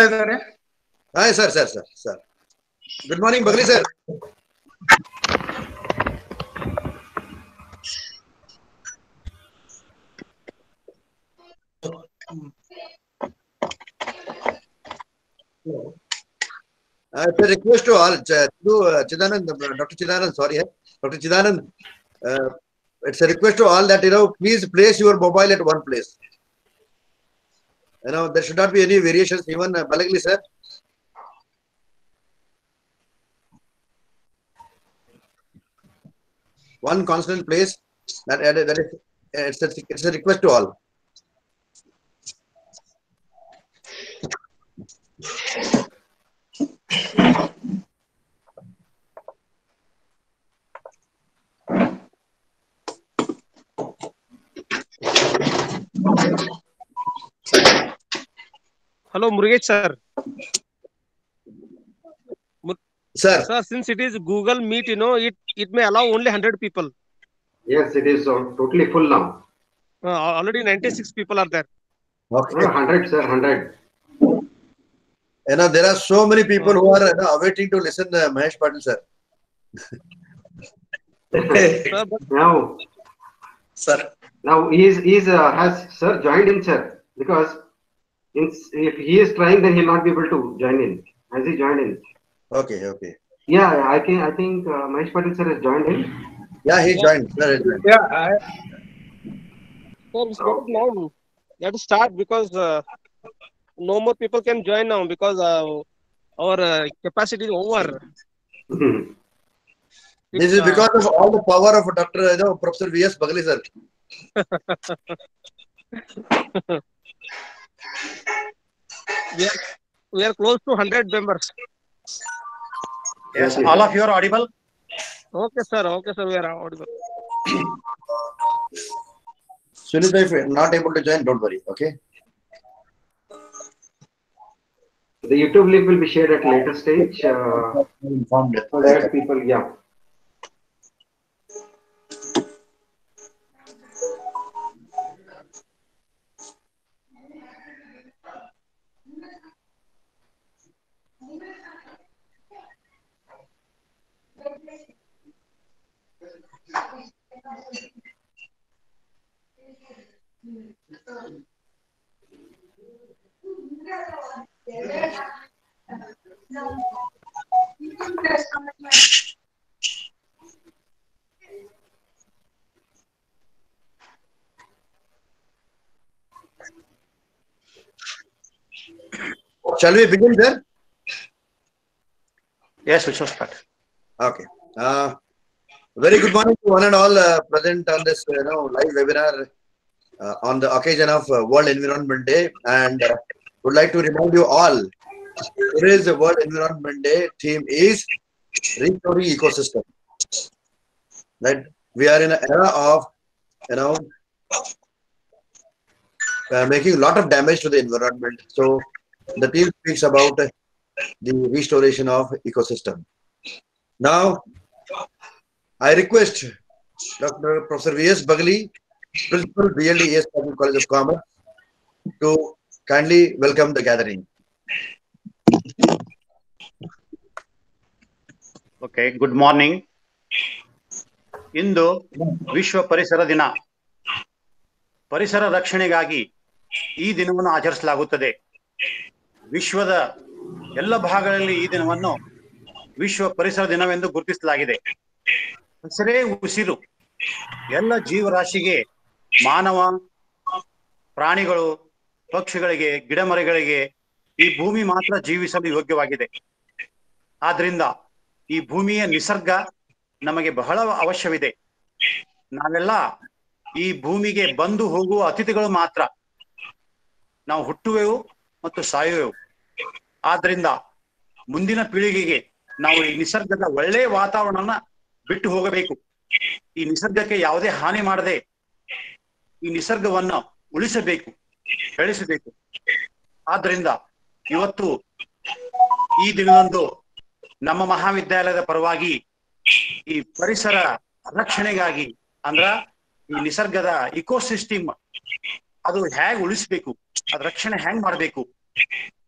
ಇದ್ದಾರೆ hi sir sir sir sir good morning Bagli sir Uh, it's a request to all, Ch- to uh, Chidanand, uh, Dr. Chidanand, sorry, eh, Dr. Chidanand, uh, it's a request to all that, you know, please place your mobile at one place. You know, there should not be any variations, even uh, Balagli, sir. One constant place, that, that that is, it's a, it's a request to all. Hello, Murugesh sir. Sir, Sir, since it is Google Meet, you know, it, it may allow only 100 people. Yes, it is uh, totally full now. Uh, already 96 people are there. okay. No, 100, sir, 100. You know, there are so many people who are you know, awaiting to listen uh, Mahesh Patil, sir. Sir, but now, sir now he is, he is, uh, has, sir, joined in, sir, because in, if he is trying, then he'll not be able to join in. Has he joined in? Okay, okay. Yeah, I can, I think uh, Mahesh Patil, sir, has joined in. Yeah, he joined. Sir, he joined. yeah I, sir, it's better now. Let us start because uh, no more people can join now because uh, our uh, capacity is over. This is uh, because of all the power of Dr. You know, Professor V.S. Bagli, sir. we, are, we are close to 100 members. Yes, all of you are audible. Okay, sir. Okay, sir. We are audible. Sunita, if you're not able to join, don't worry. Okay. The YouTube link will be shared at later stage, uh, Informed. so that people, yeah. Shall we begin, sir? Yes, we shall start. Okay. Uh, very good morning to one and all uh, present on this you know live webinar uh, on the occasion of uh, World Environment Day, and uh, would like to remind you all. Today's World Environment Day theme is restoring ecosystem. Right, we are in an era of you know uh, making a lot of damage to the environment. So the theme speaks about uh, the restoration of ecosystem. Now, I request Dr. Professor V.S. Bagli, Principal BLD ES Patil College of Commerce, to kindly welcome the gathering. Okay good morning ಇಂದು ವಿಶ್ವ ಪರಿಸರ ದಿನ ಪರಿಸರ ರಕ್ಷಣೆಗಾಗಿ ಈ ದಿನವನ್ನು ಆಚರಿಸಲಾಗುತ್ತದೆ ವಿಶ್ವದ ಎಲ್ಲ ಭಾಗಗಳಲ್ಲಿ ಈ ದಿನವನ್ನು ವಿಶ್ವ ಪರಿಸರ ದಿನವೆಂದು ಗುರುತಿಸಲಾಗಿದೆ ಹಸಿರೇ ಉಸಿರು ಎಲ್ಲ ಜೀವರಾಶಿಗೆ ಮಾನವ ಪ್ರಾಣಿಗಳು ಪಕ್ಷಿಗಳಿಗೆ ಗಿಡಮರಗಳಿಗೆ ಈ ಭೂಮಿ ಮಾತ್ರ ಜೀವಿಸಲು ಯೋಗ್ಯವಾಗಿದೆ ಆದ್ರಿಂದ ಈ ಭೂಮಿಯ ನಿಸರ್ಗ ನಮಗೆ ಬಹಳ ಅವಶ್ಯವಿದೆ ನಾವೆಲ್ಲ ಈ ಭೂಮಿಗೆ ಬಂದು ಹೋಗುವ ಅತಿಥಿಗಳು ಮಾತ್ರ ನಾವು ಹುಟ್ಟುವೆವು ಮತ್ತು ಸಾಯುವೆವು ಆದ್ರಿಂದ ಮುಂದಿನ ಪೀಳಿಗೆಗೆ ನಾವು ಈ ನಿಸರ್ಗದ ಒಳ್ಳೆಯ ವಾತಾವರಣನ ಬಿಟ್ಟು ಹೋಗಬೇಕು ಈ ನಿಸರ್ಗಕ್ಕೆ ಯಾವುದೇ ಹಾನಿ ಮಾಡದೆ ಈ ನಿಸರ್ಗವನ್ನು ಉಳಿಸಬೇಕು ಬೆಳೆಸಬೇಕು ಆದ್ರಿಂದ ಇವತ್ತು ಈ ದಿನದಂದು ನಮ್ಮ ಮಹಾವಿದ್ಯಾಲಯದ ಪರವಾಗಿ ಈ ಪರಿಸರ ರಕ್ಷಣೆಗಾಗಿ ಅಂದ್ರ ಈ ನಿಸರ್ಗದ ಇಕೋಸಿಸ್ಟಮ್ ಅದು ಹೇಗ್ ಉಳಿಸ್ಬೇಕು ಅದ್ ರಕ್ಷಣೆ ಹೆಂಗ್ ಮಾಡ್ಬೇಕು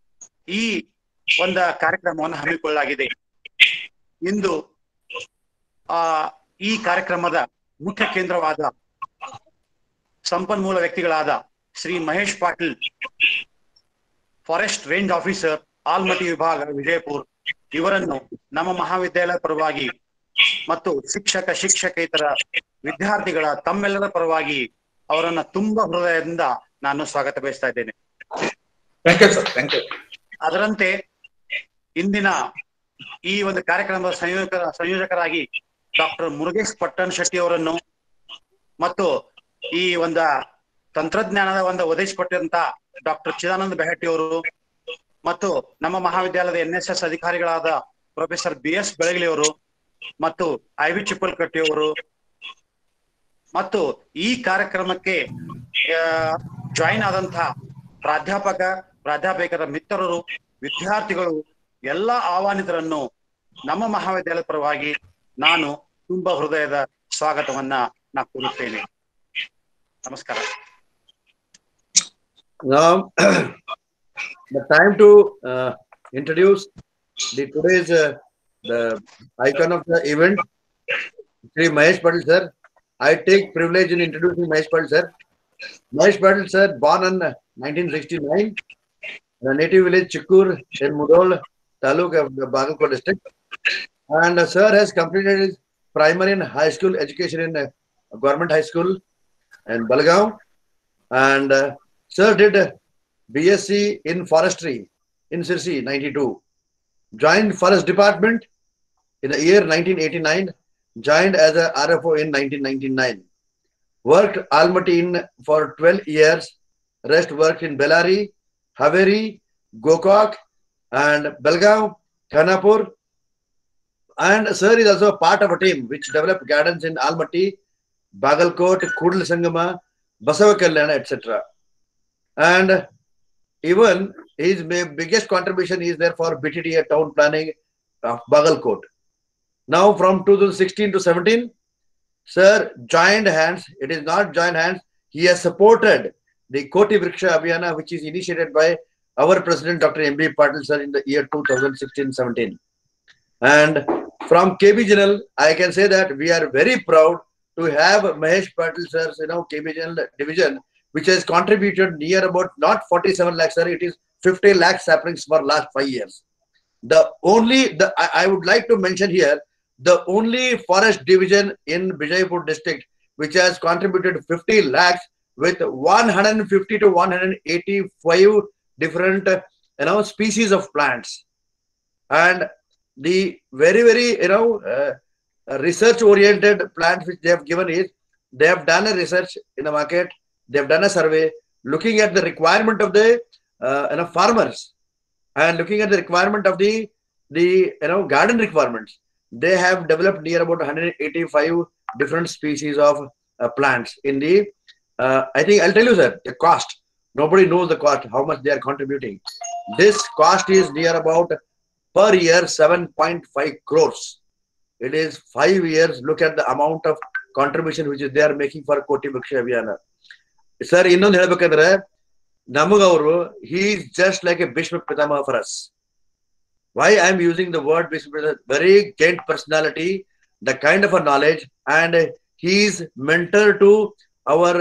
ಈ ಒಂದ ಕಾರ್ಯಕ್ರಮವನ್ನು ಹಮ್ಮಿಕೊಳ್ಳಲಾಗಿದೆ ಇಂದು ಆ ಈ ಕಾರ್ಯಕ್ರಮದ ಮುಖ್ಯ ಕೇಂದ್ರವಾದ ಸಂಪನ್ಮೂಲ ವ್ಯಕ್ತಿಗಳಾದ Shri Mahesh Patil forest range officer Almatti ವಿಭಾಗ ವಿಜಯಪುರ್ ಇವರನ್ನು ನಮ್ಮ ಮಹಾವಿದ್ಯಾಲಯ ಪರವಾಗಿ ಮತ್ತು ಶಿಕ್ಷಕ ಶಿಕ್ಷಕೇತರ ವಿದ್ಯಾರ್ಥಿಗಳ ತಮ್ಮೆಲ್ಲರ ಪರವಾಗಿ ಅವರನ್ನ ತುಂಬಾ ಹೃದಯದಿಂದ ನಾನು ಸ್ವಾಗತ ಬಯಸ್ತಾ ಇದ್ದೇನೆ thank you sir thank you ಅದರಂತೆ ಇಂದಿನ ಈ ಒಂದು ಕಾರ್ಯಕ್ರಮದ ಸಂಯೋಜಕ ಸಂಯೋಜಕರಾಗಿ ಡಾಕ್ಟರ್ ಮುರುಗೇಶ್ ಪಟ್ಟಣ್ ಶೆಟ್ಟಿ ಅವರನ್ನು ಮತ್ತು ಈ ಒಂದ ತಂತ್ರಜ್ಞಾನದ ಒಂದು ಒದಗಿಸಿಕೊಟ್ಟಂತ ಡಾಕ್ಟರ್ ಚಿದಾನಂದ ಬೆಹಟ್ಟಿ ಅವರು ಮತ್ತು ನಮ್ಮ ಮಹಾವಿದ್ಯಾಲಯದ ಎನ್ ಎಸ್ ಎಸ್ ಅಧಿಕಾರಿಗಳಾದ ಪ್ರೊಫೆಸರ್ ಬಿ ಎಸ್ ಬೆಳಗಲಿ ಅವರು ಮತ್ತು ಐ ವಿ ಚಿಪ್ಪಲ್ಕಟ್ಟಿ ಅವರು ಮತ್ತು ಈ ಕಾರ್ಯಕ್ರಮಕ್ಕೆ ಜಾಯಿನ್ ಆದಂತಹ ಪ್ರಾಧ್ಯಾಪಕ ಪ್ರಾಧ್ಯಾಪಕರ ಮಿತ್ರರು ವಿದ್ಯಾರ್ಥಿಗಳು ಎಲ್ಲ ಆಹ್ವಾನಿತರನ್ನು ನಮ್ಮ ಮಹಾವಿದ್ಯಾಲಯದ ಪರವಾಗಿ ನಾನು ತುಂಬಾ ಹೃದಯದ ಸ್ವಾಗತವನ್ನ ನಾ ಕೋರುತ್ತೇನೆ ನಮಸ್ಕಾರ Now, the time to uh, introduce the today's uh, the icon of the event, Sri Mahesh Patil sir. I take privilege in introducing Mahesh Patil sir. Mahesh Patil sir, born in 1969, the native village Chikkur in Mudol, Taluk of the Bagalkot district. And uh, sir has completed his primary and high school education in uh, government high school in Balgaon. And uh, Sir did a BSc in forestry in Sirsi 92. Joined forest department in the year 1989. Joined as a RFO in 1999. Worked Almaty in for 12 years. Rest worked in Bellary, Haveri, Gokak, and Belgaum, Khanapur. And sir is also a part of a team which developed gardens in Almaty, Bagalkot, Kudal Sangama, Basavakalana, etc and even his ma- biggest contribution is there for BTDA town planning of Bagalkot. Now, from 2016 to 17, sir joined hands. It is not joined hands. He has supported the Koti Vriksha Abhiyana, which is initiated by our president, Dr. M.B. Patil, sir, in the year 2016-17. And from KB General, I can say that we are very proud to have Mahesh Patil, sir, you know, KB General division which has contributed near about not 47 lakhs, sir, it is 50 lakh saplings for last five years. The only, the I, I would like to mention here, the only forest division in Vijaypur district which has contributed 50 lakhs with 150 to 185 different, uh, you know, species of plants. And the very, very, you know, uh, research-oriented plants which they have given is, they have done a research in the market they've done a survey looking at the requirement of the uh, you know farmers and looking at the requirement of the the you know garden requirements they have developed near about 185 different species of uh, plants in the uh, i think i'll tell you sir the cost nobody knows the cost how much they are contributing this cost is near about per year 7.5 crores it is five years look at the amount of contribution which is they are making for koti Vriksha Abhiyana. Sir ಇನ್ನೊಂದು ಹೇಳ್ಬೇಕಂದ್ರೆ ನಮಗವರು he is just like a Bhishma Pitamaha for us why I am using the word Bhishma very giant personality the kind of a knowledge and he is mentor to our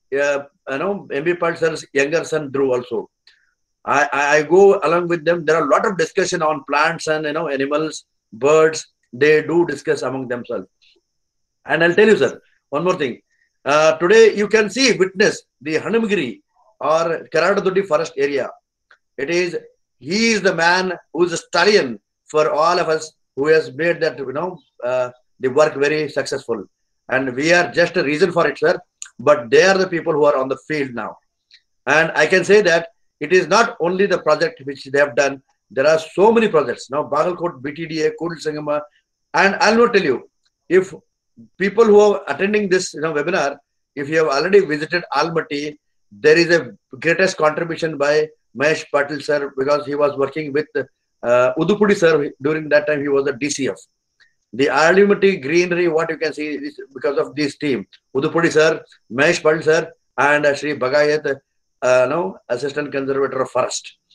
no M B Patil sir's younger son Dhruva also I, I I go along with them. There are a lot of discussion on plants and you know animals, birds. They do discuss among themselves. And I'll tell you, sir, one more thing. Uh, today you can see witness the Hanamgiri or Karadadudi forest area. It is he is the man who is a stallion for all of us who has made that you know uh, the work very successful. And we are just a reason for it, sir. But they are the people who are on the field now. And I can say that it is not only the project which they have done. There are so many projects now. Bagalkot, BTDA, Kudal Sangama, and I'll not tell you if people who are attending this you know webinar, if you have already visited Almaty, there is a greatest contribution by Mahesh Patil sir because he was working with uh, Udupudi sir during that time. He was a DCF. The Almaty greenery, what you can see is because of this team: Udupudi sir, Mahesh Patil sir, and uh, Sri Bagayat, uh, no assistant conservator of forest.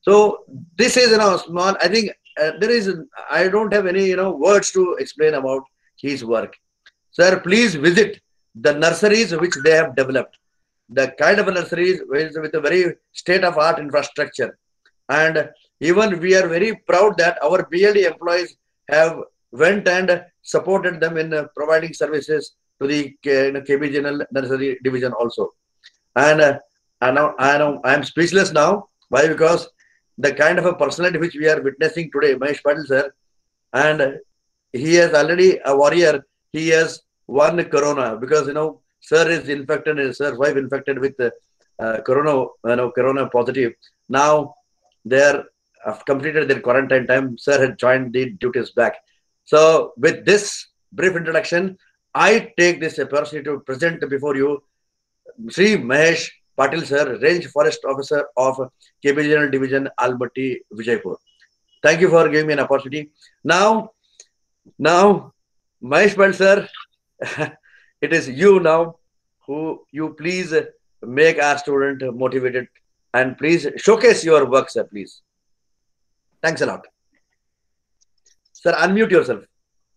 So this is you know small. I think uh, there is. I don't have any you know words to explain about his work. Sir, please visit the nurseries which they have developed. The kind of nurseries with, with a very state of art infrastructure, and even we are very proud that our BLD employees have went and supported them in uh, providing services to the K- you know, KBGNL nursery division also. And uh, I know I know I am speechless now. Why? Because the kind of a personality which we are witnessing today, Mahesh Patil sir, and he is already a warrior. He has won corona because you know sir is infected and sir wife infected with uh, uh, corona, you know, corona positive. Now they are have completed their quarantine time. Sir had joined the duties back. So with this brief introduction, I take this opportunity to present before you Sri Mahesh Patil sir, Range Forest Officer of KBGNL Division, Albatti, Vijaypur. Thank you for giving me an opportunity. Now, now, Mahesh Patil sir, it is you now who you please make our student motivated and please showcase your work, sir, please. Thanks a lot. Sir, unmute yourself.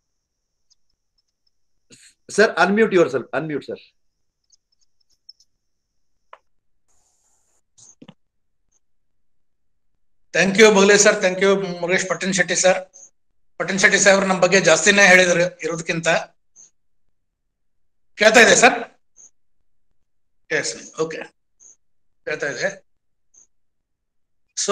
Sir, unmute yourself. Unmute, sir. Thank you Bagle sir thank you Murugesh Pattan Shetti sir Pattan Shetti ಸಾಹೇಬ್ರು ನಮ್ಮ ಬಗ್ಗೆ ಜಾಸ್ತಿನೇ ಹೇಳಿದ್ರು ಇರೋದಕ್ಕಿಂತ ಕೇಳ್ತಾ ಇದೆ sir yes okay ಕೇಳ್ತಾ ಇದೆ so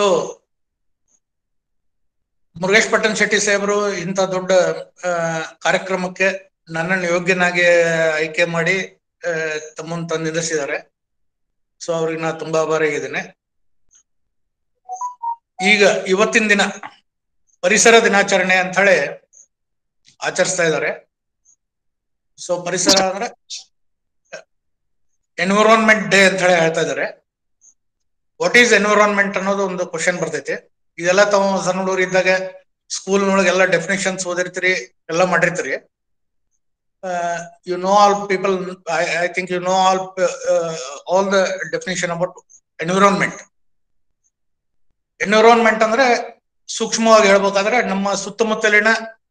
Murugesh Pattan Shetty ಸಾಹೇಬರು ಇಂಥ ದೊಡ್ಡ ಆ, ಕಾರ್ಯಕ್ರಮಕ್ಕೆ ನನ್ನನ್ನು ಯೋಗ್ಯನಾಗಿ ಆಯ್ಕೆ ಮಾಡಿ ಆ, ತಮ್ಮನ್ನು ತಂದು ನಿಲ್ಲಿಸಿದ್ದಾರೆ ಸೊ ಅವ್ರಿಗೆ ನಾ ತುಂಬಾ ಆಭಾರಿಯಾಗಿದ್ದೇನೆ ಈಗ ಇವತ್ತಿನ ದಿನ ಪರಿಸರ ದಿನಾಚರಣೆ ಅಂತ ಹೇಳಿ ಆಚರಿಸ್ತಾ ಇದ್ದಾರೆ ಸೊ ಪರಿಸರ ಅಂದ್ರೆ ಎನ್ವಿರಾನ್ಮೆಂಟ್ ಡೇ ಅಂತ ಹೇಳಿ ಹೇಳ್ತಾ ಇದ್ದಾರೆ ವಾಟ್ ಈಸ್ ಎನ್ವಿರಾನ್ಮೆಂಟ್ ಅನ್ನೋದು ಒಂದು ಕ್ವಶನ್ ಬರ್ತೈತಿ ಇದೆಲ್ಲ ತಾವು ಸಣ್ಣ ಹುಡುಗರು ಇದ್ದಾಗ ಸ್ಕೂಲ್ ನೊಳಗೆ ಎಲ್ಲ ಡೆಫಿನೇಷನ್ಸ್ ಓದಿರ್ತೀರಿ ಎಲ್ಲ ಮಾಡಿರ್ತೀರಿ you know all people I think you know all all the definition about environment environment ಅಂದ್ರೆ ಸೂಕ್ಷ್ಮವಾಗಿ ಹೇಳ್ಬೇಕಾದ್ರೆ ನಮ್ಮ ಸುತ್ತಮುತ್ತಲಿನ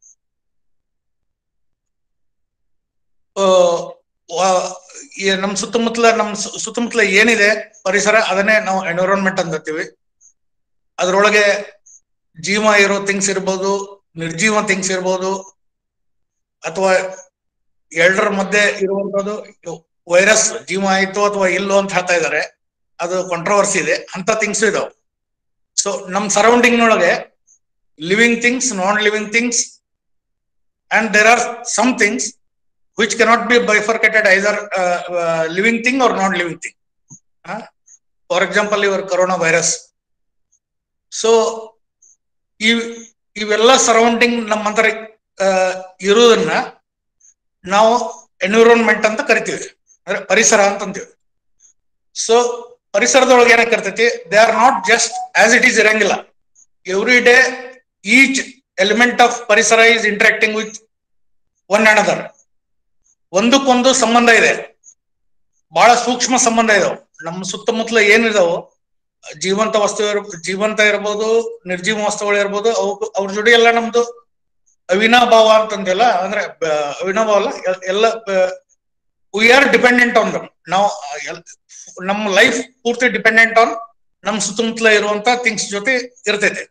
ಆ, ವಾ- ಈ ನಮ್ಮ ಸುತ್ತಮುತ್ತಲ ನಮ್ಮ ಸು- ಸುತ್ತಮುತ್ತಲ ಏನಿದೆ ಪರಿಸರ ಅದನ್ನೇ ನಾವು ಎನ್ವಿರಾನ್ಮೆಂಟ್ ಅಂತೀವಿ ಅದ್ರೊಳಗೆ ಜೀವ ಇರೋ ಥಿಂಗ್ಸ್ ಇರ್ಬೋದು ನಿರ್ಜೀವ ಥಿಂಗ್ಸ್ ಇರ್ಬೋದು ಅಥವಾ ಎರಡರ ಮಧ್ಯೆ ಇರುವಂತದ್ದು ವೈರಸ್ ಜೀವ ಆಯ್ತು ಅಥವಾ ಇಲ್ಲೋ ಅಂತ ಹೇಳ್ತಾ ಇದ್ದಾರೆ ಅದು ಕಾಂಟ್ರವರ್ಸಿ ಇದೆ ಅಂತ ಥಿಂಗ್ಸ್ ಇದಾವೆ ಸೊ ನಮ್ ಸರೌಂಡಿಂಗ್ ನೊಳಗೆ living things non living things and there are some things which cannot be bifurcated either living thing or non living thing for example ಇವರ್ ಕರೋನಾ ವೈರಸ್ ಸೊ ಈ ಇವೆಲ್ಲ ಸರೌಂಡಿಂಗ್ ನಮ್ಮಂತರ ಆ, ಇರುವುದನ್ನ ನಾವು ಎನ್ವಿರಾನ್ಮೆಂಟ್ ಅಂತ ಕರಿತೀವಿ ಅಂದ್ರೆ ಪರಿಸರ ಅಂತ ಅಂತೀವಿ ಸೊ ಪರಿಸರದೊಳಗೆ ಏನಕ್ಕೆ ಇರ್ತೈತಿ they are not just as it is ಇರಂಗಿಲ್ಲ every day each element of ಪರಿಸರ is interacting with one another ಒಂದಕ್ಕೊಂದು ಸಂಬಂಧ ಇದೆ ಬಹಳ ಸೂಕ್ಷ್ಮ ಸಂಬಂಧ ಇದಾವೆ ನಮ್ಮ ಸುತ್ತಮುತ್ತಲ ಏನಿದಾವೋ ಜೀವಂತ ವಸ್ತು ಇರ್- ಜೀವಂತ ಇರ್ಬೋದು ನಿರ್ಜೀವ ವಸ್ತುಗಳು ಇರ್ಬೋದು ಅವು ಅವ್ರ ಜೋಡಿ ಎಲ್ಲ ನಮ್ದು ಅವಿನಾಭಾವ ಅಂತಂದಿಲ್ಲ ಅಂದ್ರೆ ಬ- ಅವಿನಾಭಾವ ಅಲ್ಲ ಎಲ್- ಎಲ್ಲ we are dependent on them ನಾವು ಎಲ್- ನಮ್ಮ ಲೈಫ್ ಪೂರ್ತಿ ಡಿಪೆಂಡೆಂಟ್ ಆನ್ ನಮ್ಮ ಸುತ್ತಮುತ್ತಲ ಇರುವಂತ ಥಿಂಗ್ಸ್ ಜೊತೆ ಇರ್ತೈತೆ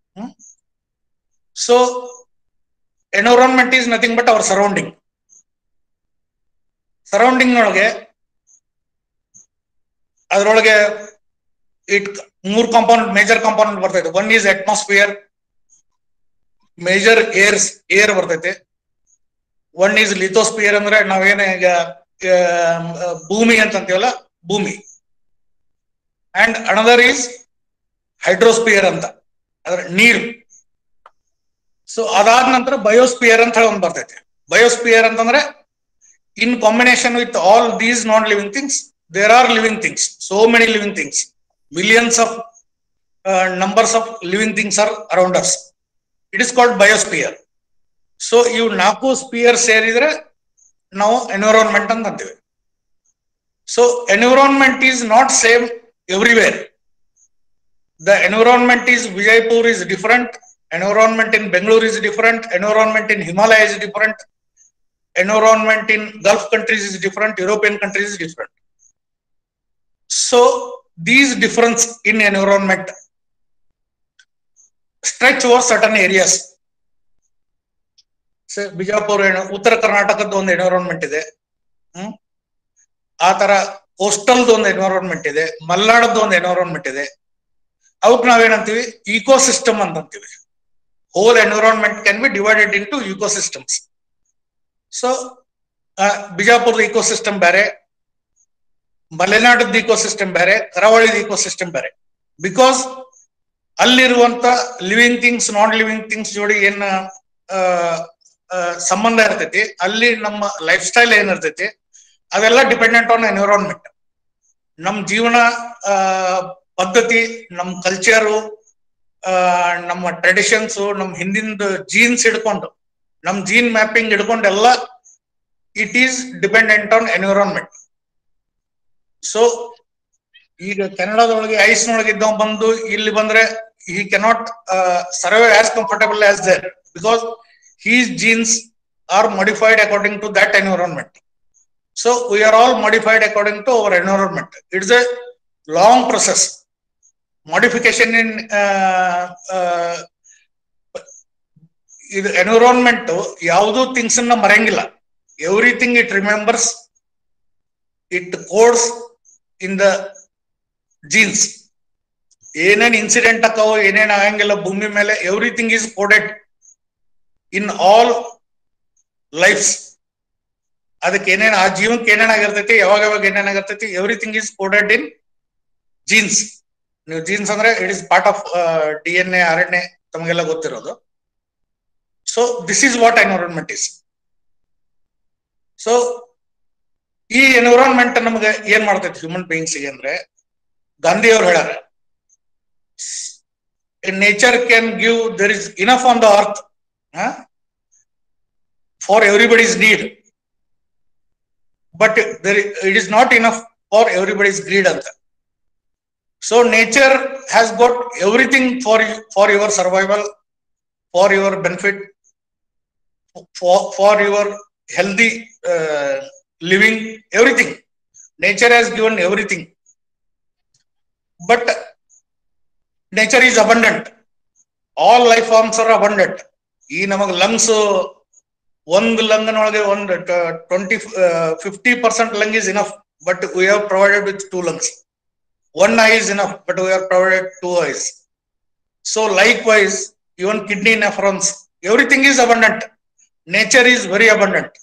so environment is nothing but our surrounding surrounding ನೊಳಗೆ ಅದರೊಳಗೆ ಇಟ್ ಮೂರ್ ಕಾಂಪೌಂಡ್ ಮೇಜರ್ ಕಾಂಪೌಂಡ್ ಬರ್ತೈತೆ one is atmosphere major airs air ಬರ್ತೈತೆ ಒನ್ ಈಸ್ ಲಿಥೋಸ್ಫಿಯರ್ ಅಂದ್ರೆ ನಾವೇನ ಈಗ ಆ, ಭೂಮಿ ಅಂತ ಅಂತೀವಲ್ಲ ಭೂಮಿ ಅಂಡ್ ಅನದರ್ ಈಸ್ ಹೈಡ್ರೋಸ್ಪಿಯರ್ ಅಂತ ಅಂದ್ರೆ ನೀರು ಸೊ ಅದಾದ ನಂತರ ಬಯೋಸ್ಪಿಯರ್ ಅಂತ ಹೇಳಿ ಒಂದು ಬರ್ತೈತೆ ಬಯೋಸ್ಪಿಯರ್ ಅಂತಂದ್ರೆ in combination with all these non living things there are living things so many living things millions of uh, numbers of living things are around us. It is called biosphere. So ಇವು ನಾಲ್ಕು sphere ಸೇರಿದ್ರೆ ನಾವು environment ಅಂತ ಅಂತೀವಿ so environment is not same everywhere the environment is Vijaypur is different, environment in Bangalore is different, environment in Himalaya is different, environment in Gulf countries is different, European countries is different. So these difference in environment stretch over certain areas. So, Bijapur ಏನು- ಉತ್ತರ ಕರ್ನಾಟಕದ ಒಂದು environment ಇದೆ ಹ್ಮ್ ಆ ತರ ಕೋಸ್ಟಲ್ದ ಒಂದು environment ಇದೆ ಮಲ್ನಾಡದ ಒಂದು ಎನ್ವಿರಾನ್ಮೆಂಟ್ ಇದೆ ಅವಕ್ ನಾವೇನಂತೀವಿ ಇಕೋ ಸಿಸ್ಟಮ್ ಅಂತ ಅಂತೀವಿ whole environment can be divided into ecosystems so ಬಿಜಾಪುರದ ಇಕೋ ಸಿಸ್ಟಮ್ ಬೇರೆ ಮಲೆನಾಡದ ಇಕೋ ಸಿಸ್ಟಮ್ ಬೇರೆ ಕರಾವಳಿದ ಇಕೋ ಸಿಸ್ಟಮ್ ಬೇರೆ ಬಿಕಾಸ್ ಅಲ್ಲಿರುವಂತ living things non living things ಜೋಡಿ ಏನ್ ಆ, ಆ, ಸಂಬಂಧ ಇರ್ತೈತಿ ಅಲ್ಲಿ ನಮ್ಮ ಲೈಫ್ ಸ್ಟೈಲ್ ಏನಿರ್ತೈತಿ ಅದೆಲ್ಲ ಡಿಪೆಂಡೆಂಟ್ ಆನ್ ಎನ್ವಿರಾನ್ಮೆಂಟ್ ನಮ್ ಜೀವನ ಆ, ಪದ್ಧತಿ ನಮ್ ಕಲ್ಚರು ನಮ್ಮ ಟ್ರೆಡಿಷನ್ಸ್ ನಮ್ ಹಿಂದಿಂದ ಜೀನ್ಸ್ ಹಿಡ್ಕೊಂಡು ನಮ್ ಜೀನ್ ಮ್ಯಾಪಿಂಗ್ ಹಿಡ್ಕೊಂಡು ಎಲ್ಲ it is dependent on environment so ಈಗ ಕೆನಡಾದೊಳಗೆ ಐಸ್ನೊಳಗೆ ಇದ್ದವ್ ಬಂದು ಇಲ್ಲಿ ಬಂದ್ರೆ he cannot survive as comfortable as there because his genes are modified according to that environment so we are all modified according to our environment it's a long process modification in ಇದು environment ಯಾವುದೂ things ಅನ್ನ ಮರೆಯಂಗಿಲ್ಲ everything it remembers it codes in the genes ಏನೇನ್ incident ಆಕಾವು ಏನೇನ್ ಆಗಂಗಿಲ್ಲ ಭೂಮಿ ಮೇಲೆ everything is coded in all lifes ಅದಕ್ಕೆ ಏನೇನ್ ಆ ಜೀವನಕ್ಕೆ ಏನೇನ್ ಆಗಿರ್ತೈತಿ ಯಾವಾಗ ಯಾವಾಗ ಏನೇನ್ ಆಗಿರ್ತೈತಿ everything is coded in genes ನೀವು ಜೀನ್ಸ್ ಅಂದ್ರೆ it is part of D N A R N A ತಮಗೆಲ್ಲ ಗೊತ್ತಿರೋದು so this is what environment is so ಈ ಎನ್ವಿರಾನ್ಮೆಂಟ್ ನಮಗೆ ಏನ್ ಮಾಡ್ತೈತಿ ಹ್ಯೂಮನ್ ಬೀಯಿಂಗ್ಸ್ ಅಂದ್ರೆ ಗಾಂಧಿ ಅವ್ರು ಹೇಳ್ಯಾರ nature can give there is enough on the earth for everybody's need but there it is not enough for everybody's greed ಅಂತ so nature has got everything for for your survival for your benefit for your healthy living everything nature has given everything but nature is abundant all life forms are abundant ಈ ನಮಗ್ lungs ಒಂದ್ ಲಂಗ್ನೊಳಗೆ ಒಂದು twenty fifty percent lung is enough but we have provided with two lungs one eye is enough but we have provided two eyes so likewise even kidney nephrons everything is abundant nature is very abundant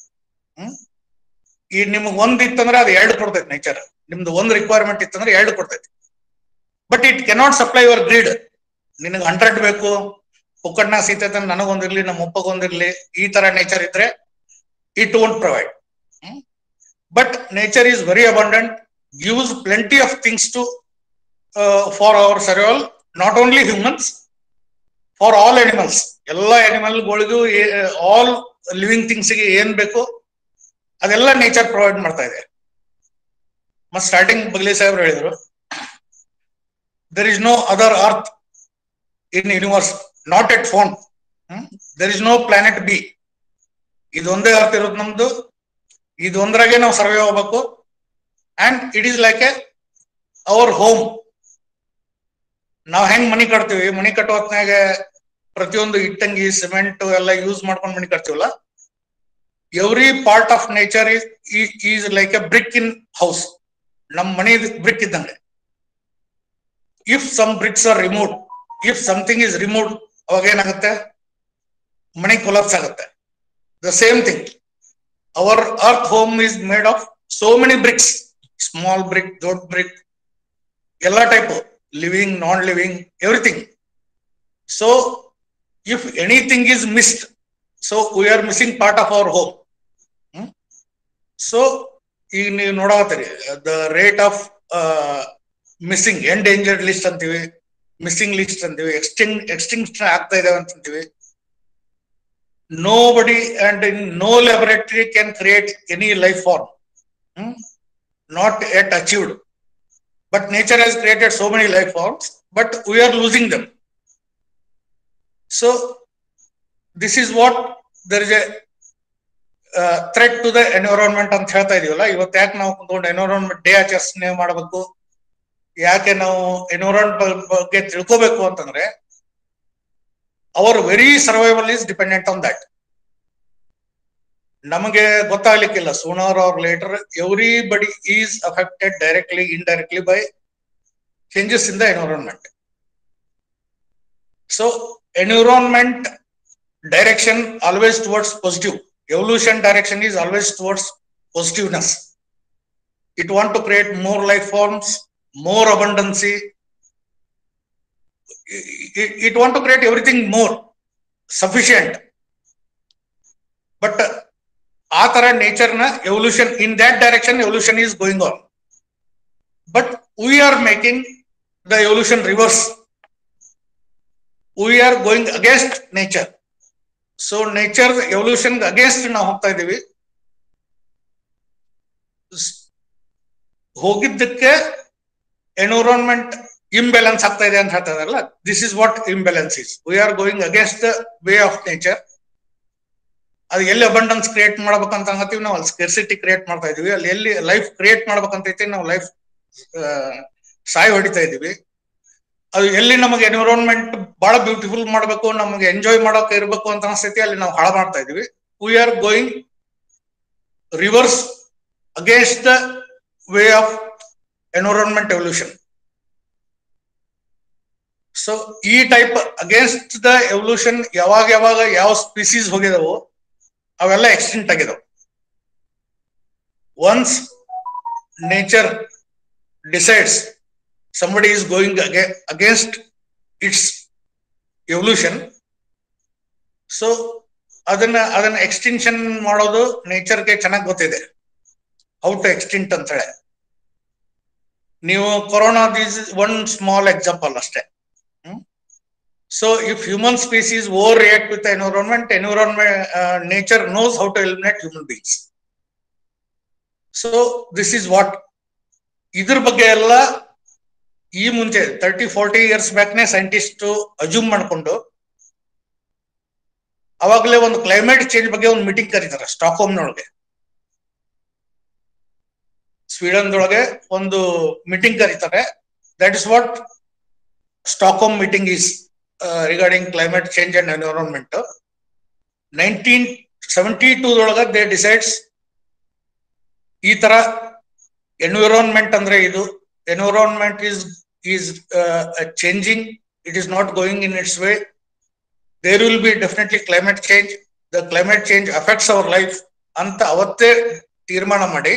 ಈ ನಿಮ್ಗೆ ಒಂದ್ ಇತ್ತಂದ್ರೆ ಅದು ಎರಡು ಕೊಡ್ತೈತಿ nature ನಿಮ್ದು ಒಂದ್ requirement ಇತ್ತಂದ್ರೆ ಎರಡು ಕೊಡ್ತೈತಿ but it cannot supply your greed ನಿನಗೆ ಹಂಡ್ರೆಡ್ ಬೇಕು ಪುಕ್ಕಡ್ನ ಸೀತೈತೆ ನನಗೊಂದಿರ್ಲಿ ನಮ್ಮ ಒಪ್ಪಗೊಂದಿರ್ಲಿ ಈ ತರ ನೇಚರ್ ಇದ್ರೆ it won't provide but nature is very abundant gives plenty of things to for our survival not only humans for all animals ಎಲ್ಲ ಅನಿಮಲ್ಗಳಿಗೂ ಆಲ್ ಲಿವಿಂಗ್ ಥಿಂಗ್ಸ್ಗೆ ಏನ್ ಬೇಕು ಅದೆಲ್ಲ ನೇಚರ್ ಪ್ರೊವೈಡ್ ಮಾಡ್ತಾ ಇದೆ ಮತ್ ಸ್ಟಾರ್ಟಿಂಗ್ ಬಗ್ಲಿ ಸಾಹೇಬ್ರು ಹೇಳಿದ್ರು there is no other earth in universe not at phone there is no planet B ಇದೊಂದೇ ಅರ್ಥ ಇರೋದು ನಮ್ದು ಇದೊಂದ್ರಾಗೆ ನಾವು ಸರ್ವೆ ಹೋಗ್ಬೇಕು and it is like a our home ನಾವ್ ಹೆಂಗ್ ಮನಿ ಕಟ್ತೀವಿ ಮನಿ ಕಟ್ಟೋ ಹೊತ್ನಾಗ ಪ್ರತಿಯೊಂದು ಇಟ್ಟಂಗಿ ಸಿಮೆಂಟ್ ಎಲ್ಲ ಯೂಸ್ ಮಾಡ್ಕೊಂಡು ಮನಿ ಕಟ್ತೀವಲ್ಲ every part of nature is is like a brick in house ನಮ್ ಮನಿ ಬ್ರಿಕ್ ಇದ್ದಂಗೆ if some bricks are remove if something is remove ಅವಾಗ ಏನಾಗುತ್ತೆ ಮನಿ ಕೊಲಾಪ್ಸ್ ಆಗುತ್ತೆ the same thing our earth home is made of so many bricks small brick ದೊಡ್ಡ brick ಎಲ್ಲ type living non living everything so if anything is missed so we are missing part of our home so ಈಗ ನೀವು ನೋಡತ್ತೀರಿ the rate of missing endangered list ಅಂತೀವಿ missing list ಅಂತೀವಿ extinct extinction ಆಗ್ತಾ ಇದಾವೆ ಅಂತಂತೀವಿ nobody and in no laboratory can create any life form not yet achieved but nature has created so many life forms but we are losing them so this is what there is a threat to the environment ಅಂತ ಹೇಳ್ತಾ ಇದೀವಲ್ಲ ಇವತ್ತು ಯಾಕೆ ನಾವು ಕುತ್ಕೊಂಡು environment day ಆಚರಣೆ ಮಾಡಬೇಕು ಯಾಕೆ ನಾವು ಎನ್ವಿರಾನ್ಮೆಂಟ್ ಬಗ್ಗೆ ತಿಳ್ಕೋಬೇಕು ಅಂತಂದ್ರೆ our very survival is dependent on that ನಮಗೆ ಗೊತ್ತಾಗ್ಲಿಕ್ಕಿಲ್ಲ sooner or later everybody is affected directly indirectly by changes in the environment so environment direction always towards positive evolution direction is always towards positiveness. It want to create more life forms, more abundancy. It, it want to create everything more sufficient. But ಆ ತರ nature ನ evolution in that direction evolution is going on but we are making the evolution reverse we are going against nature so nature evolution against ನಾವು ಹೋಗ್ತಾ ಇದೀವಿ ಹೋಗಿದ್ದಕ್ಕೆ environment imbalance ಆಗ್ತಾ ಇದೆ ಅಂತ ಹೇಳ್ತಾ ಇದಾರಲ್ಲ this is what imbalance is we are going against the way of nature ಅದು ಎಲ್ಲಿ ಅಬಂಡೆನ್ಸ್ ಕ್ರಿಯೇಟ್ ಮಾಡ್ಬೇಕಂತ ಅಂಗತ್ತೀವಿ ನಾವು ಅಲ್ಲಿ ಸ್ಕೆರ್ಸಿಟಿ ಕ್ರಿಯೇಟ್ ಮಾಡ್ತಾ ಇದೀವಿ ಅಲ್ಲಿ ಎಲ್ಲಿ ಲೈಫ್ ಕ್ರಿಯೇಟ್ ಮಾಡ್ಬೇಕಂತೈತಿ ನಾವು ಲೈಫ್ ಸಾಯಿ ಹೊಡಿತಾ ಇದೀವಿ ಅದು ಎಲ್ಲಿ ನಮಗೆ ಎನ್ವಿರಾನ್ಮೆಂಟ್ ಬಹಳ ಬ್ಯೂಟಿಫುಲ್ ಮಾಡಬೇಕು ನಮಗೆ ಎಂಜಾಯ್ ಮಾಡೋಕೆ ಇರಬೇಕು ಅಂತ ಅನಿಸ್ತೈತಿ ಅಲ್ಲಿ ನಾವು ಹಾಳು ಮಾಡ್ತಾ ಇದೀವಿ we are going reverse against the way of environment evolution so ಈ ಟೈಪ್ ಅಗೇನ್ಸ್ಟ್ ದ ಎವಲ್ಯೂಷನ್ ಯಾವಾಗ ಯಾವಾಗ ಯಾವ ಸ್ಪೀಸೀಸ್ ಹೋಗಿದಾವೋ ಅವೆಲ್ಲ ಎಕ್ಸ್ಟೆಂಟ್ ಆಗಿದಾವೆ once nature decides somebody is going aga- against its evolution so ಅದನ್ನ ಅದನ್ನ ಎಕ್ಸ್ಟಿನ್ಷನ್ ಮಾಡೋದು ನೇಚರ್ಗೆ ಚೆನ್ನಾಗಿ ಗೊತ್ತಿದೆ ಹೌ ಟು ಎಕ್ಸ್ಟಿಂಟ್ ಅಂತ ಹೇಳಿ ನೀವು corona this one small example ಅಷ್ಟೇ so if human species over react with environment environment nature knows how to eliminate human beings so this is what ಇದ್ರ ಬಗ್ಗೆ ಎಲ್ಲ ಈ ಮುಂಚೆ ತರ್ಟಿ ಫೋರ್ಟಿ ಇಯರ್ಸ್ ಬ್ಯಾಕ್ನೆ ಸೈಂಟಿಸ್ಟ್ ಅಜ್ಯೂಮ್ ಮಾಡ್ಕೊಂಡು ಅವಾಗಲೇ ಒಂದು ಕ್ಲೈಮೇಟ್ ಚೇಂಜ್ ಬಗ್ಗೆ ಒಂದು ಮೀಟಿಂಗ್ ಕರೀತಾರೆ ಸ್ಟಾಕ್ಹೋಮ್ನೊಳಗೆ ಸ್ವೀಡನ್ದೊಳಗೆ ಒಂದು ಮೀಟಿಂಗ್ ಕರೀತಾರೆ that is what Stockholm meeting is regarding climate change and environment nineteen seventy ಟೂದೊಳಗೆ ದೇ ಡಿಸೈಡ್ಸ್ ಈ ತರ ಎನ್ವಿರಾನ್ಮೆಂಟ್ ಅಂದ್ರೆ ಇದು environment is is uh, uh, changing it is not going in its way there will be definitely climate change the climate change affects our life ಅಂತ ಅವತ್ತೇ ತೀರ್ಮಾನ ಮಾಡಿ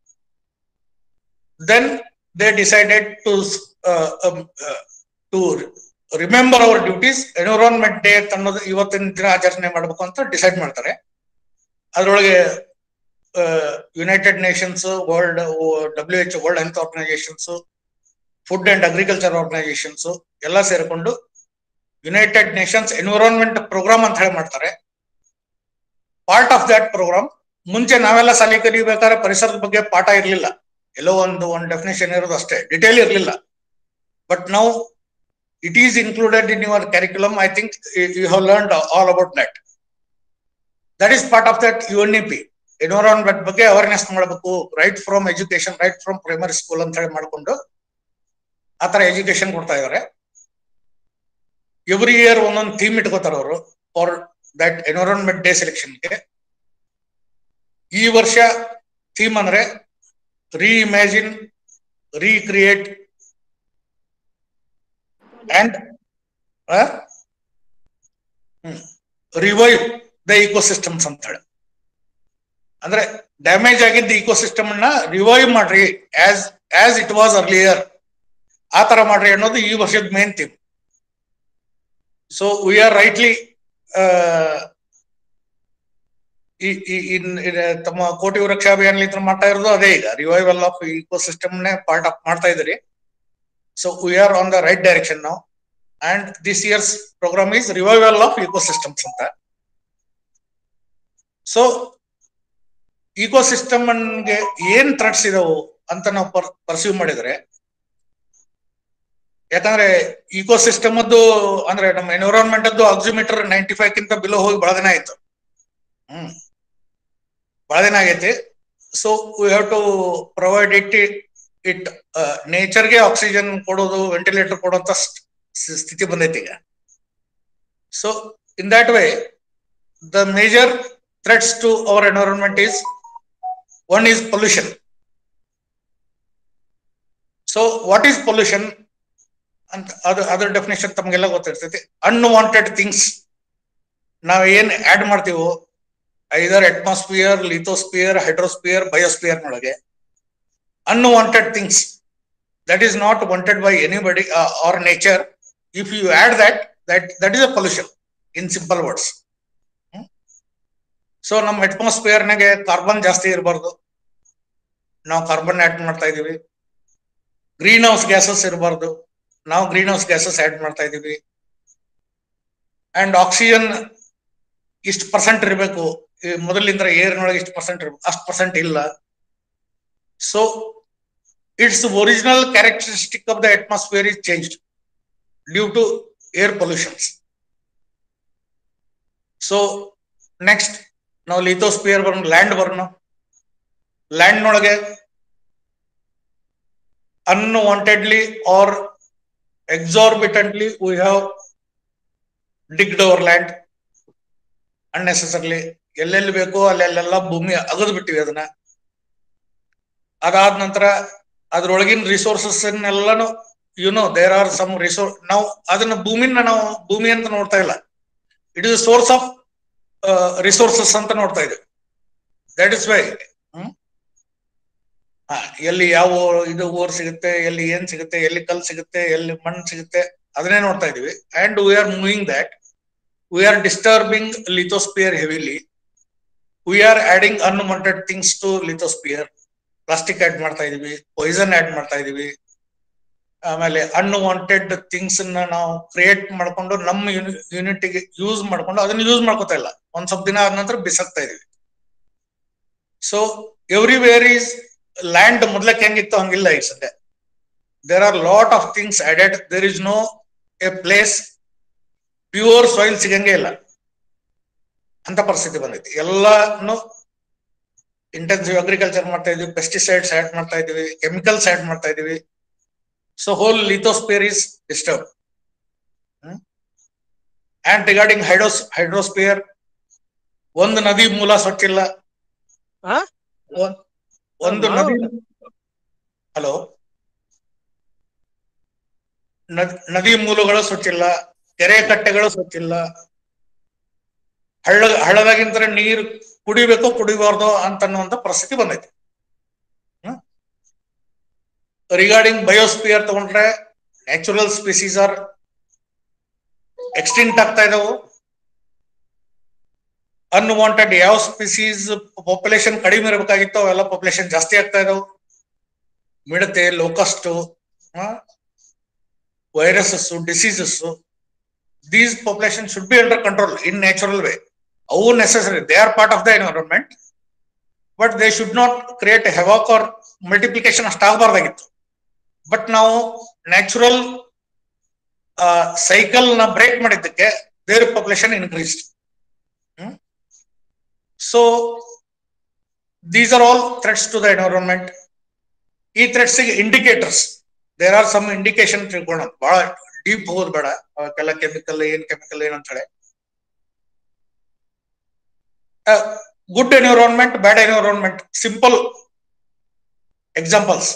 then they decided to uh, um, uh, to remember our duties environment day ಅಂತ ಅನ್ನೋದು ಇವತ್ತಿನ ದಿನ ಆಚರಣೆ ಮಾಡಬೇಕು ಅಂತ ಡಿಸೈಡ್ ಮಾಡ್ತಾರೆ ಅದರೊಳಗೆ United Nations world W H world health organisations food and agriculture organisations ಎಲ್ಲ ಸೇರಿಕೊಂಡು ಯುನೈಟೆಡ್ ನೇಷನ್ಸ್ ಎನ್ವಿರಾನ್ಮೆಂಟ್ ಪ್ರೋಗ್ರಾಮ್ ಅಂತ ಹೇಳಿ ಮಾಡ್ತಾರೆ ಪಾರ್ಟ್ ಆಫ್ ದಟ್ ಪ್ರೋಗ್ರಾಮ್ ಮುಂಚೆ ನಾವೆಲ್ಲ ಸಾಲಿ ಕಲಿಬೇಕಾದ್ರೆ ಪರಿಸರದ ಬಗ್ಗೆ ಪಾಠ ಇರಲಿಲ್ಲ ಎಲ್ಲೋ ಒಂದು ಒಂದು ಡೆಫಿನೇಷನ್ ಇರೋದು ಅಷ್ಟೇ ಡಿಟೇಲ್ ಇರಲಿಲ್ಲ ಬಟ್ ನಾವು it is included in your curriculum I think you have learn all about that that is part of that U N E P environment ಬಗ್ಗೆ ಅವೇರ್ನೆಸ್ ಮಾಡಬೇಕು right from education right from primary school ಅಂತ ಹೇಳಿ ಮಾಡ್ಕೊಂಡು ಆ ತರ education ಕೊಡ್ತಾ ಇದಾರೆ every year ಒಂದೊಂದು ಥೀಮ್ ಇಟ್ಕೋತಾರ ಅವರು ಫಾರ್ ದಟ್ ಎನ್ವಿರಾನ್ಮೆಂಟ್ ಡೇ ಸೆಲೆಕ್ಷನ್ಗೆ ಈ ವರ್ಷ ಥೀಮ್ ಅಂದ್ರೆ reimagine recreate and revive the ecosystems ಅಂತ ಹೇಳಿ ಅಂದ್ರೆ ಡ್ಯಾಮೇಜ್ ಆಗಿದ್ದ ಇಕೋಸಿಸ್ಟಮ್ ಅನ್ನ ರಿವೈವ್ ಮಾಡ್ರಿ as as it was earlier ಆ ತರ ಮಾಡ್ರಿ ಅನ್ನೋದು ಈ ವರ್ಷದ main theme so we are rightly ತಮ್ಮ ಕೋಟಿ ವೃಕ್ಷ ಅಭಿಯಾನ ಮಾಡ್ತಾ ಇರೋದು ಅದೇ ಈಗ ರಿವೈವಲ್ ಆಫ್ ಇಕೋಸಿಸ್ಟಮ್ ನೇ ಪಾರ್ಟ್ ಆಫ್ ಮಾಡ್ತಾ ಇದ್ರಿ so we are on the right direction ನಾವು and this years programme is revival of ecosystems ಅಂತ ಸೊ ಇಕೋಸಿಸ್ಟಮ್ ಗೆ ಏನ್ ಥ್ರೆಟ್ಸ್ ಇದಾವು ಅಂತ ನಾವು ಪರ್ಸೀವ್ ಮಾಡಿದ್ರೆ ಯಾಕಂದ್ರೆ ಇಕೋ ಸಿಸ್ಟಮ್ ಅದ್ದು ಅಂದ್ರೆ ನಮ್ಮ ಎನ್ವಿರಾನ್ಮೆಂಟ್ ಅದ್ದು ಆಕ್ಸಿಮೀಟರ್ ನೈಂಟಿ ಫೈವ್ ಕಿಂತ ಬಿಲೋ ಹೋಗಿ ಬಹಳ ದಿನ ಆಯ್ತು ಹ್ಮ್ ಬಹಳ ದಿನ ಆಗೈತಿ so we have to provide it it ನೇಚರ್ಗೆ ಆಕ್ಸಿಜನ್ ಕೊಡೋದು ವೆಂಟಿಲೇಟರ್ ಕೊಡುವಂತ ಸ್- ಸ್ಥಿತಿ ಬಂದೈತಿ ಈಗ so in that way the major threats to our environment is one is pollution so what is pollution ಅಂತ ಅದು ಅದರ ಡೆಫಿನೇಷನ್ ತಮಗೆಲ್ಲ ಗೊತ್ತಿರ್ತೈತಿ ಅನ್ವಾಂಟೆಡ್ ಥಿಂಗ್ಸ್ ನಾವ್ ಏನ್ ಆಡ್ ಮಾಡ್ತೀವೋ either atmosphere lithosphere hydrosphere biosphere ನೊಳಗೆ unwanted things that is not wanted by anybody or nature if you add that that that is a pollution in simple words so ನಮ್ಮ ಅಟ್ಮಾಸ್ಫಿಯರ್ನಾಗೆ carbon ಜಾಸ್ತಿ ಇರಬಾರ್ದು ನಾವು carbon add ಮಾಡ್ತಾ ಇದೀವಿ green house gases ಇರಬಾರ್ದು ನಾವು ಗ್ರೀನ್ ಹೌಸ್ ಗ್ಯಾಸಸ್ ಆಡ್ ಮಾಡ್ತಾ ಇದೀವಿ ಅಂಡ್ ಆಕ್ಸಿಜನ್ ಇಷ್ಟು ಪರ್ಸೆಂಟ್ ಇರಬೇಕು ಮೊದಲಿಂದ ಏರ್ನೊಳಗೆ ಇಷ್ಟು ಪರ್ಸೆಂಟ್ ಇರಬೇಕು ಅಷ್ಟು ಪರ್ಸೆಂಟ್ ಇಲ್ಲ so it's original characteristic of the atmosphere is changed due to air pollutions so next ನಾವು ಲಿಥೋಸ್ಫಿಯರ್ ಬರೋಣ ಲ್ಯಾಂಡ್ ಬರೋಣ ಲ್ಯಾಂಡ್ ನೊಳಗೆ unwantedly or exorbitantly we have digged our land unnecessarily ಎಲ್ಲೆಲ್ಲಿ ಬೇಕೋ ಅಲ್ಲೆಲ್ಲೆಲ್ಲ ಭೂಮಿ ಅಗದು ಬಿಟ್ಟಿವಿ ಅದನ್ನ ಅದಾದ ನಂತರ ಅದ್ರೊಳಗಿನ ರಿಸೋರ್ಸಸ್ ಎಲ್ಲಾನು you know there are some resource ನಾವು ಅದನ್ನ ಭೂಮಿನ ನಾವು ಭೂಮಿ ಅಂತ ನೋಡ್ತಾ ಇಲ್ಲ it is source of resources ಅಂತ ನೋಡ್ತಾ ಇದ್ದೀವಿ ದಟ್ ಇಸ್ ವೈ ಹಾ, ಎಲ್ಲಿ ಯಾವ ಇದು ಓರ್ ಸಿಗುತ್ತೆ ಎಲ್ಲಿ ಏನ್ ಸಿಗುತ್ತೆ ಎಲ್ಲಿ ಕಲ್ ಸಿಗುತ್ತೆ ಎಲ್ಲಿ ಮಣ್ಣು ಸಿಗುತ್ತೆ ಅದನ್ನೇ ನೋಡ್ತಾ ಇದೀವಿ and we are moving that we are disturbing lithosphere heavily we are adding unwanted things to lithosphere plastic add ಮಾಡ್ತಾ ಇದೀವಿ ಪಾಯ್ಸನ್ ಆಡ್ ಮಾಡ್ತಾ ಇದೀವಿ ಆಮೇಲೆ ಅನ್ವಾಂಟೆಡ್ ಥಿಂಗ್ಸ್ ನ ನಾವು ಕ್ರಿಯೇಟ್ ಮಾಡ್ಕೊಂಡು ನಮ್ಮ ಯೂನಿಟ್ಗೆ ಯೂಸ್ ಮಾಡ್ಕೊಂಡು ಅದನ್ನ ಯೂಸ್ ಮಾಡ್ಕೋತಾ ಇಲ್ಲ ಒಂದ್ ಸ್ವಲ್ಪ ದಿನ ಆದ ನಂತರ ಬಿಸಾಕ್ತಾ ಇದೀವಿ ಸೊ ಎವ್ರಿವೇರ್ ಈಸ್ ಲ್ಯಾಂಡ್ ಮೊದ್ಲಕ್ಕೆ ಹೆಂಗಿತ್ತು ಹಂಗಿಲ್ಲ ಈಗ ಸದ್ಯ there are lot of things added there is no a place pure soil ಸಿಗಂಗೆ ಇಲ್ಲ ಅಂತ ಪರಿಸ್ಥಿತಿ ಬಂದೈತಿ ಎಲ್ಲಾನು ಇಂಟೆನ್ಸಿವ್ ಅಗ್ರಿಕಲ್ಚರ್ ಮಾಡ್ತಾ ಇದೀವಿ ಪೆಸ್ಟಿಸೈಡ್ಸ್ ಆಡ್ ಮಾಡ್ತಾ ಇದೀವಿ ಕೆಮಿಕಲ್ಸ್ ಆಡ್ ಮಾಡ್ತಾ ಇದೀವಿ so whole lithosphere is disturb and regarding hydro hydrosphere ಒಂದು ನದಿ ಮೂಲ ಸ್ವಚ್ಛ ಇಲ್ಲ ಆ? ಒಂದ್- ಒಂದು ನದಿ ಹಲೋ ನದಿ ಮೂಲಗಳು ಸ್ವಚ್ಛಿಲ್ಲ ಕೆರೆ ಕಟ್ಟೆಗಳು ಸ್ವಚ್ಛಿಲ್ಲ ಹಳ್ಳ ಹಳ್ಳದಾಗಿಂತ ನೀರು ಕುಡಿಬೇಕೋ ಕುಡಿಬಾರ್ದು ಅಂತನ್ನುವಂತ ಪರಿಸ್ಥಿತಿ ಬಂದೈತಿ ರಿಗಾರ್ಡಿಂಗ್ ಬಯೋಸ್ಪಿಯರ್ ತಗೊಂಡ್ರೆ ನ್ಯಾಚುರಲ್ ಸ್ಪೀಸೀಸ್ ಆರ್ ಎಕ್ಸ್ಟಿಂಟ್ ಆಗ್ತಾ ಇದಾವು ಅನ್ವಾಂಟೆಡ್ ಯಾವ ಸ್ಪೀಸೀಸ್ ಪಾಪ್ಯುಲೇಷನ್ ಕಡಿಮೆ ಇರಬೇಕಾಗಿತ್ತು ಅವೆಲ್ಲ ಪಾಪ್ಯುಲೇಷನ್ ಜಾಸ್ತಿ ಆಗ್ತಾ ಇದಾವು ಮಿಡತೆ locust viruses diseases these population should be under control in natural way ಅವು necessary they are part of the environment but they should not create havoc or multiplication ಅಷ್ಟಾಗಬಾರ್ದಾಗಿತ್ತು ಬಟ್ ನಾವು ನ್ಯಾಚುರಲ್ ಸೈಕಲ್ ನ break ಮಾಡಿದ್ದಕ್ಕೆ there population increased so these are all threats to the environment ಈ threats indicators there are some indication ತಿಳ್ಕೊಳ್ಳೋಣ ಬಹಳ deep ಹೋಗೋದು ಬೇಡ ಅವಕ್ಕೆಲ್ಲ ಕೆಮಿಕಲ್ ಏನ್ ಕೆಮಿಕಲ್ ಏನ್ ಅಂತ ಹೇಳಿ good environment bad environment simple examples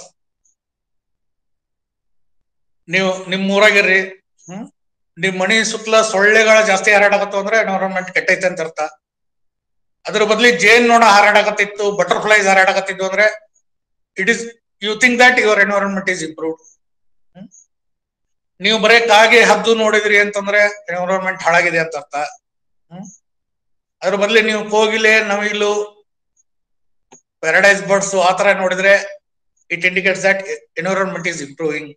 ನೀವು ನಿಮ್ ಊರಾಗಿರ್ರಿ ಹ್ಮ್ ನಿಮ್ ಮನಿ ಸುತ್ತಲ ಸೊಳ್ಳೆಗಳ ಜಾಸ್ತಿ ಹಾರಾಡಕತ್ತು ಅಂದ್ರೆ ಎನ್ವಿರಾನ್ಮೆಂಟ್ ಕೆಟ್ಟೈತೆ ಅಂತ ಅರ್ಥ ಅದ್ರ ಬದ್ಲಿ ಜೇನ್ ನೋಡ ಹಾರಾಡಕತ್ತಿತ್ತು ಬಟರ್ಫ್ಲೈಸ್ ಹಾರಾಡಕತ್ತಿದ್ದು ಅಂದ್ರೆ it is you think that your environment is improved ನೀವು ಬರೇ ಕಾಗೆ ಹದ್ದು ನೋಡಿದ್ರಿ ಅಂತಂದ್ರೆ ಎನ್ವಿರಾನ್ಮೆಂಟ್ ಹಾಳಾಗಿದೆ ಅಂತ ಅರ್ಥ ಹ್ಮ್ ಅದ್ರ ಬದ್ಲಿ ನೀವು ಕೋಗಿಲೆ ನವಿಲು ಪ್ಯಾರಡೈಸ್ ಬರ್ಡ್ಸ್ ಆತರ ನೋಡಿದ್ರೆ it indicates that environment is improving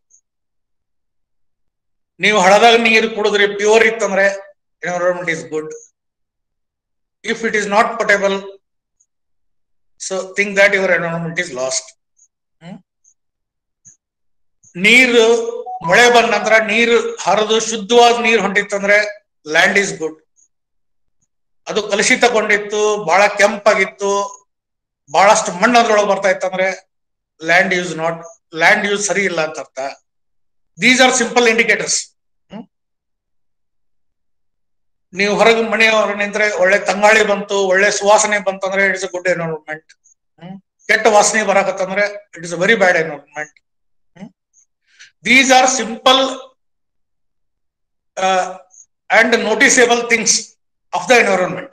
ನೀವು ಹಳದಾಗ ನೀರು ಕುಡಿದ್ರಿ ಪ್ಯೂರ್ ಇತ್ತಂದ್ರೆ environment is good if it is not potable so think that your environment is lost ನೀರು ಮಳೆ ಬಂದ ನಂತರ ನೀರು ಹರಿದು ಶುದ್ಧವಾದ ನೀರು ಹೊಂಟಿತ್ತಂದ್ರೆ ಲ್ಯಾಂಡ್ ಈಸ್ ಗುಡ್ ಅದು ಕಲುಷಿತಗೊಂಡಿತ್ತು ಬಹಳ ಕೆಂಪಾಗಿತ್ತು ಬಹಳಷ್ಟು ಮಣ್ಣು ಅದ್ರೊಳಗೆ ಬರ್ತಾ ಇತ್ತಂದ್ರೆ land use not land use ಸರಿ ಇಲ್ಲ ಅಂತ ಅರ್ಥ ದೀಸ್ ಆರ್ ಸಿಂಪಲ್ ಇಂಡಿಕೇಟರ್ಸ್ ನೀವು ಹೊರಗೆ ಮನೆಯವರು ನಿಂತ್ರೆ ಒಳ್ಳೆ ತಂಗಾಳಿ ಬಂತು ಒಳ್ಳೆ ಸುವಾಸನೆ ಬಂತಂದ್ರೆ ಇಟ್ಸ್ ಅ ಗುಡ್ ಎನ್ವೈರನ್ಮೆಂಟ್ ಕೆಟ್ಟ ವಾಸನೆ ಬರಾಕತ್ತಂದ್ರೆ it is a very bad environment these are simple and noticeable things of the environment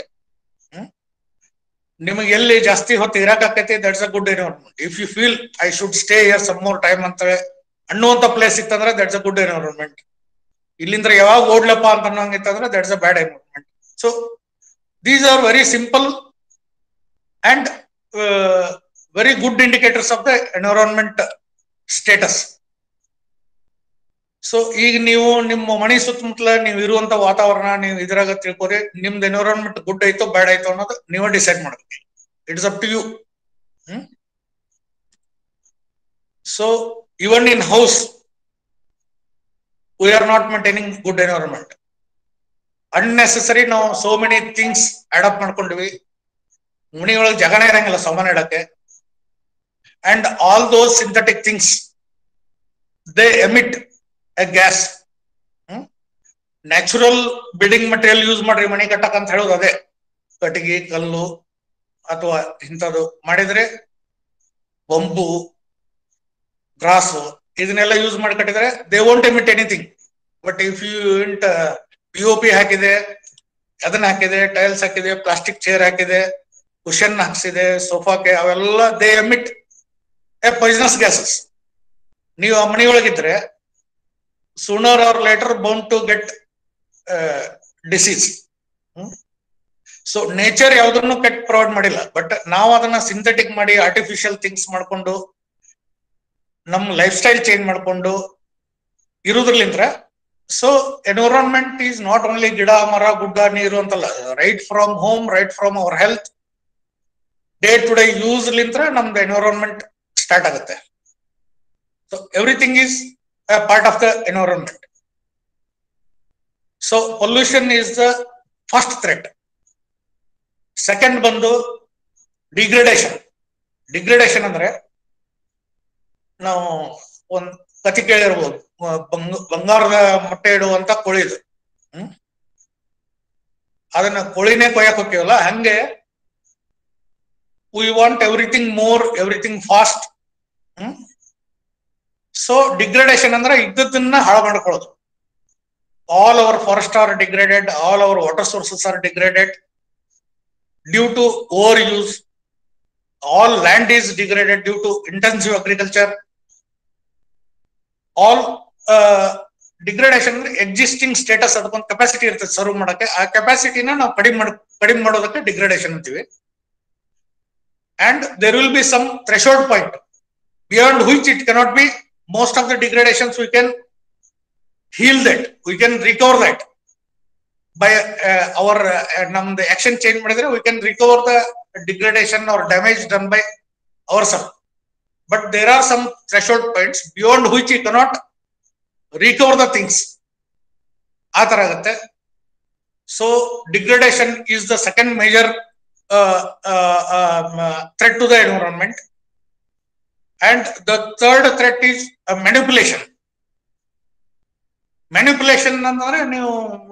ನಿಮಗೆ ಎಲ್ಲಿ ಜಾಸ್ತಿ ಹೊತ್ತು ಇರಕಾಕೈತಿ that's a good environment if you feel I should stay here some more time ಅಂತ ಅನ್ನುವಂತ ಪ್ಲೇಸ್ ಇತ್ತಂದ್ರೆ ದಟ್ಸ್ ಅ ಗುಡ್ ಎನ್ವೈರನ್ಮೆಂಟ್ ಇಲ್ಲಿಂದ ಯಾವಾಗ ಓಡ್ಲಪ್ಪ ಅಂತ ಅನ್ನಂಗಿತ್ತಂದ್ರೆ that's a bad environment so these are very simple and very good indicators of the environment status so ಈಗ ನೀವು ನಿಮ್ಮ ಮನೆ ಸುತ್ತಮುತ್ತಲ ನೀವು ಇರುವಂತ ವಾತಾವರಣ ನೀವು ಇದ್ರಾಗ ತಿಳ್ಕೊರಿ ನಿಮ್ದು ಎನ್ವಿರಾನ್ಮೆಂಟ್ ಗುಡ್ ಐತೋ ಬ್ಯಾಡ್ ಐತೋ ಅನ್ನೋದು ನೀವೇ ಡಿಸೈಡ್ ಮಾಡ್ಬೇಕು it's up to you so even in house we are not maintaining good environment unnecessary ನಾವು ಸೋ ಮೆನಿ ಥಿಂಗ್ಸ್ ಅಡಾಪ್ಟ್ ಮಾಡ್ಕೊಂಡ್ವಿ ಮನೆಯೊಳಗೆ ಜಗನೇ ಇರಂಗಿಲ್ಲ ಸಾಮಾನ್ಯ ಇಡಕ್ಕೆ and all those synthetic things they emit a gas natural building material use ಮಾಡ್ರಿ ಮನೆ ಕಟ್ಟಕ್ ಅಂತ ಹೇಳೋದು ಅದೇ ಕಟ್ಟಿಗೆ ಕಲ್ಲು ಅಥವಾ ಇಂಥದ್ದು ಮಾಡಿದ್ರೆ ಬಂಬು ಗ್ರಾಸ್ ಇದನ್ನೆಲ್ಲ ಯೂಸ್ ಮಾಡಿ ಕಟ್ಟಿದ್ರೆ they won't emit anything but if you ಇಂಟ್ ಪಿ ಒ ಪಿ ಹಾಕಿದೆ ಅದನ್ನ ಹಾಕಿದೆ ಟೈಲ್ಸ್ ಹಾಕಿದೆ ಪ್ಲಾಸ್ಟಿಕ್ ಚೇರ್ ಹಾಕಿದೆ ಕುಶನ್ ಹಾಕ್ಸಿದೆ ಸೋಫಾಕ್ಕೆ ಅವೆಲ್ಲ they emit a poisonous gases ನೀವು ಆ ಮನೆಯೊಳಗಿದ್ರೆ sooner or later bound to get disease so nature ಯಾವ್ದನ್ನು ಕೆಟ್ ಪ್ರೊವೈಡ್ ಮಾಡಿಲ್ಲ ಬಟ್ ನಾವು ಅದನ್ನ ಸಿಂಥೆಟಿಕ್ ಮಾಡಿ ಆರ್ಟಿಫಿಷಿಯಲ್ ಥಿಂಗ್ಸ್ ಮಾಡ್ಕೊಂಡು ನಮ್ ಲೈಫ್ ಸ್ಟೈಲ್ ಚೇಂಜ್ ಮಾಡ್ಕೊಂಡು ಇರುದ್ರಲಿಂದ್ರ so environment is not only ಗಿಡ ಮರ ಗುಡ್ಡ ನೀರು ಅಂತಲ್ಲ right from home right from our health day to day use ಲಿಂತ್ರ ನಮ್ದು ಎನ್ವಿರಾನ್ಮೆಂಟ್ ಸ್ಟಾರ್ಟ್ ಆಗುತ್ತೆ so everything is a part of the environment. So pollution is the first threat. Second ಬಂದು degradation degradation ಅಂದ್ರೆ ನಾವು ಒಂದ್ ಕತಿ ಕೇಳಿರ್ಬೋದು ಬಂಗ ಬಂಗಾರದ ಮೊಟ್ಟೆ ಇಡುವಂತ ಕೋಳಿದು ಹ್ಮ್ ಅದನ್ನ ಕೋಳಿನೇ ಕೊಯ್ಯಕ್ ಹೋಗ್ತೀವಲ್ಲ ಹಂಗೆ we want everything more everything fast hmm so degradation ಅಂದ್ರೆ ಇದ್ದದನ್ನ ಹಾಳು ಮಾಡ್ಕೊಳ್ಳೋದು all our forest are degraded all our water sources are degraded due to over use all land is degraded due to intensive agriculture all degradation ಅಂದ್ರೆ existing status ಅದಕ್ಕೊಂದು capacity ಇರ್ತದೆ serve ಮಾಡಕ್ಕೆ ಆ ಕೆಪಾಸಿಟಿನ ನಾವು ಕಡಿಮೆ ಮಾಡ ಕಡಿಮೆ ಮಾಡೋದಕ್ಕೆ ಡಿಗ್ರೇಡೇಷನ್ ಅಂತೀವಿ and there will be some threshold point beyond which it cannot be most of the degradations we can heal that we can recover that by uh, our uh, num the action change ಮಾಡಿದ್ರೆ we can recover the degradation or damage done by ourselves but there are some threshold points beyond which you cannot recover the things ಆ ತರ ಆಗುತ್ತೆ so degradation is the second major threat to the environment and the third threat is uh, manipulation manipulation ಅಂದ್ರೆ ನೀವು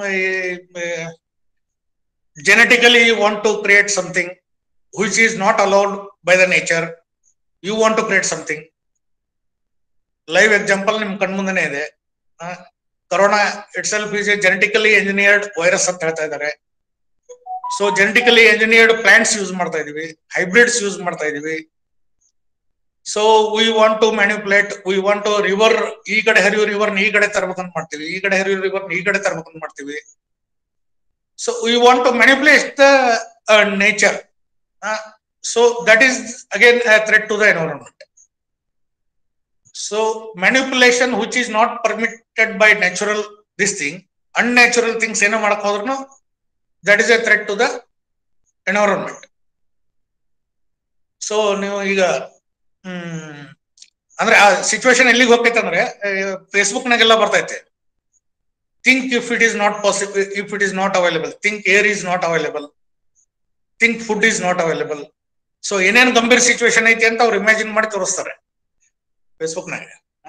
genetically you want to create something which is not allowed by the nature you want to create something live example ನಿಮ್ ಕಣ್ಮುಂದೆನೆ ಇದೆ corona itself is a genetically engineered virus ಅಂತ ಹೇಳ್ತಾ ಇದ್ದಾರೆ so genetically engineered plants use ಮಾಡ್ತಾ ಇದೀವಿ hybrids use ಮಾಡ್ತಾ ಇದೀವಿ so we want to manipulate we want to river ಈ ಕಡೆ ಹರಿಯೋ ರಿವರ್ ಈ ಕಡೆ ತರ್ಬೇಕಂತ ಮಾಡ್ತೀವಿ ಈ ಕಡೆ ಹರಿಯೋ ರಿವರ್ ಈ ಕಡೆ ತರ್ಬೇಕಂತ ಮಾಡ್ತೀವಿ so we want to manipulate the nature so that is again threat to the environment so manipulation which is not permitted by natural this thing unnatural things ಏನೋ ಮಾಡಕ್ ಹೋದ್ರು that is a threat to the environment so ನೀವು ಈಗ ಹ್ಮ್ ಅಂದ್ರೆ ಆ situation ಎಲ್ಲಿಗೆ ಹೋಗ್ತೈತೆ ಅಂದ್ರೆ Facebook ನಾಗೆಲ್ಲ ಬರ್ತೈತೆ think if it is not possible if it is not available think air is not available think food is not available so ಏನೇನ್ ಗಂಭೀರ ಸಿಚುವೇಶನ್ ಐತಿ ಅಂತ ಅವ್ರು ಇಮ್ಯಾಜಿನ್ ಮಾಡಿ ತೋರಿಸ್ತಾರೆ ಫೇಸ್ಬುಕ್ ನಾಗ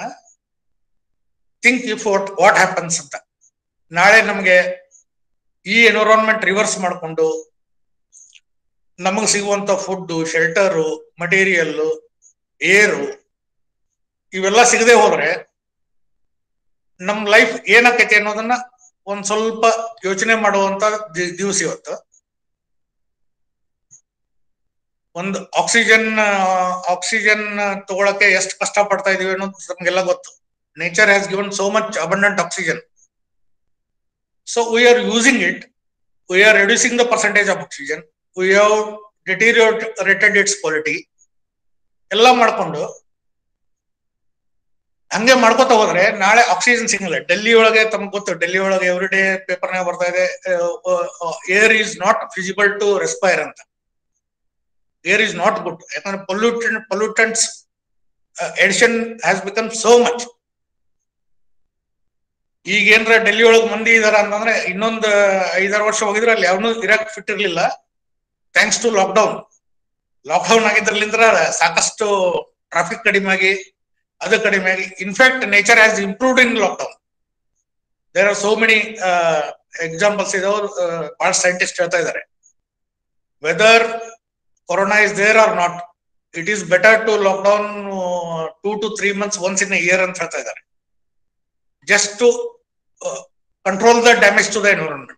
think if what what happens ಅಂತ ನಾಳೆ ನಮಗೆ ಈ ಎನ್ವಿರಾನ್ಮೆಂಟ್ ರಿವರ್ಸ್ ಮಾಡಿಕೊಂಡು ನಮಗೆ ಸಿಗುವಂತ ಫುಡ್ ಶೆಲ್ಟರು ಮಟೀರಿಯಲ್ ಏರು ಇವೆಲ್ಲ ಸಿಗದೆ ಹೋದ್ರೆ ನಮ್ ಲೈಫ್ ಏನಾಕೈತಿ ಅನ್ನೋದನ್ನ ಒಂದ್ ಸ್ವಲ್ಪ ಯೋಚನೆ ಮಾಡುವಂತ ದಿ- ದಿವ್ಸ ಇವತ್ತು ಒಂದು ಆಕ್ಸಿಜನ್ ಆಕ್ಸಿಜನ್ ತಗೊಳಕ್ಕೆ ಎಷ್ಟು ಕಷ್ಟ ಪಡ್ತಾ ಇದೀವಿ ಅನ್ನೋದು ನಮ್ಗೆಲ್ಲ ಗೊತ್ತು nature has given so much abundant oxygen so we are using it we are reducing the percentage of oxygen we have deteriorated its quality ಎಲ್ಲ ಮಾಡ್ಕೊಂಡು ಹಂಗೆ ಮಾಡ್ಕೋತ ಹೋದ್ರೆ ನಾಳೆ ಆಕ್ಸಿಜನ್ ಸಿಗಲ್ಲ ಡೆಲ್ಲಿ ಒಳಗೆ ತಮ್ಗೆ ಗೊತ್ತು ಡೆಲ್ಲಿ ಒಳಗೆ ಎವ್ರಿ ಡೇ ಪೇಪರ್ನಾಗ ಬರ್ತಾ ಇದೆ air is not feasible to respire ಅಂತ ಏರ್ ಈಸ್ ನಾಟ್ ಗುಡ್ ಯಾಕಂದ್ರೆ pollutant pollutants addition has become so much ಈಗ ಏನ್ರ ಡೆಲ್ಲಿ ಒಳಗ್ ಮಂದಿ ಇದಾರ ಅಂತಂದ್ರೆ ಇನ್ನೊಂದ್ ಐದಾರು ವರ್ಷ ಹೋಗಿದ್ರೆ ಅಲ್ಲಿ ಯಾವನು ಇರಾಕ್ ಫಿಟ್ ಇರ್ಲಿಲ್ಲ ಥ್ಯಾಂಕ್ಸ್ ಟು ಲಾಕ್ಡೌನ್ ಲಾಕ್ಡೌನ್ ಆಗಿದ್ರಲಿಂದ್ರ ಸಾಕಷ್ಟು ಟ್ರಾಫಿಕ್ ಕಡಿಮೆ ಆಗಿ ಅದು ಕಡಿಮೆ ಆಗಿ in fact nature has improved in lockdown there are so many examples ಇದಾವ ಬಹಳ ಸೈಂಟಿಸ್ಟ್ ಹೇಳ್ತಾ ಇದ್ದಾರೆ whether corona is there or not it is better to lockdown two to three months once in year ಅಂತ ಹೇಳ್ತಾ ಇದ್ದಾರೆ just to control the damage to the environment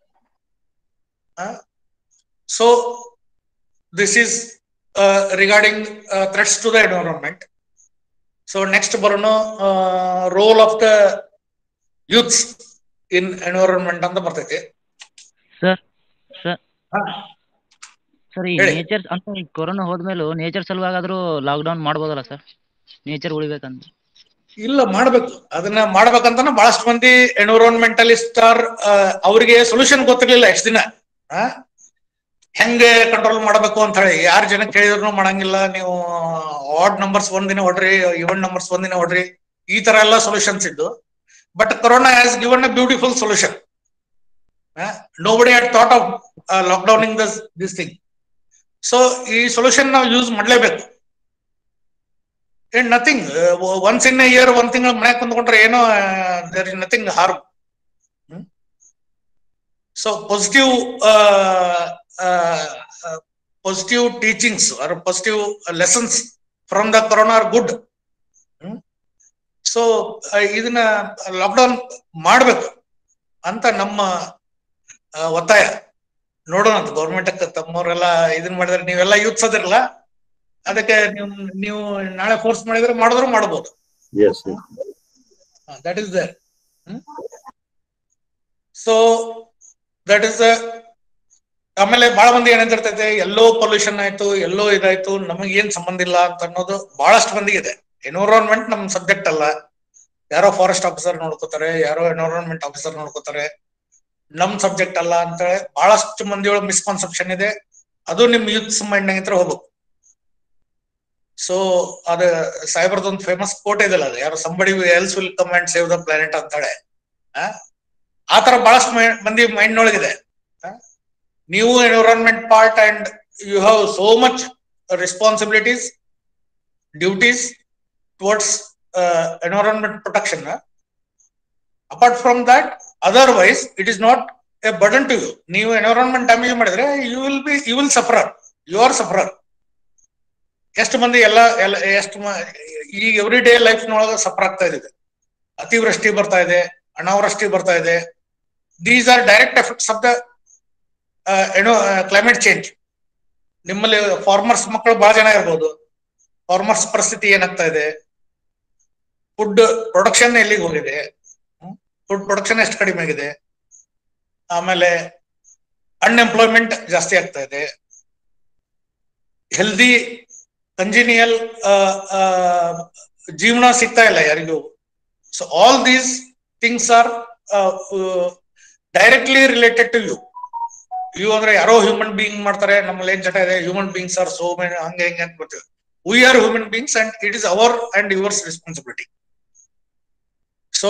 so this is regarding threats to the environment so next ಬರೋಣ role of the youths in environment ಅಂತ ಬರ್ತೈತಿ sir sir ಹಾ. Sir ಈ ಹೇಳಿ. Nature ಅಂತ ಈ ಕೊರೋನಾ ಹೋದ್ಮೇಲೂ ನೇಚರ್ ಸಲುವಾಗಾದ್ರೂ ಲಾಕ್ಡೌನ್ ಮಾಡ್ಬೋದಲ್ಲ ಸರ್ ನೇಚರ್ ಉಳಿಬೇಕಂತ ಇಲ್ಲ ಮಾಡ್ಬೇಕು ಅದನ್ನ ಮಾಡ್ಬೇಕಂತಾನೆ ಬಹಳಷ್ಟು ಮಂದಿ ಎನ್ವಿರಾನ್ಮೆಂಟಲಿಸ್ಟ್ ಆರ್ ಅವ್ರಿಗೆ ಸೊಲ್ಯೂಷನ್ ಗೊತ್ತಿರ್ಲಿಲ್ಲ ಎಷ್ಟು ದಿನ ಆ? ಹೆಂಗೆ ಕಂಟ್ರೋಲ್ ಮಾಡ್ಬೇಕು ಅಂತ ಹೇಳಿ ಯಾರ್ ಜನ ಕೇಳಿದ್ರು ಮಾಡಂಗಿಲ್ಲ ನೀವು ಆಡ್ ನಂಬರ್ಸ್ ಒಂದಿನ ಹೊಡ್ರಿ ಇವನ್ ನಂಬರ್ಸ್ ಒಂದಿನ ಹೊಡ್ರಿ ಈ ತರ ಎಲ್ಲ ಸೊಲ್ಯೂಷನ್ಸ್ ಇದ್ದು but corona has given a beautiful solution no body had thought of lockdowning thus this thing so ಈ ಸೊಲ್ಯೂಷನ್ ನಾವು ಯೂಸ್ ಮಾಡ್ಲೇಬೇಕು ಏನ್ ನಥಿಂಗ್ ಒನ್ಸ್ ಇನ್ ಇಯರ್ ಒಂದ್ ತಿಂಗಳ ಮನ್ಯಾಗ ಕುಂತ್ಕೊಂಡ್ರೆ ಏನೋ there is nothing harm so positive positive teachings are positive lessons from the corona are good so ಇದನ್ನ ಲಾಕ್ಡೌನ್ ಮಾಡ್ಬೇಕು ಅಂತ ನಮ್ಮ ಆ, ಒತ್ತಾಯ ನೋಡೋಣ ಗೌರ್ಮೆಂಟ್ ತಮ್ಮವರೆಲ್ಲ ಇದನ್ ಮಾಡಿದ್ರೆ ನೀವೆಲ್ಲ ಯೂತ್ಸ್ ಅದಿರಲ್ಲ ಅದಕ್ಕೆ ನೀವು ನೀವು ನಾಳೆ ಫೋರ್ಸ್ ಮಾಡಿದ್ರೆ ಮಾಡಿದ್ರು ಮಾಡ್ಬೋದು Yes. That is there so that is ಆಮೇಲೆ ಬಹಳ ಮಂದಿ ಏನಂತಿರ್ತೈತೆ ಎಲ್ಲೋ ಪೊಲ್ಯೂಷನ್ ಆಯ್ತು ಎಲ್ಲೋ ಇದಾಯ್ತು ನಮಗೆ ಏನ್ ಸಂಬಂಧ ಇಲ್ಲ ಅಂತ ಅನ್ನೋದು ಬಹಳಷ್ಟು ಮಂದಿಗೆ ಇದೆ ಎನ್ವಿರಾನ್ಮೆಂಟ್ ನಮ್ ಸಬ್ಜೆಕ್ಟ್ ಅಲ್ಲ ಯಾರೋ ಫಾರೆಸ್ಟ್ ಆಫೀಸರ್ ನೋಡ್ಕೋತಾರೆ ಯಾರೋ ಎನ್ವಿರಾನ್ಮೆಂಟ್ ಆಫೀಸರ್ ನೋಡ್ಕೋತಾರೆ ನಮ್ ಸಬ್ಜೆಕ್ಟ್ ಅಲ್ಲ ಅಂತ ಹೇಳಿ ಬಹಳಷ್ಟು ಮಂದಿ ಒಳಗೆ ಮಿಸ್ಕಾನ್ಸೆಪ್ಷನ್ ಇದೆ ಅದು ನಿಮ್ ಯೂತ್ಸ್ ಮೈಂಡ್ ಹತ್ರ ಹೋಗ್ಬೇಕು ಸೊ ಅದ ಸಾಹೇಬ್ರದೊಂದು ಫೇಮಸ್ ಕೋಟ್ ಇದೆಲ್ಲ ಅದು ಯಾರು somebody else will come and save the planet ಅಂತ ಹೇಳಿ ಆ? ಆ ತರ ಬಹಳಷ್ಟು ಮೈ- ಮಂದಿ ಮೈಂಡ್ ಒಳಗಿದೆ ಆ? ನೀವು environment part and you have so much responsibilities duties towards environment protection apart from that otherwise it is not a burden to you ನೀವು ಎನ್ವಿರಾನ್ಮೆಂಟ್ ಡ್ಯಾಮೇಜ್ ಮಾಡಿದ್ರೆ you will be you will sufferer you are sufferer ಎಷ್ಟು ಮಂದಿ ಎಲ್ಲ ಎಲ್ಲ ಎಷ್ಟು ಮ- ಈಗ every day life ನೊಳಗ ಸಫರ್ ಆಗ್ತಾ ಇದೆ ಅತಿವೃಷ್ಟಿ ಬರ್ತಾ ಇದೆ ಅನಾವೃಷ್ಟಿ ಬರ್ತಾ ಇದೆ these are direct effects of the ಏನೋ ಕ್ಲೈಮೇಟ್ ಚೇಂಜ್ ನಿಮ್ಮಲ್ಲಿ ಫಾರ್ಮರ್ಸ್ ಮಕ್ಕಳು ಬಹಳ ಜನ ಇರ್ಬೋದು ಫಾರ್ಮರ್ಸ್ ಪರಿಸ್ಥಿತಿ ಏನಾಗ್ತಾ ಇದೆ ಫುಡ್ ಪ್ರೊಡಕ್ಷನ್ ಎಲ್ಲಿಗೆ ಹೋಗಿದೆ ಫುಡ್ ಪ್ರೊಡಕ್ಷನ್ ಎಷ್ಟು ಕಡಿಮೆ ಆಗಿದೆ ಆಮೇಲೆ ಅನ್ಎಂಪ್ಲಾಯ್ಮೆಂಟ್ ಜಾಸ್ತಿ ಆಗ್ತಾ ಇದೆ ಹೆಲ್ದಿ ಕಂಜಿನಿಯಲ್ ಜೀವನ ಸಿಗ್ತಾ ಇಲ್ಲ ಯಾರಿಗೂ so all these things are directly related to you you ಅಂದ್ರೆ ಯಾರೋ ಹ್ಯೂಮನ್ ಬೀಯಿಂಗ್ ಮಾಡ್ತಾರೆ ನಮ್ಮಲ್ಲಿ ಏನ್ ಚಟ ಇದೆ human beings are so many ಹಂಗೆ ಹಿಂಗೆ ಅಂತ ಬರ್ತೀವಿ we are human beings and it is our and yours responsibility so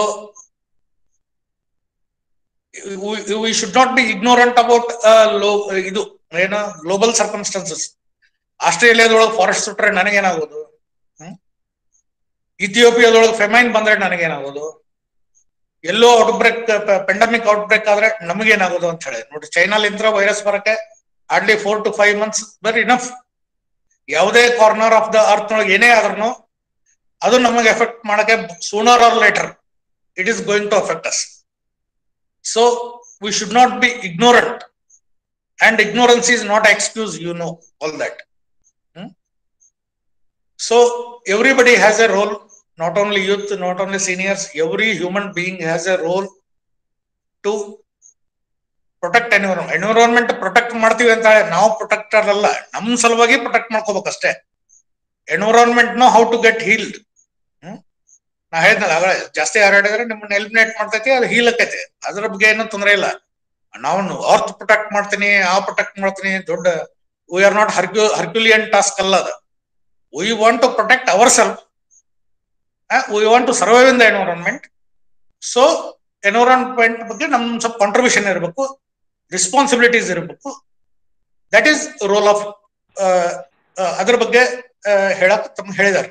we, we should not be ignorant about uh, low, ಇದು ಏನು ಗ್ಲೋಬಲ್ ಸರ್ಕಮ್ಸ್ಟೆನ್ಸಸ್ ಆಸ್ಟ್ರೇಲಿಯಾದೊಳಗೆ ಫಾರೆಸ್ಟ್ ಸುಟ್ರೆ ನನಗೇನಾಗೋದು ಹ್ಮ್? ಇಥಿಯೋಪಿಯಾದೊಳಗೆ ಫೆಮೈನ್ ಬಂದ್ರೆ ನನಗೇನಾಗೋದು ಎಲ್ಲೋ ಔಟ್ಬ್ರೇಕ್ ಪೆಂಡಮಿಕ್ ಔಟ್ಬ್ರೇಕ್ ಆದ್ರೆ ನಮಗೇನಾಗೋದು ಅಂತ ಹೇಳಿ ನೋಡಿ ಚೈನಾಲಿಂದ ವೈರಸ್ ಬರಕ್ಕೆ hardly four to five months very enough ಯಾವುದೇ ಕಾರ್ನರ್ ಆಫ್ ದ ಅರ್ತ್ ಒಳಗೆ ಏನೇ ಆದ್ರೂ ಅದು ನಮಗೆ ಎಫೆಕ್ಟ್ ಮಾಡಕ್ಕೆ sooner or later it is going to affect us so we should not be ignorant and ignorance is not excuse you know all that Hmm? so everybody has a role not only youth not only seniors every human being has a role to protect environ environment protect ಮಾಡ್ತೀವಿ ಅಂತ ನಾವು protector ಅಲ್ಲ ನಮ್ ಸಲುವಾಗಿ protect ಮಾಡ್ಕೋಬೇಕಷ್ಟೇ environment know how to get healed ನಾ ಹೇಳಿದ್ನಲ್ಲ ಆಗಲೇ ಜಾಸ್ತಿ ಹಾರಾಡಿದ್ರೆ ನಿಮ್ಮನ್ನ ಎಲಿಮಿನೇಟ್ ಮಾಡ್ತೈತಿ ಅದು ಹೀಲ್ ಆಕೈತಿ ಅದ್ರ ಬಗ್ಗೆ ಏನೂ ತೊಂದರೆ ಇಲ್ಲ ನಾವು ಅರ್ತ್ ಪ್ರೊಟೆಕ್ಟ್ ಮಾಡ್ತೀನಿ ಆ ಪ್ರೊಟೆಕ್ಟ್ ಮಾಡ್ತೀನಿ ದೊಡ್ಡ we are not hercu herculean task ಅಲ್ಲ ಅದು we want to protect our self we want to survive in the environment so environment ಬಗ್ಗೆ ನಮ್ ಸ್ವಲ್ಪ ಕಾಂಟ್ರಿಬ್ಯೂಷನ್ ಇರಬೇಕು ರೆಸ್ಪಾನ್ಸಿಬಿಲಿಟೀಸ್ ಇರಬೇಕು ದಟ್ ಈಸ್ ರೋಲ್ ಆಫ್ ಅದ್ರ ಬಗ್ಗೆ ಹೇಳಕ್ ತಮ್ಮ ಹೇಳಿದ್ದಾರೆ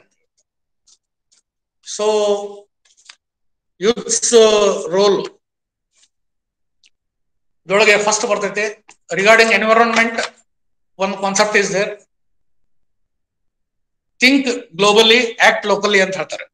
ಸೊ ಯೂತ್ಸ್ ರೋಲ್ ಇದರೊಳಗೆ ಫಸ್ಟ್ ಬರ್ತೈತೆ ರಿಗಾರ್ಡಿಂಗ್ ಎನ್ವಿರಾನ್ಮೆಂಟ್ ಒಂದು concept is there think globally act locally ಅಂತ ಹೇಳ್ತಾರೆ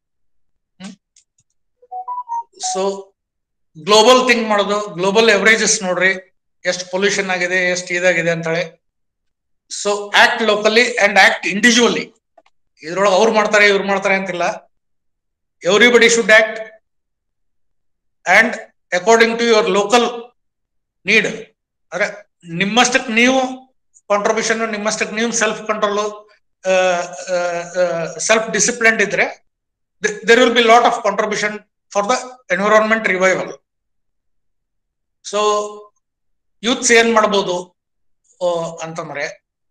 ಸೊ ಗ್ಲೋಬಲ್ ಥಿಂಕ್ ಮಾಡೋದು ಗ್ಲೋಬಲ್ ಎವರೇಜಸ್ ನೋಡ್ರಿ ಎಷ್ಟು ಪೊಲ್ಯೂಷನ್ ಆಗಿದೆ ಎಷ್ಟು ಇದಾಗಿದೆ ಅಂತ ಹೇಳಿ so act locally and act individually ಇದ್ರೊಳಗೆ ಅವ್ರು ಮಾಡ್ತಾರೆ ಇವ್ರು ಮಾಡ್ತಾರೆ ಅಂತಿಲ್ಲ everybody should act and according to your local need ಅಂದ್ರೆ ನಿಮ್ಮಷ್ಟಕ್ಕೆ ನೀವು ಕಾಂಟ್ರಿಬ್ಯೂಷನ್ ನಿಮ್ಮಷ್ಟಕ್ಕೆ ನೀವು ಸೆಲ್ಫ್ ಕಂಟ್ರೋಲ್ ಸೆಲ್ಫ್ ಡಿಸಿಪ್ಲಿನ್ ಇದ್ರೆ there will B lot of contribution for the environment revival so youths ಏನ್ ಮಾಡ್ಬೋದು ಅಂತಂದ್ರೆ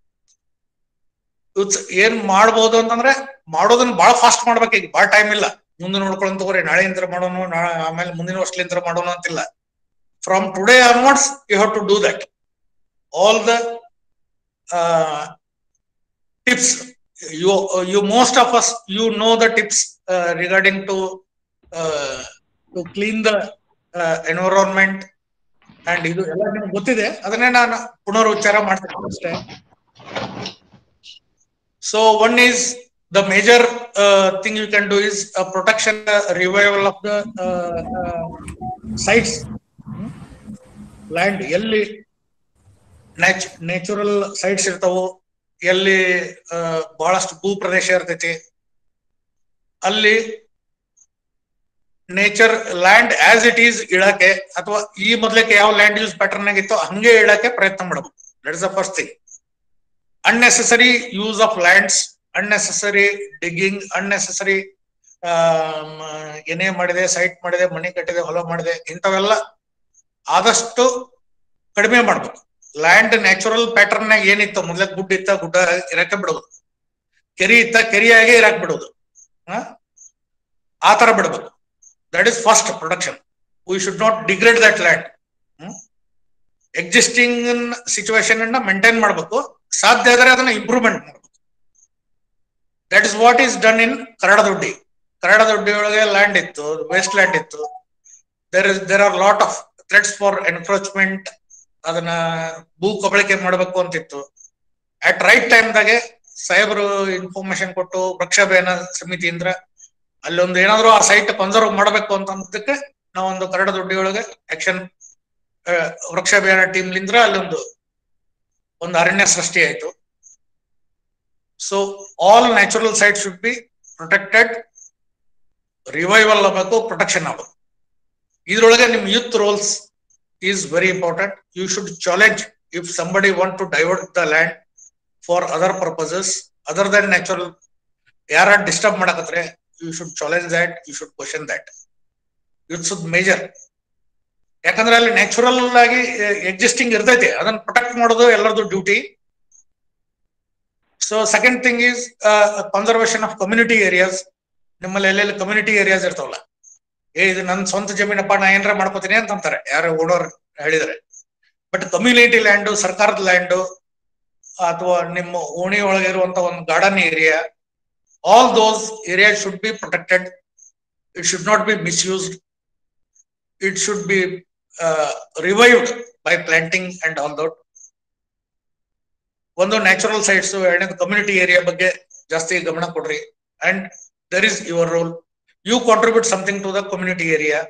ಯೂತ್ಸ್ ಏನ್ ಮಾಡ್ಬೋದು ಅಂತಂದ್ರೆ ಮಾಡೋದನ್ನ ಬಹಳ ಫಾಸ್ಟ್ ಮಾಡ್ಬೇಕು ಈಗ ಬಹಳ ಟೈಮ್ ಇಲ್ಲ ಮುಂದೆ ನೋಡ್ಕೊಳ್ಳೋಣ ತಗೋರಿ ನಾಳೆಯಿಂದ ಮಾಡೋಣ ಆಮೇಲೆ ಮುಂದಿನ ವರ್ಷಲಿಂದ ಮಾಡೋಣ ಅಂತಿಲ್ಲ from today onwards you have to do that all the uh, tips you you most of us you know the tips uh, regarding to uh, to clean the uh, environment and ಇದು ಎಲ್ಲ ನಿಮ್ಗೆ ಗೊತ್ತಿದೆ ಅದನ್ನೇ ನಾನು ಪುನರುಚ್ಚಾರ ಮಾಡ್ತೀನಿ ಅಷ್ಟೇ so one is the major uh, thing you can do is a protection uh, revival of the uh, uh, sites land ಎಲ್ಲಿ ನ್ಯಾಚುರಲ್ ಸೈಟ್ಸ್ ಇರ್ತಾವೋ ಎಲ್ಲಿ ಬಹಳಷ್ಟು ಭೂ ಪ್ರದೇಶ ಇರ್ತೈತಿ ಅಲ್ಲಿ nature land as it is ಇಡಕ್ಕೆ ಅಥವಾ ಈ ಮೊದ್ಲಕ್ಕೆ ಯಾವ ಲ್ಯಾಂಡ್ ಯೂಸ್ ಪ್ಯಾಟರ್ನ್ ಆಗಿತ್ತೋ ಹಂಗೆ ಇಡಕ್ಕೆ ಪ್ರಯತ್ನ ಮಾಡಬೇಕು that is the first thing unnecessary use of lands unnecessary digging unnecessary ಏನೇ ಮಾಡಿದೆ ಸೈಟ್ ಮಾಡಿದೆ ಮನೆ ಕಟ್ಟಿದೆ ಹೊಲ ಮಾಡಿದೆ ಇಂಥವೆಲ್ಲ ಆದಷ್ಟು ಕಡಿಮೆ ಮಾಡ್ಬೇಕು ಲ್ಯಾಂಡ್ ನ್ಯಾಚುರಲ್ ಪ್ಯಾಟರ್ನ್ ನಾಗ ಏನಿತ್ತು ಮೊದ್ಲಕ್ಕೆ ಗುಡ್ಡ ಇತ್ತ ಗುಡ್ಡ ಇರಕ್ಕೆ ಬಿಡೋದು ಕೆರಿ ಇತ್ತ ಕೆರಿಯಾಗೆ ಇರಕ್ ಬಿಡೋದು ಆ ತರ ಬಿಡ್ಬೇಕು that is first production we should not degrade that land existing situation ಅನ್ನ ಮೇಂಟೈನ್ ಮಾಡ್ಬೇಕು ಸಾಧ್ಯ ಆದ್ರೆ ಅದನ್ನ ಇಂಪ್ರೂವ್ಮೆಂಟ್ ಮಾಡ್ಬೇಕು that is what is done in Karadadoddi Karadadoddi ಒಳಗೆ ಲ್ಯಾಂಡ್ ಇತ್ತು ವೇಸ್ಟ್ ಲ್ಯಾಂಡ್ ಇತ್ತು there is there are lot of threats for encroachment ಅದನ್ನ ಭೂ ಕಬಳಿಕೆ ಮಾಡಬೇಕು ಅಂತಿತ್ತು ಅಟ್ ರೈಟ್ ಟೈಮ್ದಾಗೆ ಸಾಹೇಬರು ಇನ್ಫಾರ್ಮೇಶನ್ ಕೊಟ್ಟು ವೃಕ್ಷಾಭಿಯಾನ ಸಮಿತಿಯಿಂದ ಅಲ್ಲೊಂದು ಏನಾದ್ರು ಆ ಸೈಟ್ ಕನ್ಸರ್ವ್ ಮಾಡಬೇಕು ಅಂತ ಅಂದಕ್ಕೆ ನಾವೊಂದು ಕರಡ ದೊಡ್ಡಿ ಒಳಗೆ ಆಕ್ಷನ್ ವೃಕ್ಷಾಭಿಯಾನ ಟೀಮ್ ಲಿಂದ್ರ ಅಲ್ಲೊಂದು ಒಂದು ಅರಣ್ಯ ಸೃಷ್ಟಿ ಆಯ್ತು so all natural site should be protected revival ಆಗಬೇಕು ಪ್ರೊಟೆಕ್ಷನ್ ಆಗಬೇಕು ಇದ್ರೊಳಗೆ ನಿಮ್ youth roles is very important you should challenge if somebody want to divert the land for other purposes other than natural ಯಾರ ಡಿಸ್ಟರ್ಬ್ ಮಾಡಕತ್ರೆ you should challenge that you should question that youths major ಯಾಕಂದ್ರೆ ಅಲ್ಲಿ natural ಆಗಿ existing ಇರ್ತೈತಿ ಅದನ್ನ protect ಮಾಡೋದು ಎಲ್ಲರದು duty so second thing is conservation of community areas ನಿಮ್ಮಲ್ಲಿ ಎಲ್ಲೆಲ್ಲಿ ಕಮ್ಯುನಿಟಿ ಏರಿಯಾಸ್ ಇರ್ತಾವಲ್ಲ ಏ ಇದು ನನ್ನ ಸ್ವಂತ ಜಮೀನಪ್ಪ ನಾ ಏನಾರ ಮಾಡ್ಕೋತೀನಿ ಅಂತ ಅಂತಾರೆ ಯಾರು ಓಡೋರ್ ಹೇಳಿದರೆ ಬಟ್ ಕಮ್ಯುನಿಟಿ ಲ್ಯಾಂಡು ಸರ್ಕಾರದ ಲ್ಯಾಂಡು ಅಥವಾ ನಿಮ್ಮ ಓಣಿ ಒಳಗೆ ಇರುವಂತ ಒಂದು garden area all those area should be protected it should not be misused it should be revived by planting and all doubt ಒಂದು ನ್ಯಾಚುರಲ್ ಸೈಟ್ಸ್ ಎರಡನೇದು ಕಮ್ಯುನಿಟಿ ಏರಿಯಾ ಬಗ್ಗೆ ಜಾಸ್ತಿ ಗಮನ ಕೊಡ್ರಿ and there is your role you contribute something to the community area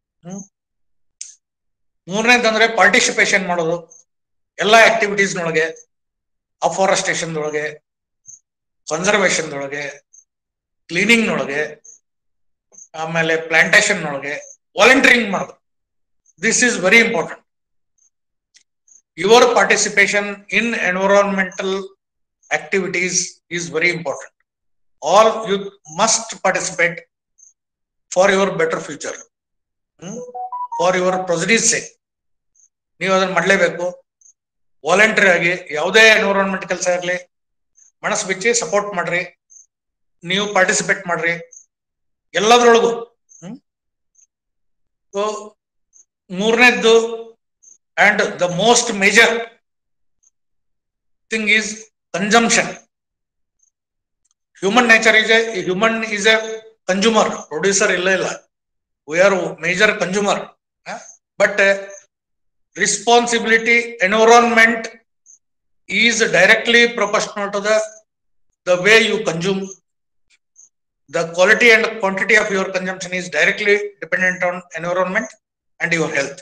ಮೂರನೇದಂದ್ರೆ participation ಮಾಡೋದು ಎಲ್ಲಾ activities ನೊಳಗೆ ಅಫಾರೆಸ್ಟೇಷನ್ ಒಳಗೆ ಕನ್ಸರ್ವೇಷನ್ ಒಳಗೆ ಕ್ಲೀನಿಂಗ್ ನೊಳಗೆ ಆಮೇಲೆ ಪ್ಲಾಂಟೇಶನ್ ಒಳಗೆ ವಾಲಂಟಿಯರಿಂಗ್ ಮಾಡೋದು this is very important your participation in environmental activities is very important all you must participate for your better future for your posterity's sake ನೀವು ಅದನ್ನ ಮಾಡಲೇಬೇಕು ವಾಲಂಟಿಯರ್ ಆಗಿ ಯಾವುದೇ ಎನ್ವಿರಾನ್ಮೆಂಟ್ ಕೆಲಸ ಇರಲಿ ಮನಸ್ಸು ಬಿಚ್ಚಿ ಸಪೋರ್ಟ್ ಮಾಡ್ರಿ ನೀವು ಪಾರ್ಟಿಸಿಪೇಟ್ ಮಾಡ್ರಿ ಎಲ್ಲದರೊಳಗು ಸೊ ಮೂರನೇದ್ದು and the most major thing is consumption human nature is a human is a consumer producer ಇಲ್ಲ ಇಲ್ಲ we are major consumer but responsibility environment is directly proportional to the the way you consume the quality and quantity of your consumption is directly dependent on environment and your health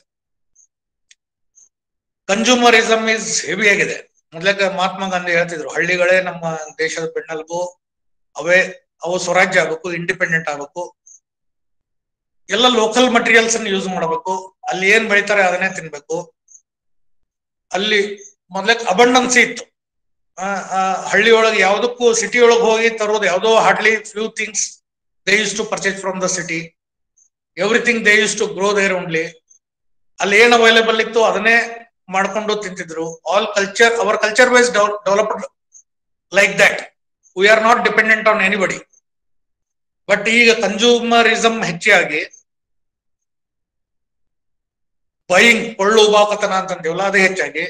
consumerism is heavy ಆಗಿದೆ ಮೊದ್ಲಕ್ಕೆ ಮಹಾತ್ಮ ಗಾಂಧಿ ಹೇಳ್ತಿದ್ರು ಹಳ್ಳಿಗಳೇ ನಮ್ಮ ದೇಶದ ಬೆನ್ನೆಲುಬು ಅವೇ ಅವು ಸ್ವರಾಜ್ಯ ಆಗ್ಬೇಕು independent ಆಗ್ಬೇಕು ಎಲ್ಲ ಲೋಕಲ್ ಮಟೀರಿಯಲ್ಸ್ ಅನ್ನು ಯೂಸ್ ಮಾಡಬೇಕು ಅಲ್ಲಿ ಏನ್ ಬೆಳಿತಾರೆ ಅದನ್ನೇ ತಿನ್ಬೇಕು ಅಲ್ಲಿ ಮೊದ್ಲಕ್ಕೆ ಅಬಂಡನ್ಸಿ ಇತ್ತು ಹಳ್ಳಿ ಒಳಗೆ ಯಾವ್ದಕ್ಕೂ ಸಿಟಿ ಒಳಗೆ ಹೋಗಿ ತರೋದು ಯಾವ್ದೋ hardly few things they use to purchase from the city everything they use to grow there only ಅಲ್ಲಿ ಏನ್ ಅವೈಲೇಬಲ್ ಇತ್ತು ಅದನ್ನೇ ಮಾಡ್ಕೊಂಡು ತಿಂತಿದ್ರು all culture our culture wise developed like that we are not dependent on anybody but ಈಗ consumerism ಹೆಚ್ಚಾಗಿ buying ಕೊಳ್ಳು ಬಾಕತನ ಅಂತಂತೀವಲ್ಲ ಅದು ಹೆಚ್ಚಾಗಿ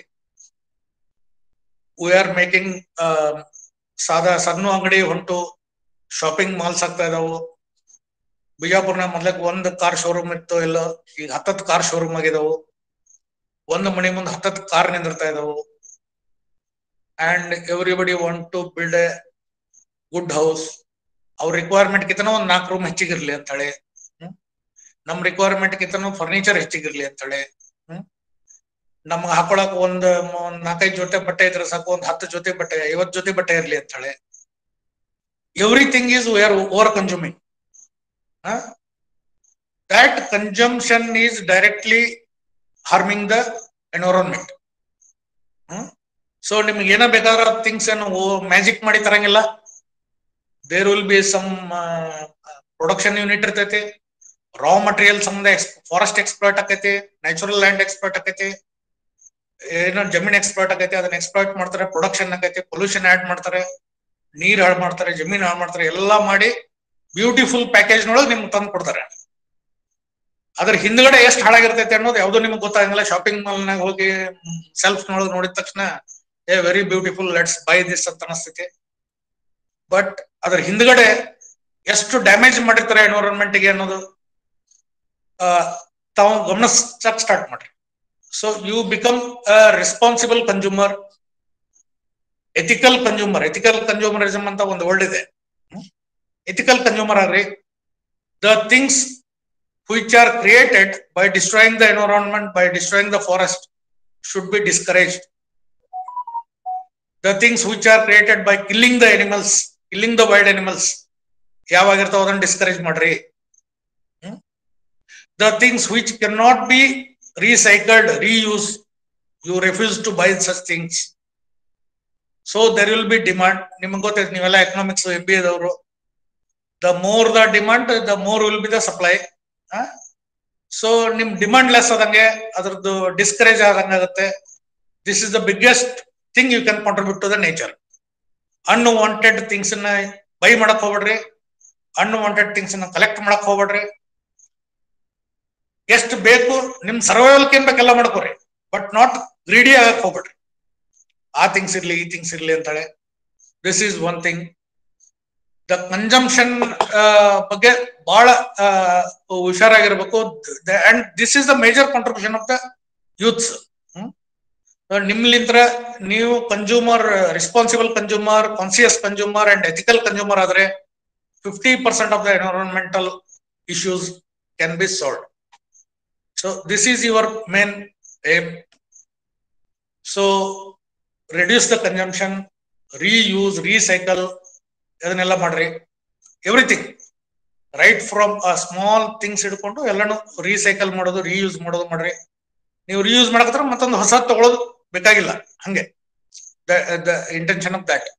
ವಿ ಆರ್ ಮೇಕಿಂಗ್ ಸಾದಾ ಸಣ್ಣ ಅಂಗಡಿ ಹೊಂಟು ಶಾಪಿಂಗ್ ಮಾಲ್ಸ್ ಆಗ್ತಾ ಇದಾವು ಬಿಜಾಪುರ್ನ ಮೊದ್ಲಕ್ಕೆ ಒಂದ್ ಕಾರ್ ಶೋರೂಮ್ ಇತ್ತು ಇಲ್ಲ ಈಗ ಹತ್ತತ್ತು ಕಾರ್ ಶೋರೂಮ್ ಆಗಿದಾವು ಒಂದು ಮನೆ ಮುಂದೆ ಹತ್ತತ್ತು ಕಾರ್ ನಿಂದಿರ್ತಾ ಇದಾವು and everybody want to build a good house ಅವ್ರ ರಿಕ್ವೈರ್ಮೆಂಟ್ ಕಿತನ ಒಂದ್ ನಾಲ್ಕು ರೂಮ್ ಹೆಚ್ಚಿಗಿರ್ಲಿ ಅಂತ ಹೇಳಿ ನಮ್ ರಿಕ್ವೈರ್ಮೆಂಟ್ ಕಿತನ ಫರ್ನಿಚರ್ ಹೆಚ್ಚಿಗಿರ್ಲಿ ಅಂತ ಹೇಳಿ ಹ್ಮ್ ನಮ್ಗೆ ಹಾಕೊಳಕ್ ಒಂದ್ ಒಂದ್ ನಾಲ್ಕೈದು ಜೊತೆ ಬಟ್ಟೆ ಇದ್ರೆ ಸಾಕು ಒಂದ್ ಹತ್ತು ಜೊತೆ ಬಟ್ಟೆ ಐವತ್ ಜೊತೆ ಬಟ್ಟೆ ಇರ್ಲಿ ಅಂತ ಹೇಳಿ everything is we are over consuming that consumption is directly harming the environment hmm so ನಿಮ್ಗೆ ಏನ ಬೇಕಾದ್ರ ಥಿಂಗ್ಸ್ ಏನು ಮ್ಯಾಜಿಕ್ ಮಾಡಿ ತರಂಗಿಲ್ಲ there will be some production unit ಇರ್ತೈತಿ ರಾ ಮಟೀರಿಯಲ್ ಸಂಬಂಧ ಫಾರೆಸ್ಟ್ ಎಕ್ಸ್ಪ್ಲೋಟ್ ಆಕೈತಿ ನ್ಯಾಚುರಲ್ ಲ್ಯಾಂಡ್ ಎಕ್ಸ್ಪ್ಲೋಟ್ ಆಕೈತಿ ಏನೋ ಜಮೀನ್ ಎಕ್ಸ್ಪ್ಲೋಟ್ ಆಕೈತಿ ಅದನ್ನ ಎಕ್ಸ್ಪ್ಲೋಟ್ ಮಾಡ್ತಾರೆ ಪ್ರೊಡಕ್ಷನ್ ಆಕೈತಿ ಪೊಲ್ಯೂಷನ್ ಆಡ್ ಮಾಡ್ತಾರೆ ನೀರ್ ಹಾಳು ಮಾಡ್ತಾರೆ ಜಮೀನ್ ಹಾಳು ಮಾಡ್ತಾರೆ ಎಲ್ಲಾ ಮಾಡಿ ಬ್ಯೂಟಿಫುಲ್ ಪ್ಯಾಕೇಜ್ ನೊಳಗೆ ನಿಮ್ಗೆ ತಂದು ಕೊಡ್ತಾರೆ ಅದ್ರ ಹಿಂದ್ಗಡೆ ಎಷ್ಟು ಹಾಳಾಗಿರ್ತೈತೆ ಅನ್ನೋದು ಯಾವ್ದು ನಿಮ್ಗೆ ಗೊತ್ತಾಗಂಗಿಲ್ಲ ಶಾಪಿಂಗ್ ಮಾಲ್ನಾಗ ಹೋಗಿ ಸೆಲ್ಫ್ ನೊಳಗೆ ನೋಡಿದ ತಕ್ಷಣ ಏ very beautiful let's buy this ಅಂತ ಅನಿಸ್ತೈತಿ ಬಟ್ ಅದ್ರ ಹಿಂದ್ಗಡೆ ಎಷ್ಟು ಡ್ಯಾಮೇಜ್ ಮಾಡಿರ್ತಾರೆ ಎನ್ವಿರಾನ್ಮೆಂಟ್ ಗೆ ಅನ್ನೋದು ತಾವು ಗಮನಿಸಕ್ ಸ್ಟಾರ್ಟ್ ಮಾಡ್ರಿ so you become a responsible consumer ethical consumer ethical consumerism ಅಂತ ಒಂದು ವರ್ಡ್ ಇದೆ ಎಥಿಕಲ್ ಕನ್ಸ್ಯೂಮರ್ ಆಗ್ರಿ the things which are created by destroying the environment, by destroying the forest, should be discouraged. The things which are created by killing the animals, killing the wild animals, ಯಾವಾಗಿರ್ತಾವ ಅದನ್ನ discourage ಮಾಡ್ರಿ the things which can not be recycled reuse you refuse to buy such things so there will be demand ನಿಮ್ಗೆ ಗೊತ್ತೈತೆ ನೀವೆಲ್ಲ economics M B ಎದವರು the more the demand the more will be the supply so ನಿಮ್ demand less ಆದಂಗೆ ಅದ್ರದ್ದು discourage ಆದಂಗೆ ಆಗುತ್ತೆ this is the biggest thing you can contribute to the nature unwanted things ನ ಬೈ ಮಾಡಕ್ ಹೋಗ್ಬೇಡ್ರಿ unwanted things ನ ಕಲೆಕ್ಟ್ ಮಾಡಕ್ ಹೋಗ್ಬೇಡ್ರಿ ಎಷ್ಟು ಬೇಕು ನಿಮ್ ಸರ್ವೈವಲ್ ಏನ್ ಬೇಕೆಲ್ಲ ಮಾಡ್ಕೋರಿ ಬಟ್ ನಾಟ್ ಗ್ರೀಡಿ ಆಗಕ್ ಹೋಗ್ಬೇಡ್ರಿ ಆ ಥಿಂಗ್ಸ್ ಇರ್ಲಿ ಈ ಥಿಂಗ್ಸ್ ಇರ್ಲಿ ಅಂತಾಳೆ this is one thing the consumption ಬಗ್ಗೆ ಬಹಳ ಹುಷಾರಾಗಿರ್ಬೇಕು and this is the major contribution of the youths ನಿಮ್ಲಿಂತ್ರ ನೀವು consumer responsible consumer conscious consumer and ethical consumer ಆದ್ರೆ fifty percent of the environmental issues can be solve so this is your main aim so reduce the consumption reuse recycle ಅದನ್ನೆಲ್ಲ ಮಾಡ್ರಿ everything right from a small things ಹಿಡ್ಕೊಂಡು ಎಲ್ಲಾನು recycle ಮಾಡೋದು reuse ಮಾಡೋದು ಮಾಡ್ರಿ ನೀವು reuse ಮಾಡಕತ್ರ ಮತ್ತೊಂದು ಹೊಸ ತಗೊಳ್ಳೋದು ಬೇಕಾಗಿಲ್ಲ ಹಂಗೆ the intention of that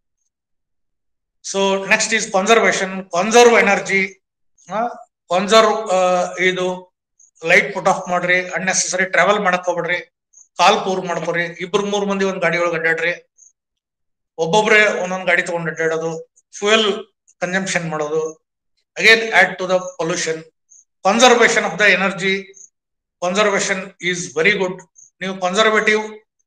so next is conservation conserve energy conserve ಇದು ಲೈಟ್ ಪುಟ್ ಆಫ್ ಮಾಡ್ರಿ ಅನ್ನೆಸೆಸರಿ ಟ್ರಾವೆಲ್ ಮಾಡಕ್ ಹೋಗ್ಬೇಡ್ರಿ ಕಾಲ್ ಪೂರ್ ಮಾಡ್ಕೊರಿ ಇಬ್ರು ಮೂರ್ ಮಂದಿ ಒಂದ್ ಗಾಡಿ ಒಳಗೆ ಅಡ್ಡಾಡ್ರಿ ಒಬ್ಬೊಬ್ರೆ ಒಂದೊಂದ್ ಗಾಡಿ ತಗೊಂಡ್ ಅಡ್ಡಾಡೋದು ಫ್ಯೂಯಲ್ ಕನ್ಸಂಪ್ಷನ್ ಮಾಡೋದು again add to the pollution conservation of the energy conservation is very good ನೀವು ಕನ್ಸರ್ವೇಟಿವ್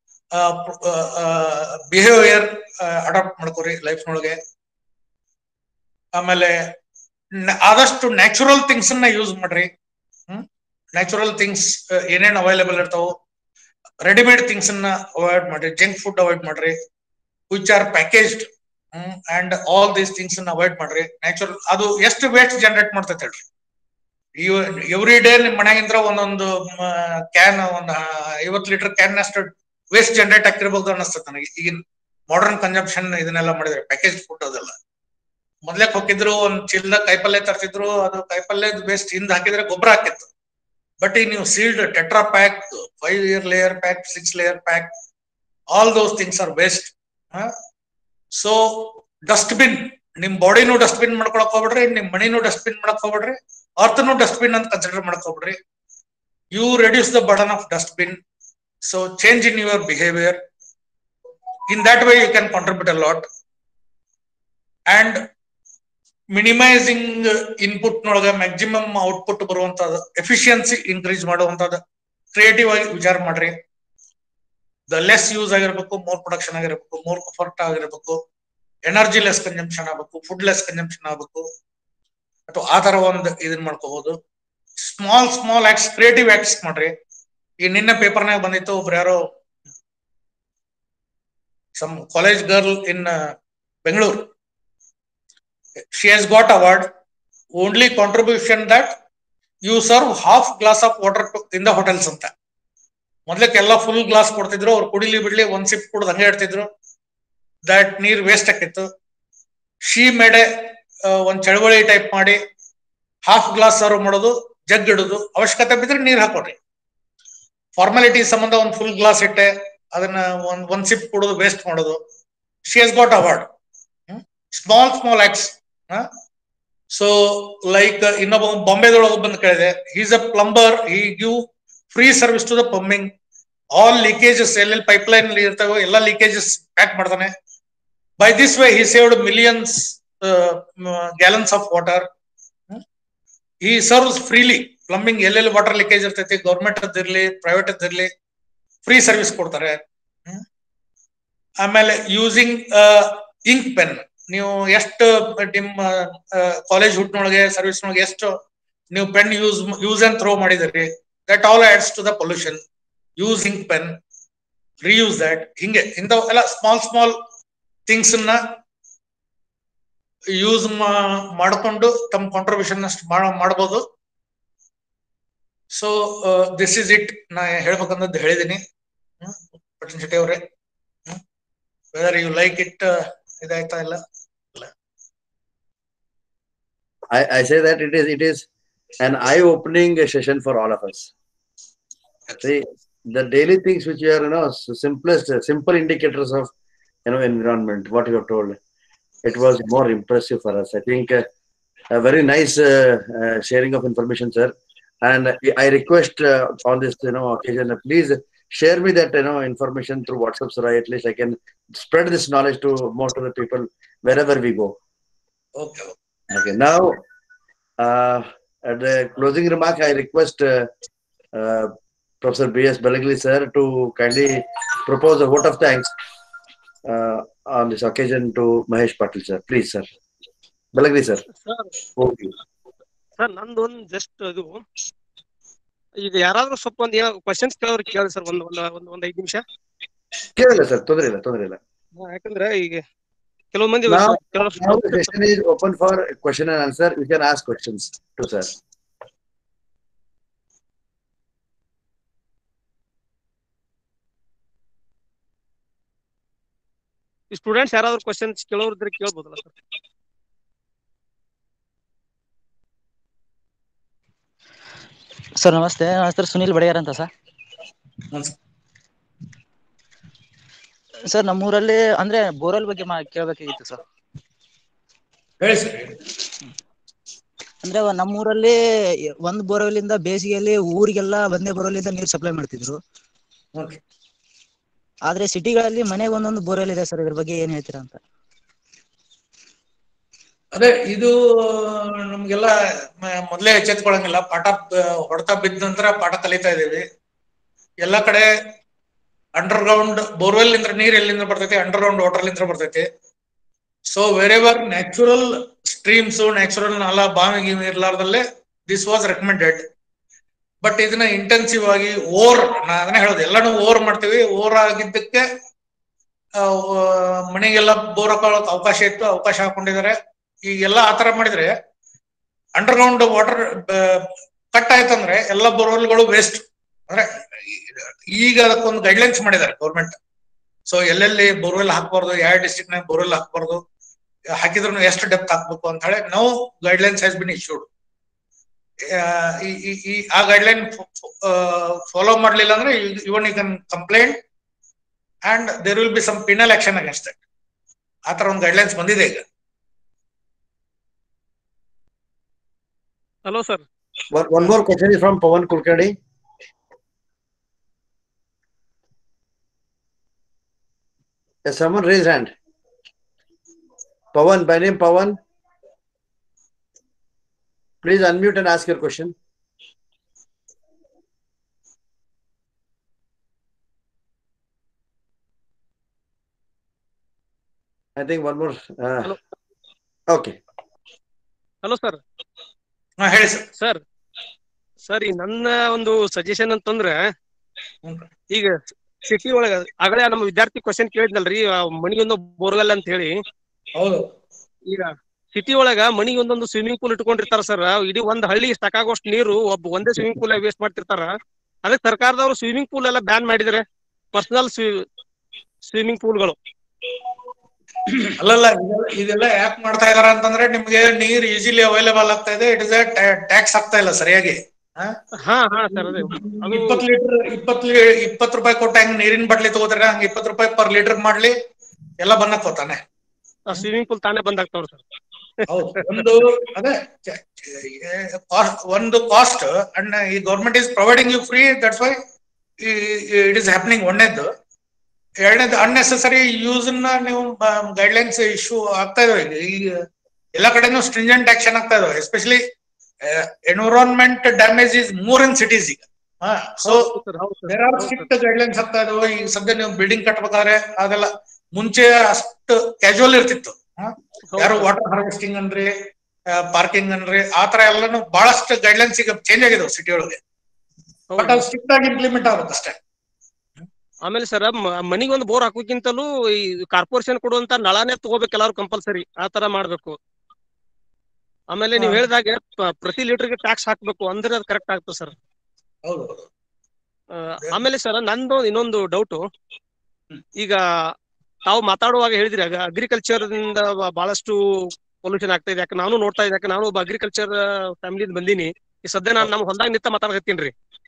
ಬಿಹೇವಿಯರ್ ಅಡಾಪ್ಟ್ ಮಾಡ್ಕೋರಿ ಲೈಫ್ನೊಳಗೆ ಆಮೇಲೆ ಆದಷ್ಟು ನ್ಯಾಚುರಲ್ ಥಿಂಗ್ಸ್ ನ ಯೂಸ್ ಮಾಡ್ರಿ ಹ್ಮ್ ನ್ಯಾಚುರಲ್ ಥಿಂಗ್ಸ್ ಏನೇನ್ ಅವೈಲೇಬಲ್ ಇರ್ತಾವ ರೆಡಿಮೇಡ್ ಥಿಂಗ್ಸ್ ಅನ್ನ ಅವಾಯ್ಡ್ ಮಾಡ್ರಿ ಜಂಕ್ ಫುಡ್ ಅವಾಯ್ಡ್ ಮಾಡ್ರಿ which are packaged and all these things ಅನ್ನ ಅವಾಯ್ಡ್ ಮಾಡ್ರಿ ನ್ಯಾಚುರಲ್ ಅದು ಎಷ್ಟು ವೇಸ್ಟ್ ಜನರೇಟ್ ಮಾಡ್ತೈತೆ ಹೇಳ್ರಿ ಎವ್ರಿ ಡೇ ನಿಮ್ ಮನ್ಯಾಗಿಂದ್ರ ಒಂದೊಂದು ಕ್ಯಾನ್ ಒಂದ್ ಐವತ್ ಲೀಟರ್ ಕ್ಯಾನ್ ಅಷ್ಟು ವೇಸ್ಟ್ ಜನರೇಟ್ ಆಗ್ತಿರ್ಬೋದು ಅನಿಸ್ತದೆ ನನಗೆ ಈಗಿನ ಮಾಡರ್ನ್ ಕನ್ಸಂಪ್ಷನ್ ಇದನ್ನೆಲ್ಲ ಮಾಡಿದ್ರೆ ಪ್ಯಾಕೇಜ್ ಫುಡ್ ಅದೆಲ್ಲ ಮೊದ್ಲಕ್ ಹೋಗಿದ್ರು ಒಂದ್ ಚೀಲದ ಕಾಯಿಪಲ್ಯ ತರ್ತಿದ್ರು ಅದು ಕಾಯಿಪಲ್ಯ ವೇಸ್ಟ್ ಹಿಂದ್ ಹಾಕಿದ್ರೆ ಗೊಬ್ಬರ ಹಾಕಿತ್ತು ಬಟ್ ಈಗ ನೀವು sealed tetra pack five year layer pack six layer pack all those things are best so dustbin ನಿಮ್ ಬಾಡಿನೂ ಡಸ್ಟ್ಬಿನ್ ಮಾಡ್ಕೊಳಕ್ ಹೋಗ್ಬಿಡ್ರಿ ನಿಮ್ ಮನಿನೂ ಡಸ್ಟ್ಬಿನ್ ಮಾಡಕ್ ಹೋಗ್ಬಿಡ್ರಿ ಅರ್ಥನು ಡಸ್ಟ್ಬಿನ್ ಅಂತ ಕನ್ಸಿಡರ್ ಮಾಡಕ್ ಹೋಗ್ಬಿಡ್ರಿ you reduce the burden of dustbin so change in your behaviour in that way you can contribute a lot and minimising input ನೊಳಗ maximum output ಬರುವಂತದ್ದು ಎಫಿಷಿಯನ್ಸಿ ಇನ್ಕ್ರೀಸ್ ಮಾಡುವಂತದ್ದು ಕ್ರಿಯೇಟಿವ್ ಆಗಿ ವಿಚಾರ ಮಾಡ್ರಿ ದ ಲೆಸ್ ಯೂಸ್ ಆಗಿರ್ಬೇಕು more production ಆಗಿರ್ಬೇಕು more comfort ಆಗಿರ್ಬೇಕು energy less consumption ಆಗ್ಬೇಕು ಫುಡ್ ಲೆಸ್ ಕನ್ಸಂಪ್ಷನ್ ಆಗ್ಬೇಕು ಅಥವಾ ಆ ತರ ಒಂದು ಇದನ್ ಮಾಡ್ಕೋಬಹುದು small small acts creative acts ಮಾಡ್ರಿ ಈ ನಿನ್ನೆ ಪೇಪರ್ನಾಗ ಬಂದಿತ್ತು ಒಬ್ರು ಯಾರೋ some college girl in Bengaluru she has got award only contribution that you serve half glass of water to, in the hotels ಅಂತ ಮೊದ್ಲಕ್ಕೆ ಎಲ್ಲ ಫುಲ್ ಗ್ಲಾಸ್ ಕೊಡ್ತಿದ್ರು ಅವ್ರು ಕುಡಿಲಿ ಬಿಡ್ಲಿ ಒಂದ್ ಸಿಪ್ ಕುಡ್ದು ಹಂಗೆ ಇಡ್ತಿದ್ರು ದಟ್ ನೀರ್ ವೇಸ್ಟ್ ಆಕಿತ್ತು ಶಿ ಮೇಡೆ ಒಂದ್ ಚಳವಳಿ ಟೈಪ್ ಮಾಡಿ ಹಾಫ್ ಗ್ಲಾಸ್ ಸರ್ವ್ ಮಾಡೋದು ಜಗ್ ಇಡೋದು ಅವಶ್ಯಕತೆ ಬಿದ್ರೆ ನೀರ್ ಹಾಕೊಡ್ರಿ ಫಾರ್ಮಾಲಿಟಿ ಸಂಬಂಧ ಒಂದ್ ಫುಲ್ ಗ್ಲಾಸ್ ಇಟ್ಟೆ ಅದನ್ನ ಒಂದ್ ಒಂದ್ ಸಿಪ್ ಕುಡೋದು ವೇಸ್ಟ್ ಮಾಡೋದು she has got award small small acts so like ಇನ್ನೊಬ್ಬ ಬಾಂಬೆದೊಳಗೆ ಬಂದು ಕೇಳಿದೆ is a plumber he give free service to the plumbing all leakages ಎಲ್ಲೆಲ್ಲಿ ಪೈಪ್ ಲೈನ್ ಇರ್ತಾವೋ ಎಲ್ಲ ಲೀಕೇಜಸ್ ಪ್ಯಾಕ್ ಮಾಡ್ತಾನೆ by this way he saved millions gallons of water he serves freely plumbing ಎಲ್ಲೆಲ್ಲಿ water leakage ಇರ್ತೈತಿ government ಅದಿರ್ಲಿ private ಅದಿರ್ಲಿ free service ಕೊಡ್ತಾರೆ ಆಮೇಲೆ ಯೂಸಿಂಗ್ ಇಂಕ್ ಪೆನ್ ನೀವು ಎಷ್ಟು ನಿಮ್ಮ ಕಾಲೇಜ್ ಹುಟ್ನೊಳಗೆ ಸರ್ವಿಸ್ ನೊಳಗೆ ಎಷ್ಟು ನೀವು pen use use and throw ಮಾಡಿದಿರಿ that all adds to the pollution use ink pen reuse that ಹಿಂಗೆ ಇಂಥವು ಎಲ್ಲ ಸ್ಮಾಲ್ ಸ್ಮಾಲ್ ಥಿಂಗ್ಸ್ ನ ಯೂಸ್ ಮಾಡಿಕೊಂಡು ತಮ್ಮ ಕಾಂಟ್ರಿಬ್ಯೂಷನ್ ಅಷ್ಟು ಮಾಡಬಹುದು ಸೊ ದಿಸ್ ಇಸ್ ಇಟ್ ನಾ ಹೇಳ್ಬೇಕಂದದ್ದು ಹೇಳಿದೀನಿ ಪಟನ್ ಶೆಟ್ಟಿ ಅವ್ರೆ ವೆದರ್ ಯು ಲೈಕ್ ಇಟ್ ಇದಾಯ್ತಾ ಇಲ್ಲ I, I say that it is it is an eye-opening session for all of us. See, the daily things which are you know simplest, simple indicators of you know environment. What you have told, it was more impressive for us. I think uh, a very nice uh, uh, sharing of information, sir. And I request uh, on this you know occasion, uh, please share me that you know information through WhatsApp so that at least I can spread this knowledge to most of the people wherever we go. Okay Okay, now uh, at the closing remark, I request uh, uh, Professor B.S. Balagli sir to kindly propose a vote of thanks uh, on this occasion to Mahesh Patil sir. Please, sir. Balagli sir. Sir over to you. Sir ನಂದು ಒಂದ್ just ಇದು ಈಗ ಯಾರಾದ್ರೂ ಸ್ವಲ್ಪ ಒಂದ್ ಏನೋ questions ಕೇಳೋರು ಕೇಳಿ ಸರ್ ಒಂದ್ ಒಂದ್ ಒಂದ್ ಒಂದ್ ಐದ್ ನಿಮಿಷ ಕೇಳಿಲ್ಲ ಸರ್ ತೊಂದರೆ ಇಲ್ಲ ತೊಂದರೆ ಇಲ್ಲ ಯಾಕಂದ್ರೆ ಈಗ ಕೆಲವು ಮಂದಿ Now- ಕೆಲವ್ರು Now the session is open for question and answer. You can ask questions to sir. Students ಯಾರಾದ್ರೂ ಕ್ವಶನ್ಸ್ ಕೇಳೋರು ಇದ್ರೆ ಕೇಳ್ಬೋದಲ್ಲ ಸರ್ ಸರ್ ನಮಸ್ತೆ ನನ್ನ ಹೆಸರು ಸುನಿಲ್ ಬಡಿಯಾರ್ ಅಂತ ಸರ್ ಸರ್ ನಮ್ಮೂರಲ್ಲಿ ಅಂದ್ರೆ ಬೋರ್ವೆಲ್ ಬಗ್ಗೆ ಮಾ ಕೇಳಬೇಕಾಗಿತ್ತು ಸರ್ ಹೇಳಿ ಸರ್ ಅಂದ್ರೆ ಒಂದ್ ನಮ್ಮೂರಲ್ಲಿ ಒಂದ್ ಬೋರ್ವೆಲ್ ಇಂದ ಬೇಸಿಗೆಯಲ್ಲಿ ಊರಿಗೆಲ್ಲ ಒಂದೇ ಬೋರ್ವೆಲ್ ಇಂದ ನೀರು ಸಪ್ಲೈ ಮಾಡ್ತಿದ್ರು ಓಕೆ ಆದ್ರೆ ಸಿಟಿಗಳಲ್ಲಿ ಮನೆಗೆ ಒಂದೊಂದು ಬೋರ್ವೆಲ್ ಇದೆ ಸರ್ ಇದ್ರ ಬಗ್ಗೆ ಏನ್ ಹೇಳ್ತೀರಾ ಅಂತ ಅದೇ ಇದು ನಮ್ಗೆಲ್ಲ ಮ- ಮೊದ್ಲೇ ಎಚ್ಚೆತ್ಕೊಳಂಗಿಲ್ಲ ಪಾಠ ಬ- ಹೊಡೆತ ಬಿದ್ದ ನಂತರ ಪಾಠ ಕಲಿತಾ ಇದೀವಿ ಎಲ್ಲಾ ಕಡೆ ಅಂಡರ್ ಗ್ರೌಂಡ್ ಬೋರ್ವೆಲ್ ಇಂದ್ರ ನೀರ್ ಎಲ್ಲಿಂದ ಬರ್ತೈತಿ ಅಂಡರ್ ಗ್ರೌಂಡ್ ವಾಟರ್ ಲಿಂದ ಬರ್ತೈತಿ so wherever natural streams natural ನಾಲ ಬಾವಿ ಗೀವಿ ಇರ್ಲಾರ್ದಲ್ಲೇ ದಿಸ್ ವಾಸ್ ರೆಕಮೆಂಡೆಡ್ ಬಟ್ ಇದನ್ನ ಇಂಟೆನ್ಸಿವ್ ಆಗಿ ಓವರ್ ನಾ ಅದನ್ನೇ ಹೇಳೋದು ಎಲ್ಲಾನು ಓವರ್ ಮಾಡ್ತೀವಿ ಓವರ್ ಆಗಿದ್ದಕ್ಕೆ ಆ, ಮನೆಗೆಲ್ಲ ಬೋರ್ ಹಾಕೊಳ್ಳೋಕೆ ಅವಕಾಶ ಇತ್ತು ಅವಕಾಶ ಹಾಕೊಂಡಿದ್ದಾರೆ ಈಗೆಲ್ಲ ಆತರ ಮಾಡಿದ್ರೆ ಅಂಡರ್ ಗ್ರೌಂಡ್ ವಾಟರ್ ಕಟ್ ಆಯ್ತಂದ್ರೆ ಎಲ್ಲ ಬೋರ್ವೆಲ್ಗಳು ವೇಸ್ಟ್ ಅಂದ್ರೆ ಈಗ ಅದಕ್ಕೊಂದು ಗೈಡ್ಲೈನ್ಸ್ ಮಾಡಿದ್ದಾರೆ ಗೌರ್ಮೆಂಟ್ ಸೊ ಎಲ್ಲೆಲ್ಲಿ ಬೋರ್ವೆಲ್ ಹಾಕ್ಬಾರ್ದು ಯಾವ ಡಿಸ್ಟ್ರಿಕ್ಟ್ ನಾಗ ಬೋರ್ವೆಲ್ ಹಾಕ್ಬಾರ್ದು ಹಾಕಿದ್ರು ಎಷ್ಟು ಡೆಪ್ತ್ ಹಾಕ್ಬೇಕು ಅಂತ ಹೇಳಿ no guidelines has been issued ಈ ಆ ಗೈಡ್ಲೈನ್ ಫಾಲೋ ಮಾಡ್ಲಿಲ್ಲ ಅಂದ್ರೆ even you can complaint and there will be some penal action against that ಆ ತರ ಒಂದು ಗೈಡ್ಲೈನ್ಸ್ ಬಂದಿದೆ ಈಗ hello sir One, one more question is from Pawan Kulkarni. Yes, someone raise hand. Pawan, by name Pawan. Please unmute and ask your question. I think one more. Uh, Hello. okay. Hello sir ಹಾ ಹೇಳಿ sir sir sir ಈ ನನ್ನ ಒಂದು suggestion ಅಂತಂದ್ರೆ ಹ್ಮ್. ಈಗ city ಒಳಗ ಆಗಲೇ ನಮ್ಮ ವಿದ್ಯಾರ್ಥಿ ಕ್ವಶನ್ ಕೇಳಿದ್ನಲ್ರಿ ಆ ಮನಿಗೊಂದು ಬೋರ್ವೆಲ್ ಅಂತ ಹೇಳಿ ಹೌದು ಈಗ ಸಿಟಿ ಒಳಗ ಮನಿಗೆ ಒಂದೊಂದು ಸ್ವಿಮ್ಮಿಂಗ್ ಪೂಲ್ ಇಟ್ಕೊಂಡಿರ್ತಾರ ಸರ್ ಇಡೀ ಒಂದ್ ಹಳ್ಳಿ ಸಾಕಾಗೋಷ್ಟು ನೀರು ಒಬ್ಬ ಒಂದೇ ಸ್ವಿಮ್ಮಿಂಗ್ ಪೂಲ್ ವೇಸ್ಟ್ ಮಾಡ್ತಿರ್ತಾರ ಅದಕ್ಕೆ ಸರ್ಕಾರದವರು ಸ್ವಿಮ್ಮಿಂಗ್ ಪೂಲ್ ಎಲ್ಲ ಬ್ಯಾನ್ ಮಾಡಿದ್ರೆ ಪರ್ಸನಲ್ ಸ್ವಿಮ್ಮಿಂಗ್ ಪೂಲ್ಗಳು ಅಲ್ಲಲ್ಲ ಇದೆಲ್ಲ- ಇದೆಲ್ಲ ಯಾಕೆ ಮಾಡ್ತಾ ಇದಾರ ಅಂತಂದ್ರೆ ನಿಮ್ಗೆ ನೀರ್ ಈಸಿಲಿ ಅವೈಲೇಬಲ್ ಆಗ್ತಾ ಇದೆ ಇಟ್ ಇಸ್ ಟ್ಯಾಕ್ಸ್ ಆಗ್ತಾ ಇಲ್ಲ ಸರಿಯಾಗಿ ಹಾ ಹಾ ಸರ್ ಅದೇ ಅದು ಇಪ್ಪತ್ ಲೀಟರ್ ಇಪ್ಪತ್ ಇಪ್ಪತ್ ರೂಪಾಯಿ ಕೊಟ್ಟ ಹೆಂಗ್ ನೀರಿನ ಬಾಟ್ಲಿ ತಗೋತಾರೆ ಹಂಗ ಇಪ್ಪತ್ ರೂಪಾಯಿ ಪರ್ ಲೀಟರ್ ಮಾಡ್ಲಿ ಎಲ್ಲ ಬಂದಕ್ ಹೋತಾನೆ ಸ್ವಿಮ್ಮಿಂಗ್ ಪೂಲ್ ತಾನೇ ಬಂದಾಗ್ತಾವ್ರ ಸರ್ ಹೌದು ಒಂದು ಅದೇ ಚ- ಚ- cost- ಒಂದು ಕಾಸ್ಟ್ ಅಂಡ್ ಈ government is providing you free that's why it is happening ಒಂದೇದ್ದು ಎರಡನೇದು ಅನ್ನೆಸೆಸರಿ ಯೂಸ್ ನ ನೀವು ಗೈಡ್ಲೈನ್ಸ್ ಇಶ್ಯೂ ಆಗ್ತಾ ಇದಾವೆ ಈಗ ಈಗ ಎಲ್ಲ ಕಡೆನೂ ಸ್ಟ್ರಿಂಜೆಂಟ್ ಆಕ್ಷನ್ ಆಗ್ತಾ ಇದಾವೆ especially environment damage is more in cities ಈಗ ಸೊ ಸರ್ ಹೌದು sir there are strict guidelines ಆಗ್ತಾ ಇದಾವೆ ಈಗ ಸದ್ಯ ನೀವು ಬಿಲ್ಡಿಂಗ್ ಕಟ್ಬೇಕಾದ್ರೆ ಅದೆಲ್ಲ ಮುಂಚೆ ಅಷ್ಟು ಕ್ಯಾಶುವಲ್ ಇರ್ತಿತ್ತು ಹಾ? ಯಾರು ವಾಟರ್ ಹಾರ್ವೆಸ್ಟಿಂಗ್ ಅನ್ರಿ ಪಾರ್ಕಿಂಗ್ ಅನ್ರಿ ಆತರ ಎಲ್ಲಾನು ಬಹಳಷ್ಟು ಗೈಡ್ಲೈನ್ಸ್ ಈಗ ಚೇಂಜ್ ಆಗಿದಾವೆ ಸಿಟಿ ಒಳಗೆ ಬಟ್ ಅದು ಸ್ಟ್ರಿಕ್ಟ್ ಆಗಿ ಇಂಪ್ಲಿಮೆಂಟ್ ಆಗ್ಬೇಕು ಅಷ್ಟೇ ಆಮೇಲೆ ಸರ್ ಮನಿಗೆ ಒಂದು ಬೋರ್ ಹಾಕೋಕ್ಕಿಂತಲೂ ಈ ಕಾರ್ಪೊರೇಷನ್ ಕೊಡುವಂತ ನಳನೇ ತಗೋಬೇಕು ಎಲ್ಲಾರು ಕಂಪಲ್ಸರಿ ಆ ತರ ಮಾಡ್ಬೇಕು ಆಮೇಲೆ ನೀವ್ ಹಾ. ಹೇಳಿದಾಗೆ ಪ- ಪ್ರತಿ ಲೀಟರ್ಗೆ ಟ್ಯಾಕ್ಸ್ ಹಾಕ್ಬೇಕು ಅಂದ್ರೆ ಅದು ಕರೆಕ್ಟ್ ಆಗ್ತದೆ ಸರ್ ಹೌದು ಹೌದು ಆಮೇಲೆ ಸರ್ ನಂದು ಇನ್ನೊಂದು ಡೌಟ್ ಈಗ ತಾವು ಮಾತಾಡುವಾಗ ಹೇಳಿದ್ರಿ ಅಗ್ರಿಕಲ್ಚರ್ ದಿಂದ ಬ- ಬಹಳಷ್ಟು ಪೊಲ್ಯೂಷನ್ ಆಗ್ತಾ ಇದೆ ಯಾಕೆ ನಾನು ನೋಡ್ತಾ ಇದ್ದೆ ಯಾಕೆ ನಾನು ಒಬ್ಬ ಅಗ್ರಿಕಲ್ಚರ್ ಫ್ಯಾಮಿಲಿಯಿಂದ ಬಂದೀನಿ ಈ ಸದ್ಯ ನಾನು ನಮ್ಮ ಹೊಲದಾಗ ನಿಂತ ಮಾತಾಡಕತ್ತೀನಿ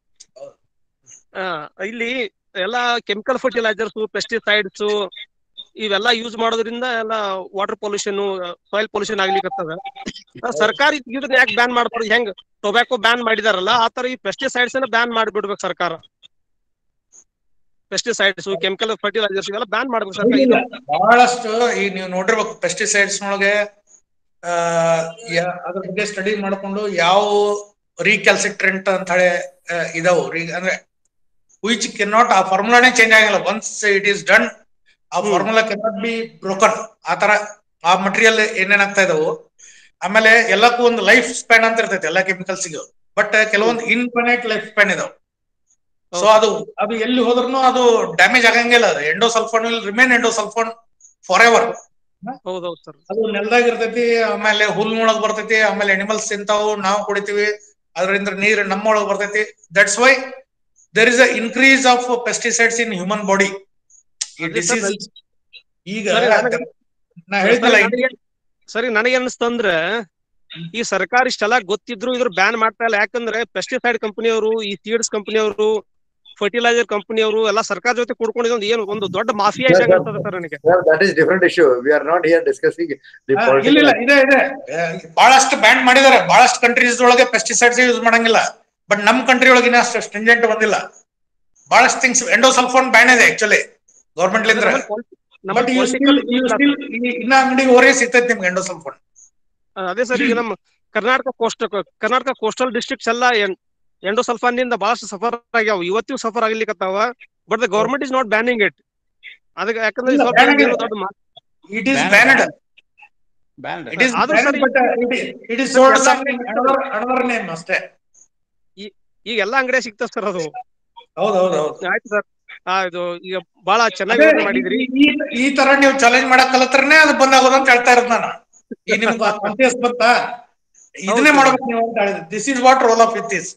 ಆ ಇಲ್ಲಿ ಎಲ್ಲಾ ಕೆಮಿಕಲ್ ಫರ್ಟಿಲೈಸರ್ಸ್ ಪೆಸ್ಟಿಸೈಡ್ಸ್ ಇವೆಲ್ಲ ಯೂಸ್ ಮಾಡೋದ್ರಿಂದ ಎಲ್ಲ ವಾಟರ್ ಪೊಲ್ಯೂಷನ್ ಸಾಯಿಲ್ ಪೊಲ್ಯೂಷನ್ ಆಗ್ಲಿಕ್ಕತ್ತದ ಆ, ಸರ್ಕಾರ ಇದನ್ನ ಯಾಕೆ ಬ್ಯಾನ್ ಮಾಡ್ಬಾರ್ದು ಹೆಂಗ್ ಟೊಬ್ಯಾಕೊ ಬ್ಯಾನ್ ಮಾಡಿದಾರಲ್ಲ ಆ ತರ ಈ ಪೆಸ್ಟಿಸೈಡ್ಸ್ ಅನ್ನ ಬ್ಯಾನ್ ಮಾಡ್ಬಿಡ್ಬೇಕು ಸರ್ಕಾರ ಪೆಸ್ಟಿಸೈಡ್ಸ್ ಕೆಮಿಕಲ್ ಫರ್ಟಿಲೈಸರ್ಸ್ ಇವೆಲ್ಲ ಬ್ಯಾನ್ ಮಾಡ್ಬೇಕು ಸರ್ ಇಲ್ಲ, ಬಹಳಷ್ಟು ಈಗ ನೀವು ನೋಡಿರ್ಬೇಕು ಪೆಸ್ಟಿಸೈಡ್ಸ್ ನೊಳಗೆ ಆ ಯಾ- ಅದ್ರ ಬಗ್ಗೆ ಸ್ಟಡಿ ಮಾಡ್ಕೊಂಡು ಯಾವ ರೀಕ್ಯಾಲ್ಸಿಟ್ರೆಂಟ್ ಅಂತ ಹೇಳಿ ಆ, ಇದಾವು ರೀ- ಅಂದ್ರೆ ವಿಚ್ ಕೆನ್ ನಾಟ್ ಆ ಫಾರ್ಮುಲಾನೇ ಚೇಂಜ್ ಆಗಿಲ್ಲ ಒನ್ಸ್ ಇಟ್ ಈಸ್ ಡನ್ ಆ hmm. Formula can not be broken ಆ ತರ ಆ ಮಟೀರಿಯಲ್ ಏನೇನಾಗ್ತಾ ಇದಾವು ಆಮೇಲೆ ಎಲ್ಲಕ್ಕೂ ಒಂದು ಲೈಫ್ ಸ್ಪ್ಯಾನ್ ಅಂತ ಇರ್ತೈತೆ ಎಲ್ಲಾ ಕೆಮಿಕಲ್ಸ್ ಬಟ್ ಕೆಲವೊಂದು ಇನ್ಫಿನೈಟ್ ಲೈಫ್ ಸ್ಪ್ಯಾನ್ ಇದಾವೆ ಸೊ ಅದು ಅದು ಎಲ್ಲಿ ಹೋದ್ರೂ ಅದು ಡ್ಯಾಮೇಜ್ ಆಗಂಗಿಲ್ಲ ಅದು endosulfan will remain endosulfan for ever ಹೌದೌದು ಸರ್ ಅದು ನೆಲದಾಗ ಇರ್ತೈತಿ ಆಮೇಲೆ ಹುಲ್ನೊಳಗ್ ಬರ್ತೈತಿ ಆಮೇಲೆ ಅನಿಮಲ್ಸ್ ತಿಂತಾವು ನಾವು ಕುಡಿತೀವಿ ಅದರಿಂದ ನೀರು ನಮ್ಮೊಳಗ್ ಬರ್ತೈತಿ that's why there is a increase of pesticides in human body ಈ ಅದೇ sir, ಡಿಸೀಸ್ ಈಗ ಸರಿ, ನನಗೆ- ನಾ ಹೇಳಿದ್ನಲ್ಲ ನನಗೆ- ಸರಿ ನನಗೆ ಅನಿಸ್ತಂದ್ರ ಈ ಸರ್ಕಾರ ಇಷ್ಟೆಲ್ಲ ಗೊತ್ತಿದ್ರು ಇದ್ರ ಬ್ಯಾನ್ ಮಾಡ್ತಾ ಇಲ್ಲ ಯಾಕಂದ್ರೆ ಪೆಸ್ಟಿಸೈಡ್ ಕಂಪನಿಯವರು ಈ ಸೀಡ್ಸ್ ಕಂಪನಿಯವರು ಫರ್ಟಿಲೈಸರ್ ಕಂಪನಿಯವರು ಎಲ್ಲ ಸರ್ಕಾರ ಜೊತೆ ಕೂಡ್ಕೊಂಡು ಇದೊಂದು ಏನು ಒಂದು ದೊಡ್ಡ ಮಾಫಿಯಾ Sir, ಇದ್ದಂಗೆ sir. ಆಗ್ತದೆ ಸರ್ ನನಗೆ Sir, that is different issue. We are not here discussing the ಆ, politics. ಇಲ್ಲ ಇಲ್ಲ ಇದೆ ಇದೆ ಆ, ಬಹಳಷ್ಟು ಬ್ಯಾನ್ ಮಾಡಿದ್ದಾರೆ ಬಹಳಷ್ಟು ಕಂಟ್ರೀಸ್ ಒಳಗೆ ಪೆಸ್ಟಿಸೈಡ್ಸ್ ಯೂಸ್ ಮಾಡಂಗಿಲ್ಲ ಬಟ್ ನಮ್ ಕಂಟ್ರಿ ಒಳಗಿನ ಅಷ್ಟು ಸ್ಟ್ರಿಂಜೆಂಟ್ ಬಂದಿಲ್ಲ ಬಹಳಷ್ಟು ಥಿಂಗ್ಸ್ ಎಂಡೋಸಲ್ಫೋನ್ ಬ್ಯಾನ್ ಇದೆ ಆಕ್ಚುಲಿ ಗೌರ್ಮೆಂಟ್ ಲಿಂದ್ರ ನಮ್ಮ ಬಟ್ ಇನ್ನ ಅಂಗಡಿಗೆ ಹೋರೇ ಸಿಗ್ತೈತಿ ನಿಮ್ಗೆ ಎಂಡೋಸಲ್ಫೋನ್ ಅದೇ ಸರ್ ಈಗ ನಮ್ಮ Karnataka coast Karnataka coastal districts ಎಲ್ಲ ಎಂಡೋಸಲ್ಫಾನ್ ನಿಂದ ಬಹಳಷ್ಟು ಸಫರ್ ಆಗ್ಯಾವ ಇವತ್ತಿಗೂ ಸಫರ್ ಆಗ್ಲಿಕ್ಕತ್ತಾವ but the government is not banning it ಅದಕ್ಕೆ ಯಾಕಂದ್ರೆ ಇಲ್ಲ, ಸ್ವಲ್ಪ ban ಏನೋ ಆಗಿಲ್ಲ. ದೊಡ್ಡ ಮಾ- it is Banned. Banned banned it is ಆದ್ರೂ ಸರಿ- ಬಟ್ ಇಟ್ ಈಸ್ ಸೋಲ್ಡ್ ಎಲ್ಲ ಸಮ್ ಅನದರ್ ನೇಮ್ ಅಷ್ಟೇ ಈಗ ಎಲ್ಲಾ ಅಂಗಡಿ ಸಿಗ್ತದೆ ಸರ್ ಅದು ಹೌದು ಹೌದು ಹೌದು ಆಯ್ತು ಸರ್ ಆ ಇದು ಈಗ ಬಹಳ ಚೆನ್ನಾಗಿ ಅದೇ, ವಿವರಣೆ ಮಾಡಿದ್ರಿ ಈ- ಈ- ಈ ತರ ನೀವು ಚಾಲೆಂಜ್ ಮಾಡಕ್ ಕಲತ್ರನೇ ಅದು ಬಂದಾಗೋದು ಅಂತ ಹೇಳ್ತಾ ಇರೋದು ನಾನು ಈ ನಿಮ್ಗೆ ಕಾನ್ಫಿಯನ್ಸ್ ಬಂತಾ ಇದನ್ನೇ ಹೌದು. ಮಾಡ್ಬೇಕು ನೀವು ಅಂತ ಹೇಳಿದ್ರೆ this is what role of it is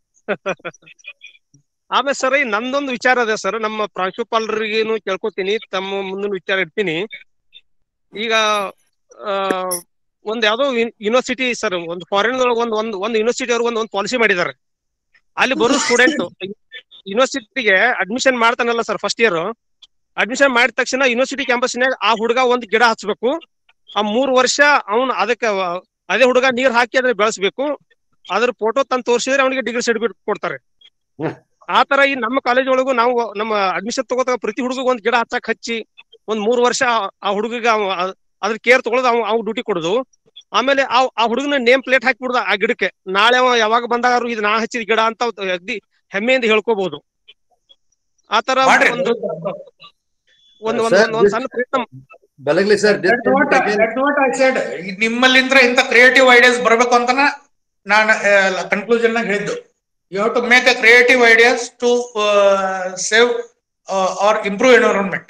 ಆಮೇಲೆ ಸರ್ ಈ ನಂದೊಂದು ವಿಚಾರ ಅದೇ ಸರ್ ನಮ್ಮ ಪ್ರಾಂಶುಪಾಲರಿಗೇನು ಕೇಳ್ಕೊತೀನಿ ತಮ್ಮ ಮುಂದಿನ ವಿಚಾರ ಇಡ್ತೀನಿ ಈಗ ಆ, ಒಂದ್ ಯಾವ್ದೋ ಯೂನಿವರ್ಸಿಟಿ ಸರ್ ಒಂದು ಫಾರಿನ್ ಒಳಗೆ ಒಂದು ಒಂದು ಒಂದು ಯೂನಿವರ್ಸಿಟಿ ಅವ್ರು ಒಂದು ಒಂದು ಪಾಲಿಸಿ ಮಾಡಿದ್ದಾರೆ ಅಲ್ಲಿ ಬರೋ ಸ್ಟೂಡೆಂಟ್ ಯೂನಿವರ್ಸಿಟಿಗೆ ಅಡ್ಮಿಷನ್ ಮಾಡ್ತಾನಲ್ಲ ಸರ್ ಫಸ್ಟ್ ಇಯರ್ ಅಡ್ಮಿಷನ್ ಮಾಡಿದ ತಕ್ಷಣ ಯೂನಿವರ್ಸಿಟಿ ಕ್ಯಾಂಪಸ್ನಾಗ ಆ ಹುಡುಗ ಒಂದ್ ಗಿಡ ಹಚ್ಬೇಕು ಆ ಮೂರ್ ವರ್ಷ ಅವ್ನು ಅದಕ್ಕೆ ಅದೇ ಹುಡುಗ ನೀರ್ ಹಾಕಿ ಅದನ್ನ ಬೆಳೆಸ್ಬೇಕು ಅದ್ರ ಫೋಟೋ ತಂದು ತೋರಿಸಿದ್ರೆ ಅವನಿಗೆ ಡಿಗ್ರಿ ಸರ್ಟಿಫಿಕೇಟ್ ಕೊಡ್ತಾರೆ ಹ್ಮ್. ಆ ತರ ಈ ನಮ್ಮ ಕಾಲೇಜ್ ಒಳಗೂ ನಾವು ನಮ್ಮ ಅಡ್ಮಿಷನ್ ತಗೋತಾಗ ಪ್ರತಿ ಹುಡುಗ ಒಂದ್ ಗಿಡ ಹಚ್ಚಕ್ ಹಚ್ಚಿ ಒಂದ್ ಮೂರ್ ವರ್ಷ ಆ- ಆ ಹುಡುಗಿಗೆ ಅವ ಅ- ಅದ್ರ ಕೇರ್ ತಗೊಳ್ಳೋದು ಅವ್ ಅವ್ ಡ್ಯೂಟಿ ಕೊಡೋದು ಆಮೇಲೆ ಆ ಆ ಹುಡುಗನ ನೇಮ್ ಪ್ಲೇಟ್ ಹಾಕ್ಬಿಡುದು ಆ ಗಿಡಕ್ಕೆ ನಾಳೆ ಅವ ಯಾವಾಗ ಬಂದಾಗ ಇದು ನಾ ಹಚ್ಚಿದ ಗಿಡ ಅಂತ ಅವ್ನು ಅಗ್ದಿ ಹೆಮ್ಮೆಯಿಂದ ಹೇಳ್ಕೋಬಹುದು ಆ ತರ ಮಾಡ್ರಿ ಒಂದು ಒಂದು ಒಂದು Sir, ಒಂದು- ಒಂದು this- ಸಣ್ಣ ಪ್ರಯತ್ನ Balagli sir, this That's what, again, that's what I said. ಈಗ ನಿಮ್ಮಲ್ಲಿಂದ ಇಂಥ ಕ್ರಿಯೇಟಿವ್ ಐಡಿಯಾಸ್ ಬರಬೇಕು ಅಂತನ ನಾನು ಕನ್ಕ್ಲೂಷನ್ ನಾಗ ಹೇಳಿದ್ದು you have to make a creative ideas to save or improve environment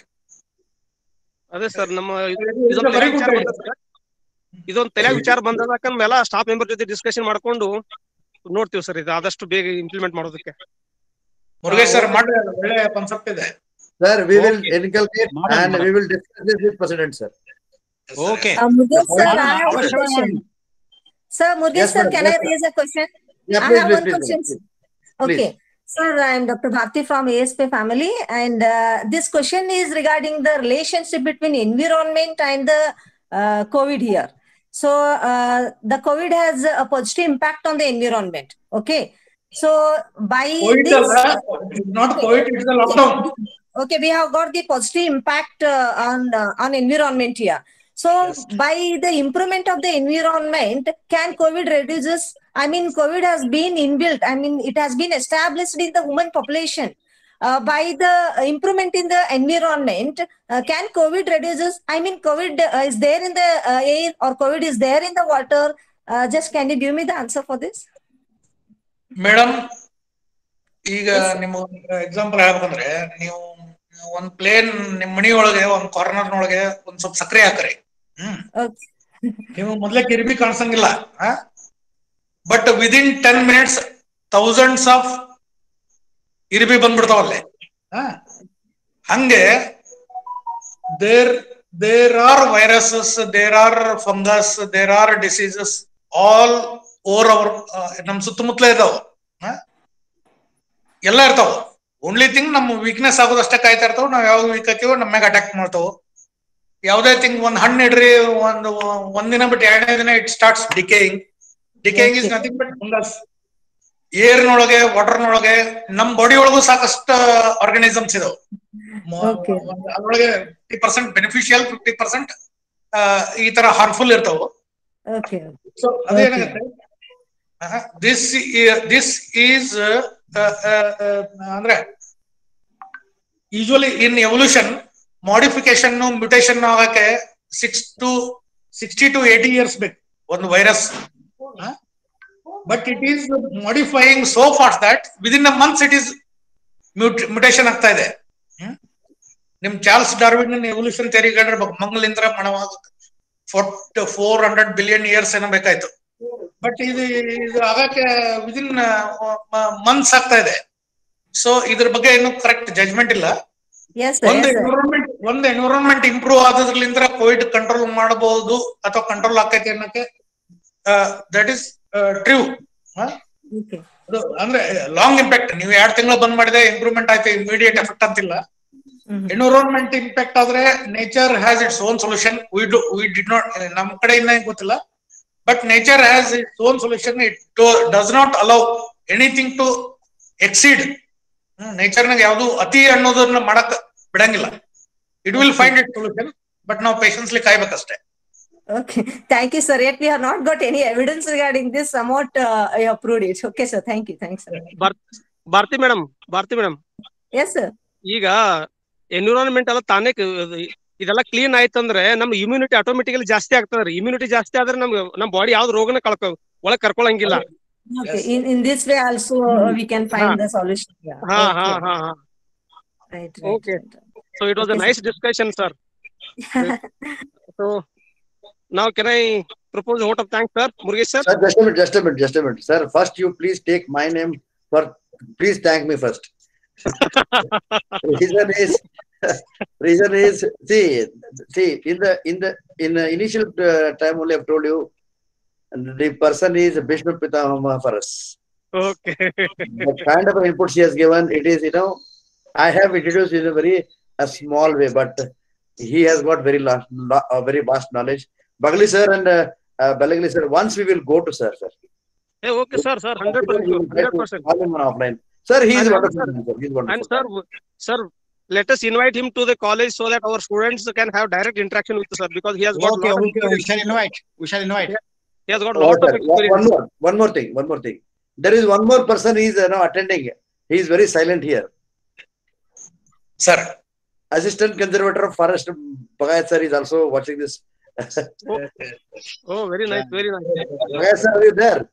ಅದೇ ಸರ್ ನಮ್ಮ It's a ಇದೊಂದು very ತಲೆಯಾಗ good ವಿಚಾರ idea. ಬಂದದ ಇದೊಂದು ತಲೆಯಾಗ ವಿಚಾರ ಬಂದದ ಎಲ್ಲ ಸ್ಟಾಫ್ ಮೆಂಬರ್ ಜೊತೆ ಡಿಸ್ಕಷನ್ ಮಾಡ್ಕೊಂಡು ನೋಡ್ತೀವಿ ಸರ್ ಇದು ಆದಷ್ಟು ಬೇಗ ಇಂಪ್ಲಿಮೆಂಟ್ ಮಾಡೋದಕ್ಕೆ ಮುರುಗೇಶ್ ಸರ್ ಮಾಡ್ರಿ ಅದು ಒಳ್ಳೆ ಕಾನ್ಸೆಪ್ಟ್ ಇದೆ sir, we will Okay. inculcate Madam, and madam. we will discuss this with President sir. Okay Uh, Murugesh sir, Madam, I have our one question. Sir, Murugesh Yes, sir, madam. can Yes, I madam. raise a question? Yeah, I please, have please, one please. question. please. Okay. Sir, I am Dr. Bharti from ASP family and uh, this question is regarding the relationship between environment and the uh, COVID here. So uh, the COVID has a positive impact on the environment. Okay. So by Covid this, ಅಲ್ಲ not Covid it's lockdown okay we have got the positive impact uh, on uh, on environment here so Yes. by the improvement of the environment can covid reduces i mean covid has been inbuilt i mean it has been established in the human population uh, by the improvement in the environment uh, can covid reduces i mean covid uh, is there in the uh, air or covid is there in the water uh, just can you give me the answer for this madam ಈಗ Yes, sir. ನಿಮ್ಮ example ಹೇಳ್ಬೇಕಂದ್ರೆ ನೀವು ಒಂದ್ plane ನಿಮ್ ಮನಿ ಒಳಗೆ ಒಂದ್ corner ನೊಳಗೆ ಒಂದ್ ಸ್ವಲ್ಪ ಸಕ್ಕರೆ ಹಾಕ್ರಿ ಹ್ಮ್ okay ನೀವು ಮೊದ್ಲೇ ಕಿರಿಬಿ ಕಾಣಿಸಂಗಿಲ್ಲ but within ten minutes thousands of ಇರಿಬಿ ಬಂದ್ಬಿಡ್ತಾವಲ್ಲೇ ಆ? ಹಂಗೆ there there are viruses there are fungus there are diseases all over our ನಮ್ ಸುತ್ತಮುತ್ತಲೇ ಇದಾವ ಆ? ಎಲ್ಲ ಇರ್ತಾವ ಓನ್ಲಿ ಥಿಂಗ್ ನಮ್ಮ ವೀಕ್ನೆಸ್ ಆಗೋದಷ್ಟೇ ಕಾಯ್ತಾ ಇರ್ತಾವ ನಾವ್ ಯಾವಾಗ ವೀಕ್ ಹಾಕಿವೋ ನಮ್ಮ ಮ್ಯಾಗ ಅಟ್ಯಾಕ್ ಮಾಡ್ತಾವ ಯಾವುದೇ ಥಿಂಗ್ ಒಂದ್ ಹಣ್ಣು ಇಡ್ರಿ ಒಂದು ಒಂದಿನ ಬಿಟ್ಟು ಎರಡನೇ ದಿನ it starts decaying decaying is Okay. Nothing but fungus ಏರ್ನೊಳಗೆ ವಾಟರ್ನೊಳಗೆ ನಮ್ ಬಾಡಿ ಒಳಗೂ ಸಾಕಷ್ಟು ಆರ್ಗನಿಸಮ್ಸ್ ಇದಾವೆ Okay. ಅದ್ರೊಳಗೆ fifty percent beneficial fifty percent ಈ ತರ ಹಾರ್ಮ್ಫುಲ್ ಇರ್ತಾವ Okay. ಸೊ ಅದೇನಾಗುತ್ತೆ ದಿಸ್ ದಿಸ್ ಈಸ್ ಅಂದ್ರೆ usually in evolution modification mutation ಆಗಕ್ಕೆ six to sixty to eighty years ಬೇಕು ಒಂದು virus but it is modifying so fast that within a months it is mutation ಆಗ್ತಾ ಇದೆ ಹ್ಮ್? ನಿಮ್ Charles Darwin evolution theory ಕಂಡ್ರೆ ಮಂಗಲಿಂದ್ರ ಮಣವಾಗುತ್ತೆ ಫೋರ್ಟ್ ಫೋರ್ ಹಂಡ್ರೆಡ್ ಬಿಲಿಯನ್ ಇಯರ್ಸ್ ಏನೋ ಬೇಕಾಯ್ತು ಬಟ್ ಇದು ಇದು ಆಗಕ್ಕೆ ವಿದಿನ್ ಮಂತ್ಸ್ ಆಗ್ತಾ ಇದೆ ಸೊ ಇದ್ರ ಬಗ್ಗೆ ಏನು ಕರೆಕ್ಟ್ ಜಜ್ಮೆಂಟ್ ಇಲ್ಲ Yes, sir. ಒಂದು Yes, sir. ಎನ್ವಿರಾನ್ಮೆಂಟ್ ಒಂದು ಎನ್ವಿರಾನ್ಮೆಂಟ್ ಇಂಪ್ರೂವ್ ಆದ್ರಿಂದ ಕೋವಿಡ್ ಕಂಟ್ರೋಲ್ ಮಾಡಬಹುದು ಅಥವಾ ಕಂಟ್ರೋಲ್ ಆಕೈತಿ ಅನ್ನಕ್ಕೆ ದಟ್ ಇಸ್ ಟ್ರೂ Okay. ಅಂದ್ರೆ ಲಾಂಗ್ ಇಂಪ್ಯಾಕ್ಟ್ ನೀವು ಎರಡ್ ತಿಂಗಳು ಬಂದ್ ಮಾಡಿದೆ ಇಂಪ್ರೂವ್ಮೆಂಟ್ ಆಯ್ತು ಇಮಿಡಿಯೇಟ್ ಎಫೆಕ್ಟ್ ಅಂತಿಲ್ಲ Mhm. ಎನ್ವಿರಾನ್ಮೆಂಟ್ ಇಂಪ್ಯಾಕ್ಟ್ ಆದ್ರೆ nature has its own solution we do we did not ನಮ್ ಕಡೆಯಿಂದ ಏನ್ ಗೊತ್ತಿಲ್ಲ but nature has its own solution it does not allow anything to exceed nature ನಾಗ ಯಾವ್ದು ಅತಿ ಅನ್ನೋದನ್ನ ಮಾಡಕ್ ಬಿಡಂಗಿಲ್ಲ it will find it solution but ನಾವು ಪೇಷನ್ಸ್ಲಿ ಕಾಯ್ಬೇಕಷ್ಟೇ Okay. Thank you, sir. Yet we have not got any evidence regarding this. Somewhat uh, you have proved it. Okay, sir. Thank you. Thanks, sir. Bharati madam Bharati madam Yes, sir. ಈಗ environment ಎಲ್ಲ ತಾನೇ ಕ- ಇದು- ಇದೆಲ್ಲ clean ಆಯ್ತಂದ್ರೆ ನಮ್ immunity automatically ಜಾಸ್ತಿ ಆಗ್ತದ್ರಿ ಇಮ್ಯುನಿಟಿ ಜಾಸ್ತಿ ಆದ್ರೆ ನಮ್ಗೆ ನಮ್ ಬಾಡಿ ಯಾವ್ದು ರೋಗನ ಕಳ್ಕೊ ಒಳಗ್ ಕರ್ಕೊಳಂಗಿಲ್ಲ Okay. In in this way also uh, we can find Ha. the solution. Yeah. ಹಾ ಹಾ Okay. ಹಾ ಹಾ Right. Right. Okay. right. So it was a Okay, nice discussion sir ಸೊ ನಾವು can I propose vote of thanks sir Murugesh sir Sir, just a minute, just a minute, just a minute. Sir, first you please take my name for, please thank me first. reason is, reason is, see, see, in the, in the, in the initial uh, time only I've told you, the person is Bishnu Pitama for us. Okay The kind of input she has given, it is, you know, I have introduced in a very, a small way, but he has got very, la- la- uh, very vast knowledge. Bagli sir and uh, uh, Balagli sir, once we will go to sir, sir. ಏ okay sir sir hundred percent hundred percent Call him on offline. Sir, he is And- wonderful. sir. He is And wonderful. sir, sir, let us invite him to the college so that our students can have direct interaction with sir because he has got Okay, lot of okay, we experience. shall invite, we shall invite. He has got Oh, lot of sir, one- One experience. more, one more thing, one more thing. There is one more person he is uh, now attending. He is very silent here. Sir Assistant Conservator of Forest Bagayat sir is also watching this. Oh, very nice, very nice. Bagayat sir, are you there?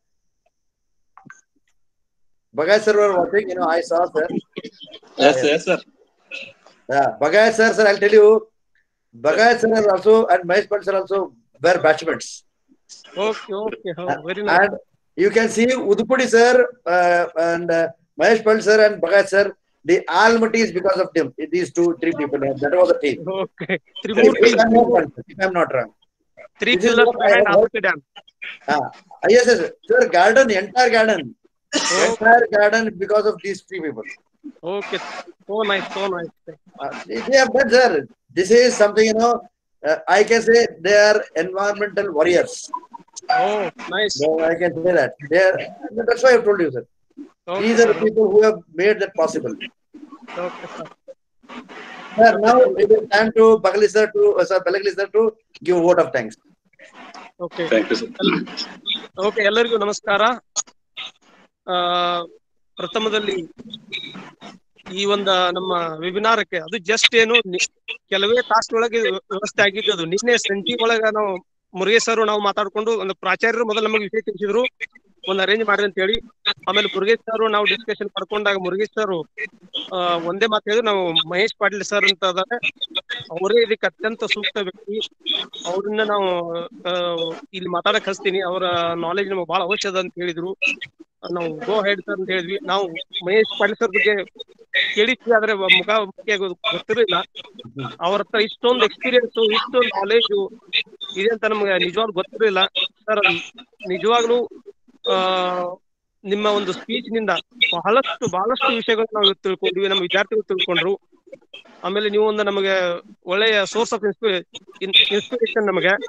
Bagayat sir were watching, you know, I saw sir. Yes, yes, sir. Yeah, Bagayat sir, sir, I'll tell you, Bagayat sir are also and Mahesh Pant sir also were batchmates. Okay, okay, oh, very nice. And you can see Udupudi sir uh, and uh, Mahesh Pant sir and Bagayat sir, the almighty is because of them. These two, three people. That was the team. Okay, three If, more if I'm not things, wrong, if I'm not wrong. three this is pillars what I behind have heard. Alpati Dam. Ah, yes, yes, sir. Garden, entire garden, entire garden because of these three people. Okay, so nice, so nice. Uh, they they have done, sir. This is something you know. Uh, I can say they are environmental warriors. Oh, nice. So I can say that. They are, that's why I told you, sir. Okay, These are the sir. people who have made that possible. Okay, sir. Sir, now it is time to Bagli sir to uh, sir Balagli sir to give a vote of thanks. Okay. Thank you, sir. Okay ಎಲ್ಲರಿಗೂ ನಮಸ್ಕಾರ ಆ ಪ್ರಥಮದಲ್ಲಿ ಈ ಒಂದು ನಮ್ಮ ವೆಬಿನಾರಕ್ಕೆ ಅದು just ಏನು ನಿ- ಕೆಲವೇ ತಾಸಿನೊಳಗೆ ವ್ಯವಸ್ಥೆ ಆಗಿದ್ದು ಅದು ನಿನ್ನೆ ಸಂಜೆ ಒಳಗ ನಾವು ಮುರುಗೇಶ್ ಸರ್ ನಾವು ಮಾತಾಡ್ಕೊಂಡು ಒಂದು ಪ್ರಾಚಾರ್ಯರು ಮೊದಲು ನಮಗೆ ವಿಷಯ ತಿಳಿಸಿದ್ರು ಒಂದು ಅರೇಂಜ್ ಮಾಡಿ ಅಂತ ಹೇಳಿ ಆಮೇಲೆ ಮುರುಗೇಶ್ ಸರ್ ನಾವು ಡಿಸ್ಕಷನ್ ಪಡ್ಕೊಂಡಾಗ ಮುರುಗೇಶ್ ಸರ್ ಒಂದೇ ಮಾತು ಹೇಳಿದ್ರು ನಾವು ಮಹೇಶ್ ಪಾಟೀಲ್ ಸರ್ ಅಂತ ಅದಾರೆ ಅವರೇ ಇದಕ್ಕೆ ಅತ್ಯಂತ ಸೂಕ್ತ ವ್ಯಕ್ತಿ ಅವ್ರನ್ನ ನಾವು ಆ, ಇಲ್ಲಿ ಮಾತಾಡಕ್ ಹಚ್ತೀನಿ ಅವರ ನಾಲೆಜ್ ನಮಗೆ ಬಹಳ ಅವಶ್ಯ ಅದ ಅಂತ ಹೇಳಿದ್ರು ನಾವು ಗೋ ಹೆಡ್ ಸರ್ ಅಂತ ಹೇಳಿದ್ವಿ ನಾವು ಮಹೇಶ್ ಪಾಟೀಲ್ ಸರ್ ಬಗ್ಗೆ ಕೇಳಿದ್ವಿ ಆದ್ರೆ ಮುಖ ಮುಖ್ಯ ಗೊತ್ತಿರಲಿಲ್ಲ ಅವ್ರ ಹತ್ರ ಇಷ್ಟೊಂದು ಎಕ್ಸ್ಪೀರಿಯನ್ಸ್ ಇಷ್ಟೊಂದು ನಾಲೆಜು ಇದೆ ಅಂತ ನಮ್ಗೆ ನಿಜವಾಗ್ಲೂ ಗೊತ್ತಿರಲಿಲ್ಲ ಸರ್ ನಿಜವಾಗ್ಲೂ ಆ ನಿಮ್ಮ ಒಂದು ಸ್ಪೀಚ್ ನಿಂದ ಬಹಳಷ್ಟು ಬಹಳಷ್ಟು ವಿಷಯಗಳು ನಾವು ಇವತ್ತು ತಿಳ್ಕೊಂಡ್ವಿ ನಮ್ಮ ವಿದ್ಯಾರ್ಥಿಗಳು ತಿಳ್ಕೊಂಡ್ರು ಆಮೇಲೆ ನೀವು ಒಂದು ನಮಗೆ ಒಳ್ಳೆಯ ಸೋರ್ಸ್ ಆಫ್ ಇನ್ಸ್ಪಿರೇಷನ್ ನಮಗೆ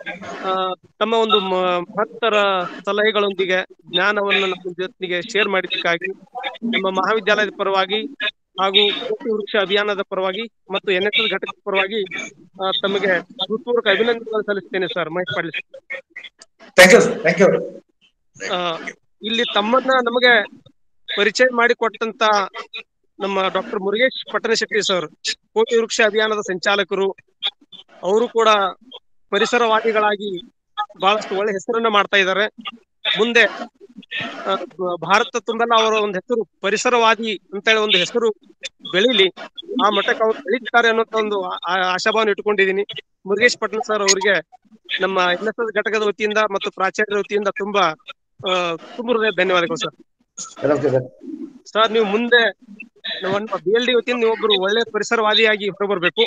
ಆ, ತಮ್ಮ ಒಂದು ಮ- ಮಹತ್ತರ ಸಲಹೆಗಳೊಂದಿಗೆ ಜ್ಞಾನವನ್ನು ನಮ್ಮ ಜೊತೆಗೆ ಶೇರ್ ಮಾಡಿದ್ದಕ್ಕಾಗಿ ನಮ್ಮ ಮಹಾವಿದ್ಯಾಲಯದ ಪರವಾಗಿ ಹಾಗೂ ಕೋಟಿ ವೃಕ್ಷ ಅಭಿಯಾನದ ಪರವಾಗಿ ಮತ್ತು ಎನ್ ಎಸ್ ಎಸ್ ಘಟಕದ ಪರವಾಗಿ ಆ, ತಮಗೆ ಹೃತ್ಪೂರ್ವಕ ಅಭಿನಂದನೆಗಳು ಸಲ್ಲಿಸ್ತೇನೆ sir Mahesh Patil sir. Thank you thank you ಆ, ಇಲ್ಲಿ ತಮ್ಮನ್ನ ನಮಗೆ ಪರಿಚಯ ಮಾಡಿಕೊಟ್ಟಂತ ನಮ್ಮ ಡಾಕ್ಟರ್ ಮುರುಗೇಶ್ ಪಟ್ಟಣಶೆಟ್ಟಿ ಸರ್ ಕೋಟಿ ವೃಕ್ಷ ಅಭಿಯಾನದ ಸಂಚಾಲಕರು ಅವರು ಕೂಡ ಪರಿಸರವಾದಿಗಳಾಗಿ ಬಹಳಷ್ಟು ಒಳ್ಳೆ ಹೆಸರನ್ನ ಮಾಡ್ತಾ ಇದ್ದಾರೆ ಮುಂದೆ ಆ, ಬ- ಭಾರತ ತುಂಬೆಲ್ಲ ಅವರ ಒಂದು ಹೆಸರು ಪರಿಸರವಾದಿ ಅಂತೇಳಿ ಒಂದು ಹೆಸರು ಬೆಳೀಲಿ ಆ ಮಟ್ಟಕ್ಕೆ ಅವ್ರು ಬೆಳೀತಾರೆ ಅನ್ನೋ ಒಂದು ಆ- ಆ- ಆಶಾಭಾವನೆ ಇಟ್ಕೊಂಡಿದ್ದೀನಿ ಮುರುಗೇಶ್ ಪಟ್ನ ಸರ್ ಅವರಿಗೆ ನಮ್ಮ ಎನ್ ಎಸ್ ಎಸ್ ಘಟಕದ ವತಿಯಿಂದ ಮತ್ತು ಪ್ರಾಚಾರ್ಯರ ವತಿಯಿಂದ ತುಂಬಾ ಆ, ತುಂಬ ಹೃದಯ ಧನ್ಯವಾದಗಳು ಸರ್ ನಮಸ್ತೆ ಸರ್ ಸರ್ ನೀವು ಮುಂದೆ ನಮ್ಮ ಬಿ ಎಲ್ ಡಿ ವತಿಯಿಂದ ನೀವೊಬ್ರು ಒಳ್ಳೆ ಪರಿಸರವಾದಿಯಾಗಿ ಹೊರಬರ್ಬೇಕು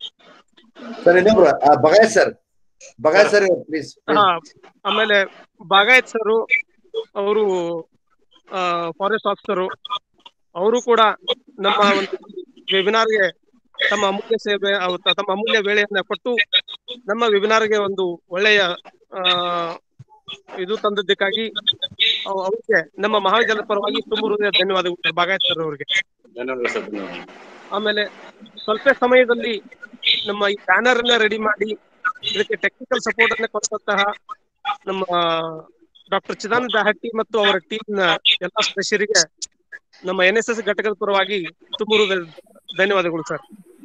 ಸರ್ ಇನ್ನೊಬ್ರು ಆ, Bagayat sir Bagayat sir please ಹಾ ಆಮೇಲೆ ಬಾಗಾಯತ್ ಸರ್ ಅವರು ಫಾರೆಸ್ಟ್ ಆಫೀಸರು ಅವರು ಕೂಡ ನಮ್ಮ ಒಂದು ವೆಬಿನಾರ್ಗೆ ತಮ್ಮ ಅಮೂಲ್ಯ ಸೇವೆ ಅವ್- ತಮ್ಮ ಅಮೂಲ್ಯ ವೇಳೆಯನ್ನ ಕೊಟ್ಟು ನಮ್ಮ ವೆಬಿನಾರ್ಗೆ ಒಂದು ಒಳ್ಳೆಯ ಆ, ಇದು ತಂದದ್ದಕ್ಕಾಗಿ ಅವ್- ಅವ್ರಿಗೆ ನಮ್ಮ ಮಹಾವಿದ್ಯಾಲಯದ ಪರವಾಗಿ ತುಂಬ ಹೃದಯ ಧನ್ಯವಾದಗಳು ಸರ್ ಬಾಗಾಯತ್ ಸರ್ ಅವರಿಗೆ ಧನ್ಯವಾದ ಸರ್ ಧನ್ಯವಾದ ಆಮೇಲೆ ಸ್ವಲ್ಪ ಸಮಯದಲ್ಲಿ ನಮ್ಮ ಈ ಬ್ಯಾನರ್ ಅನ್ನ ರೆಡಿ ಮಾಡಿ ಇದಕ್ಕೆ ಟೆಕ್ನಿಕಲ್ ಸಪೋರ್ಟ್ ಅನ್ನ ಕೊಟ್ಟಂತಹ ನಮ್ಮ ಡಾಕ್ಟರ್ ಚಿದಾನಂದ ಹಟ್ಟಿ ಮತ್ತು ಅವರ ಟೀಮ್ ನ ಎಲ್ಲಾ ಸದಸ್ಯರಿಗೆ ನಮ್ಮ ಎನ್ ಎಸ್ ಎಸ್ ಘಟಕದ ಪರವಾಗಿ ತುಂಬ ಹೃದಯದ ಧನ್ಯವಾದಗಳು ಸರ್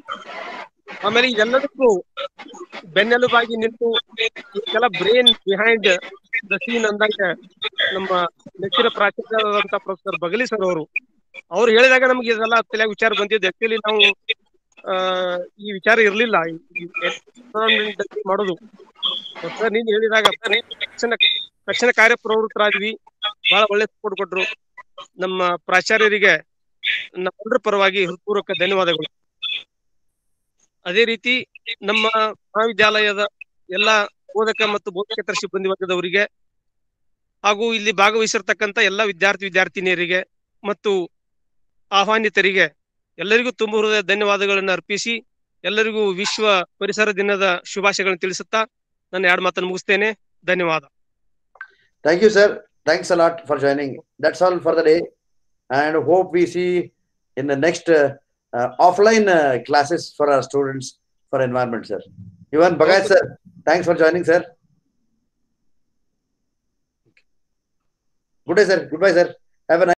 ಆಮೇಲೆ ಇದೆಲ್ಲದಕ್ಕೂ ಬೆನ್ನೆಲುಬಾಗಿ ನಿಂತು ಇದಕ್ಕೆಲ್ಲ ಬ್ರೇನ್ ಬಿಹೈಂಡ್ ದ ಸೀನ್ ಅಂದಂಗೆ ನಮ್ಮ ನೆಚ್ಚಿನ ಪ್ರಾಚಾರ್ಯರಾದಂತಹ ಪ್ರೊಫೆಸರ್ ಬಗಲಿ ಸರ್ ಅವರು ಅವ್ರು ಹೇಳಿದಾಗ ನಮ್ಗೆ ಇದೆಲ್ಲ ತಲೆಯಾಗ ವಿಚಾರ ಬಂದಿದ್ದು ಆಕ್ಚುಲಿ ನಾವು ಆ ಈ ವಿಚಾರ ಇರ್ಲಿಲ್ಲ ಈ- ಈ environment ಬಗ್ಗೆ ಮಾಡೋದು ಸರ್ ನೀನ್ ಹೇಳಿದಾಗ ತಕ್ಷಣ ತಕ್ಷಣ ಕಾರ್ಯಪ್ರವೃತ್ತರಾದ್ವಿ ಬಹಳ ಒಳ್ಳೆ ಸಪೋರ್ಟ್ ಕೊಟ್ರು ನಮ್ಮ ಪ್ರಾಚಾರ್ಯರಿಗೆ ನಮ್ಮೆಲ್ಲರ ಪರವಾಗಿ ಹೃತ್ಪೂರ್ವಕ ಧನ್ಯವಾದಗಳು ಅದೇ ರೀತಿ ನಮ್ಮ ಮಹಾವಿದ್ಯಾಲಯದ ಎಲ್ಲ ಬೋಧಕ ಮತ್ತು ಬೋಧಕೇತರ ಸಿಬ್ಬಂದಿ ವರ್ಗದವರಿಗೆ ಹಾಗೂ ಇಲ್ಲಿ ಭಾಗವಹಿಸಿರ್ತಕ್ಕಂಥ ಎಲ್ಲ ವಿದ್ಯಾರ್ಥಿ ವಿದ್ಯಾರ್ಥಿನಿಯರಿಗೆ ಮತ್ತು ಆಹ್ವಾನಿತರಿಗೆ ಎಲ್ಲರಿಗೂ ತುಂಬ ಹೃದಯ ಧನ್ಯವಾದಗಳನ್ನು ಅರ್ಪಿಸಿ ಎಲ್ಲರಿಗೂ ವಿಶ್ವ ಪರಿಸರ ದಿನದ ಶುಭಾಶಯಗಳನ್ನು ತಿಳಿಸುತ್ತಾ ನನ್ನ ಎರಡು ಮಾತನ್ನು ಮುಗಿಸ್ತೇನೆ ಧನ್ಯವಾದ Thank you, sir. Thanks a lot for joining. That's all for the day. And hope we see in the next uh, uh, offline uh, classes for our students for environment, sir. Ivan Bagay, sir. Thanks for joining, sir. Good day, sir. Goodbye, sir. Have a nice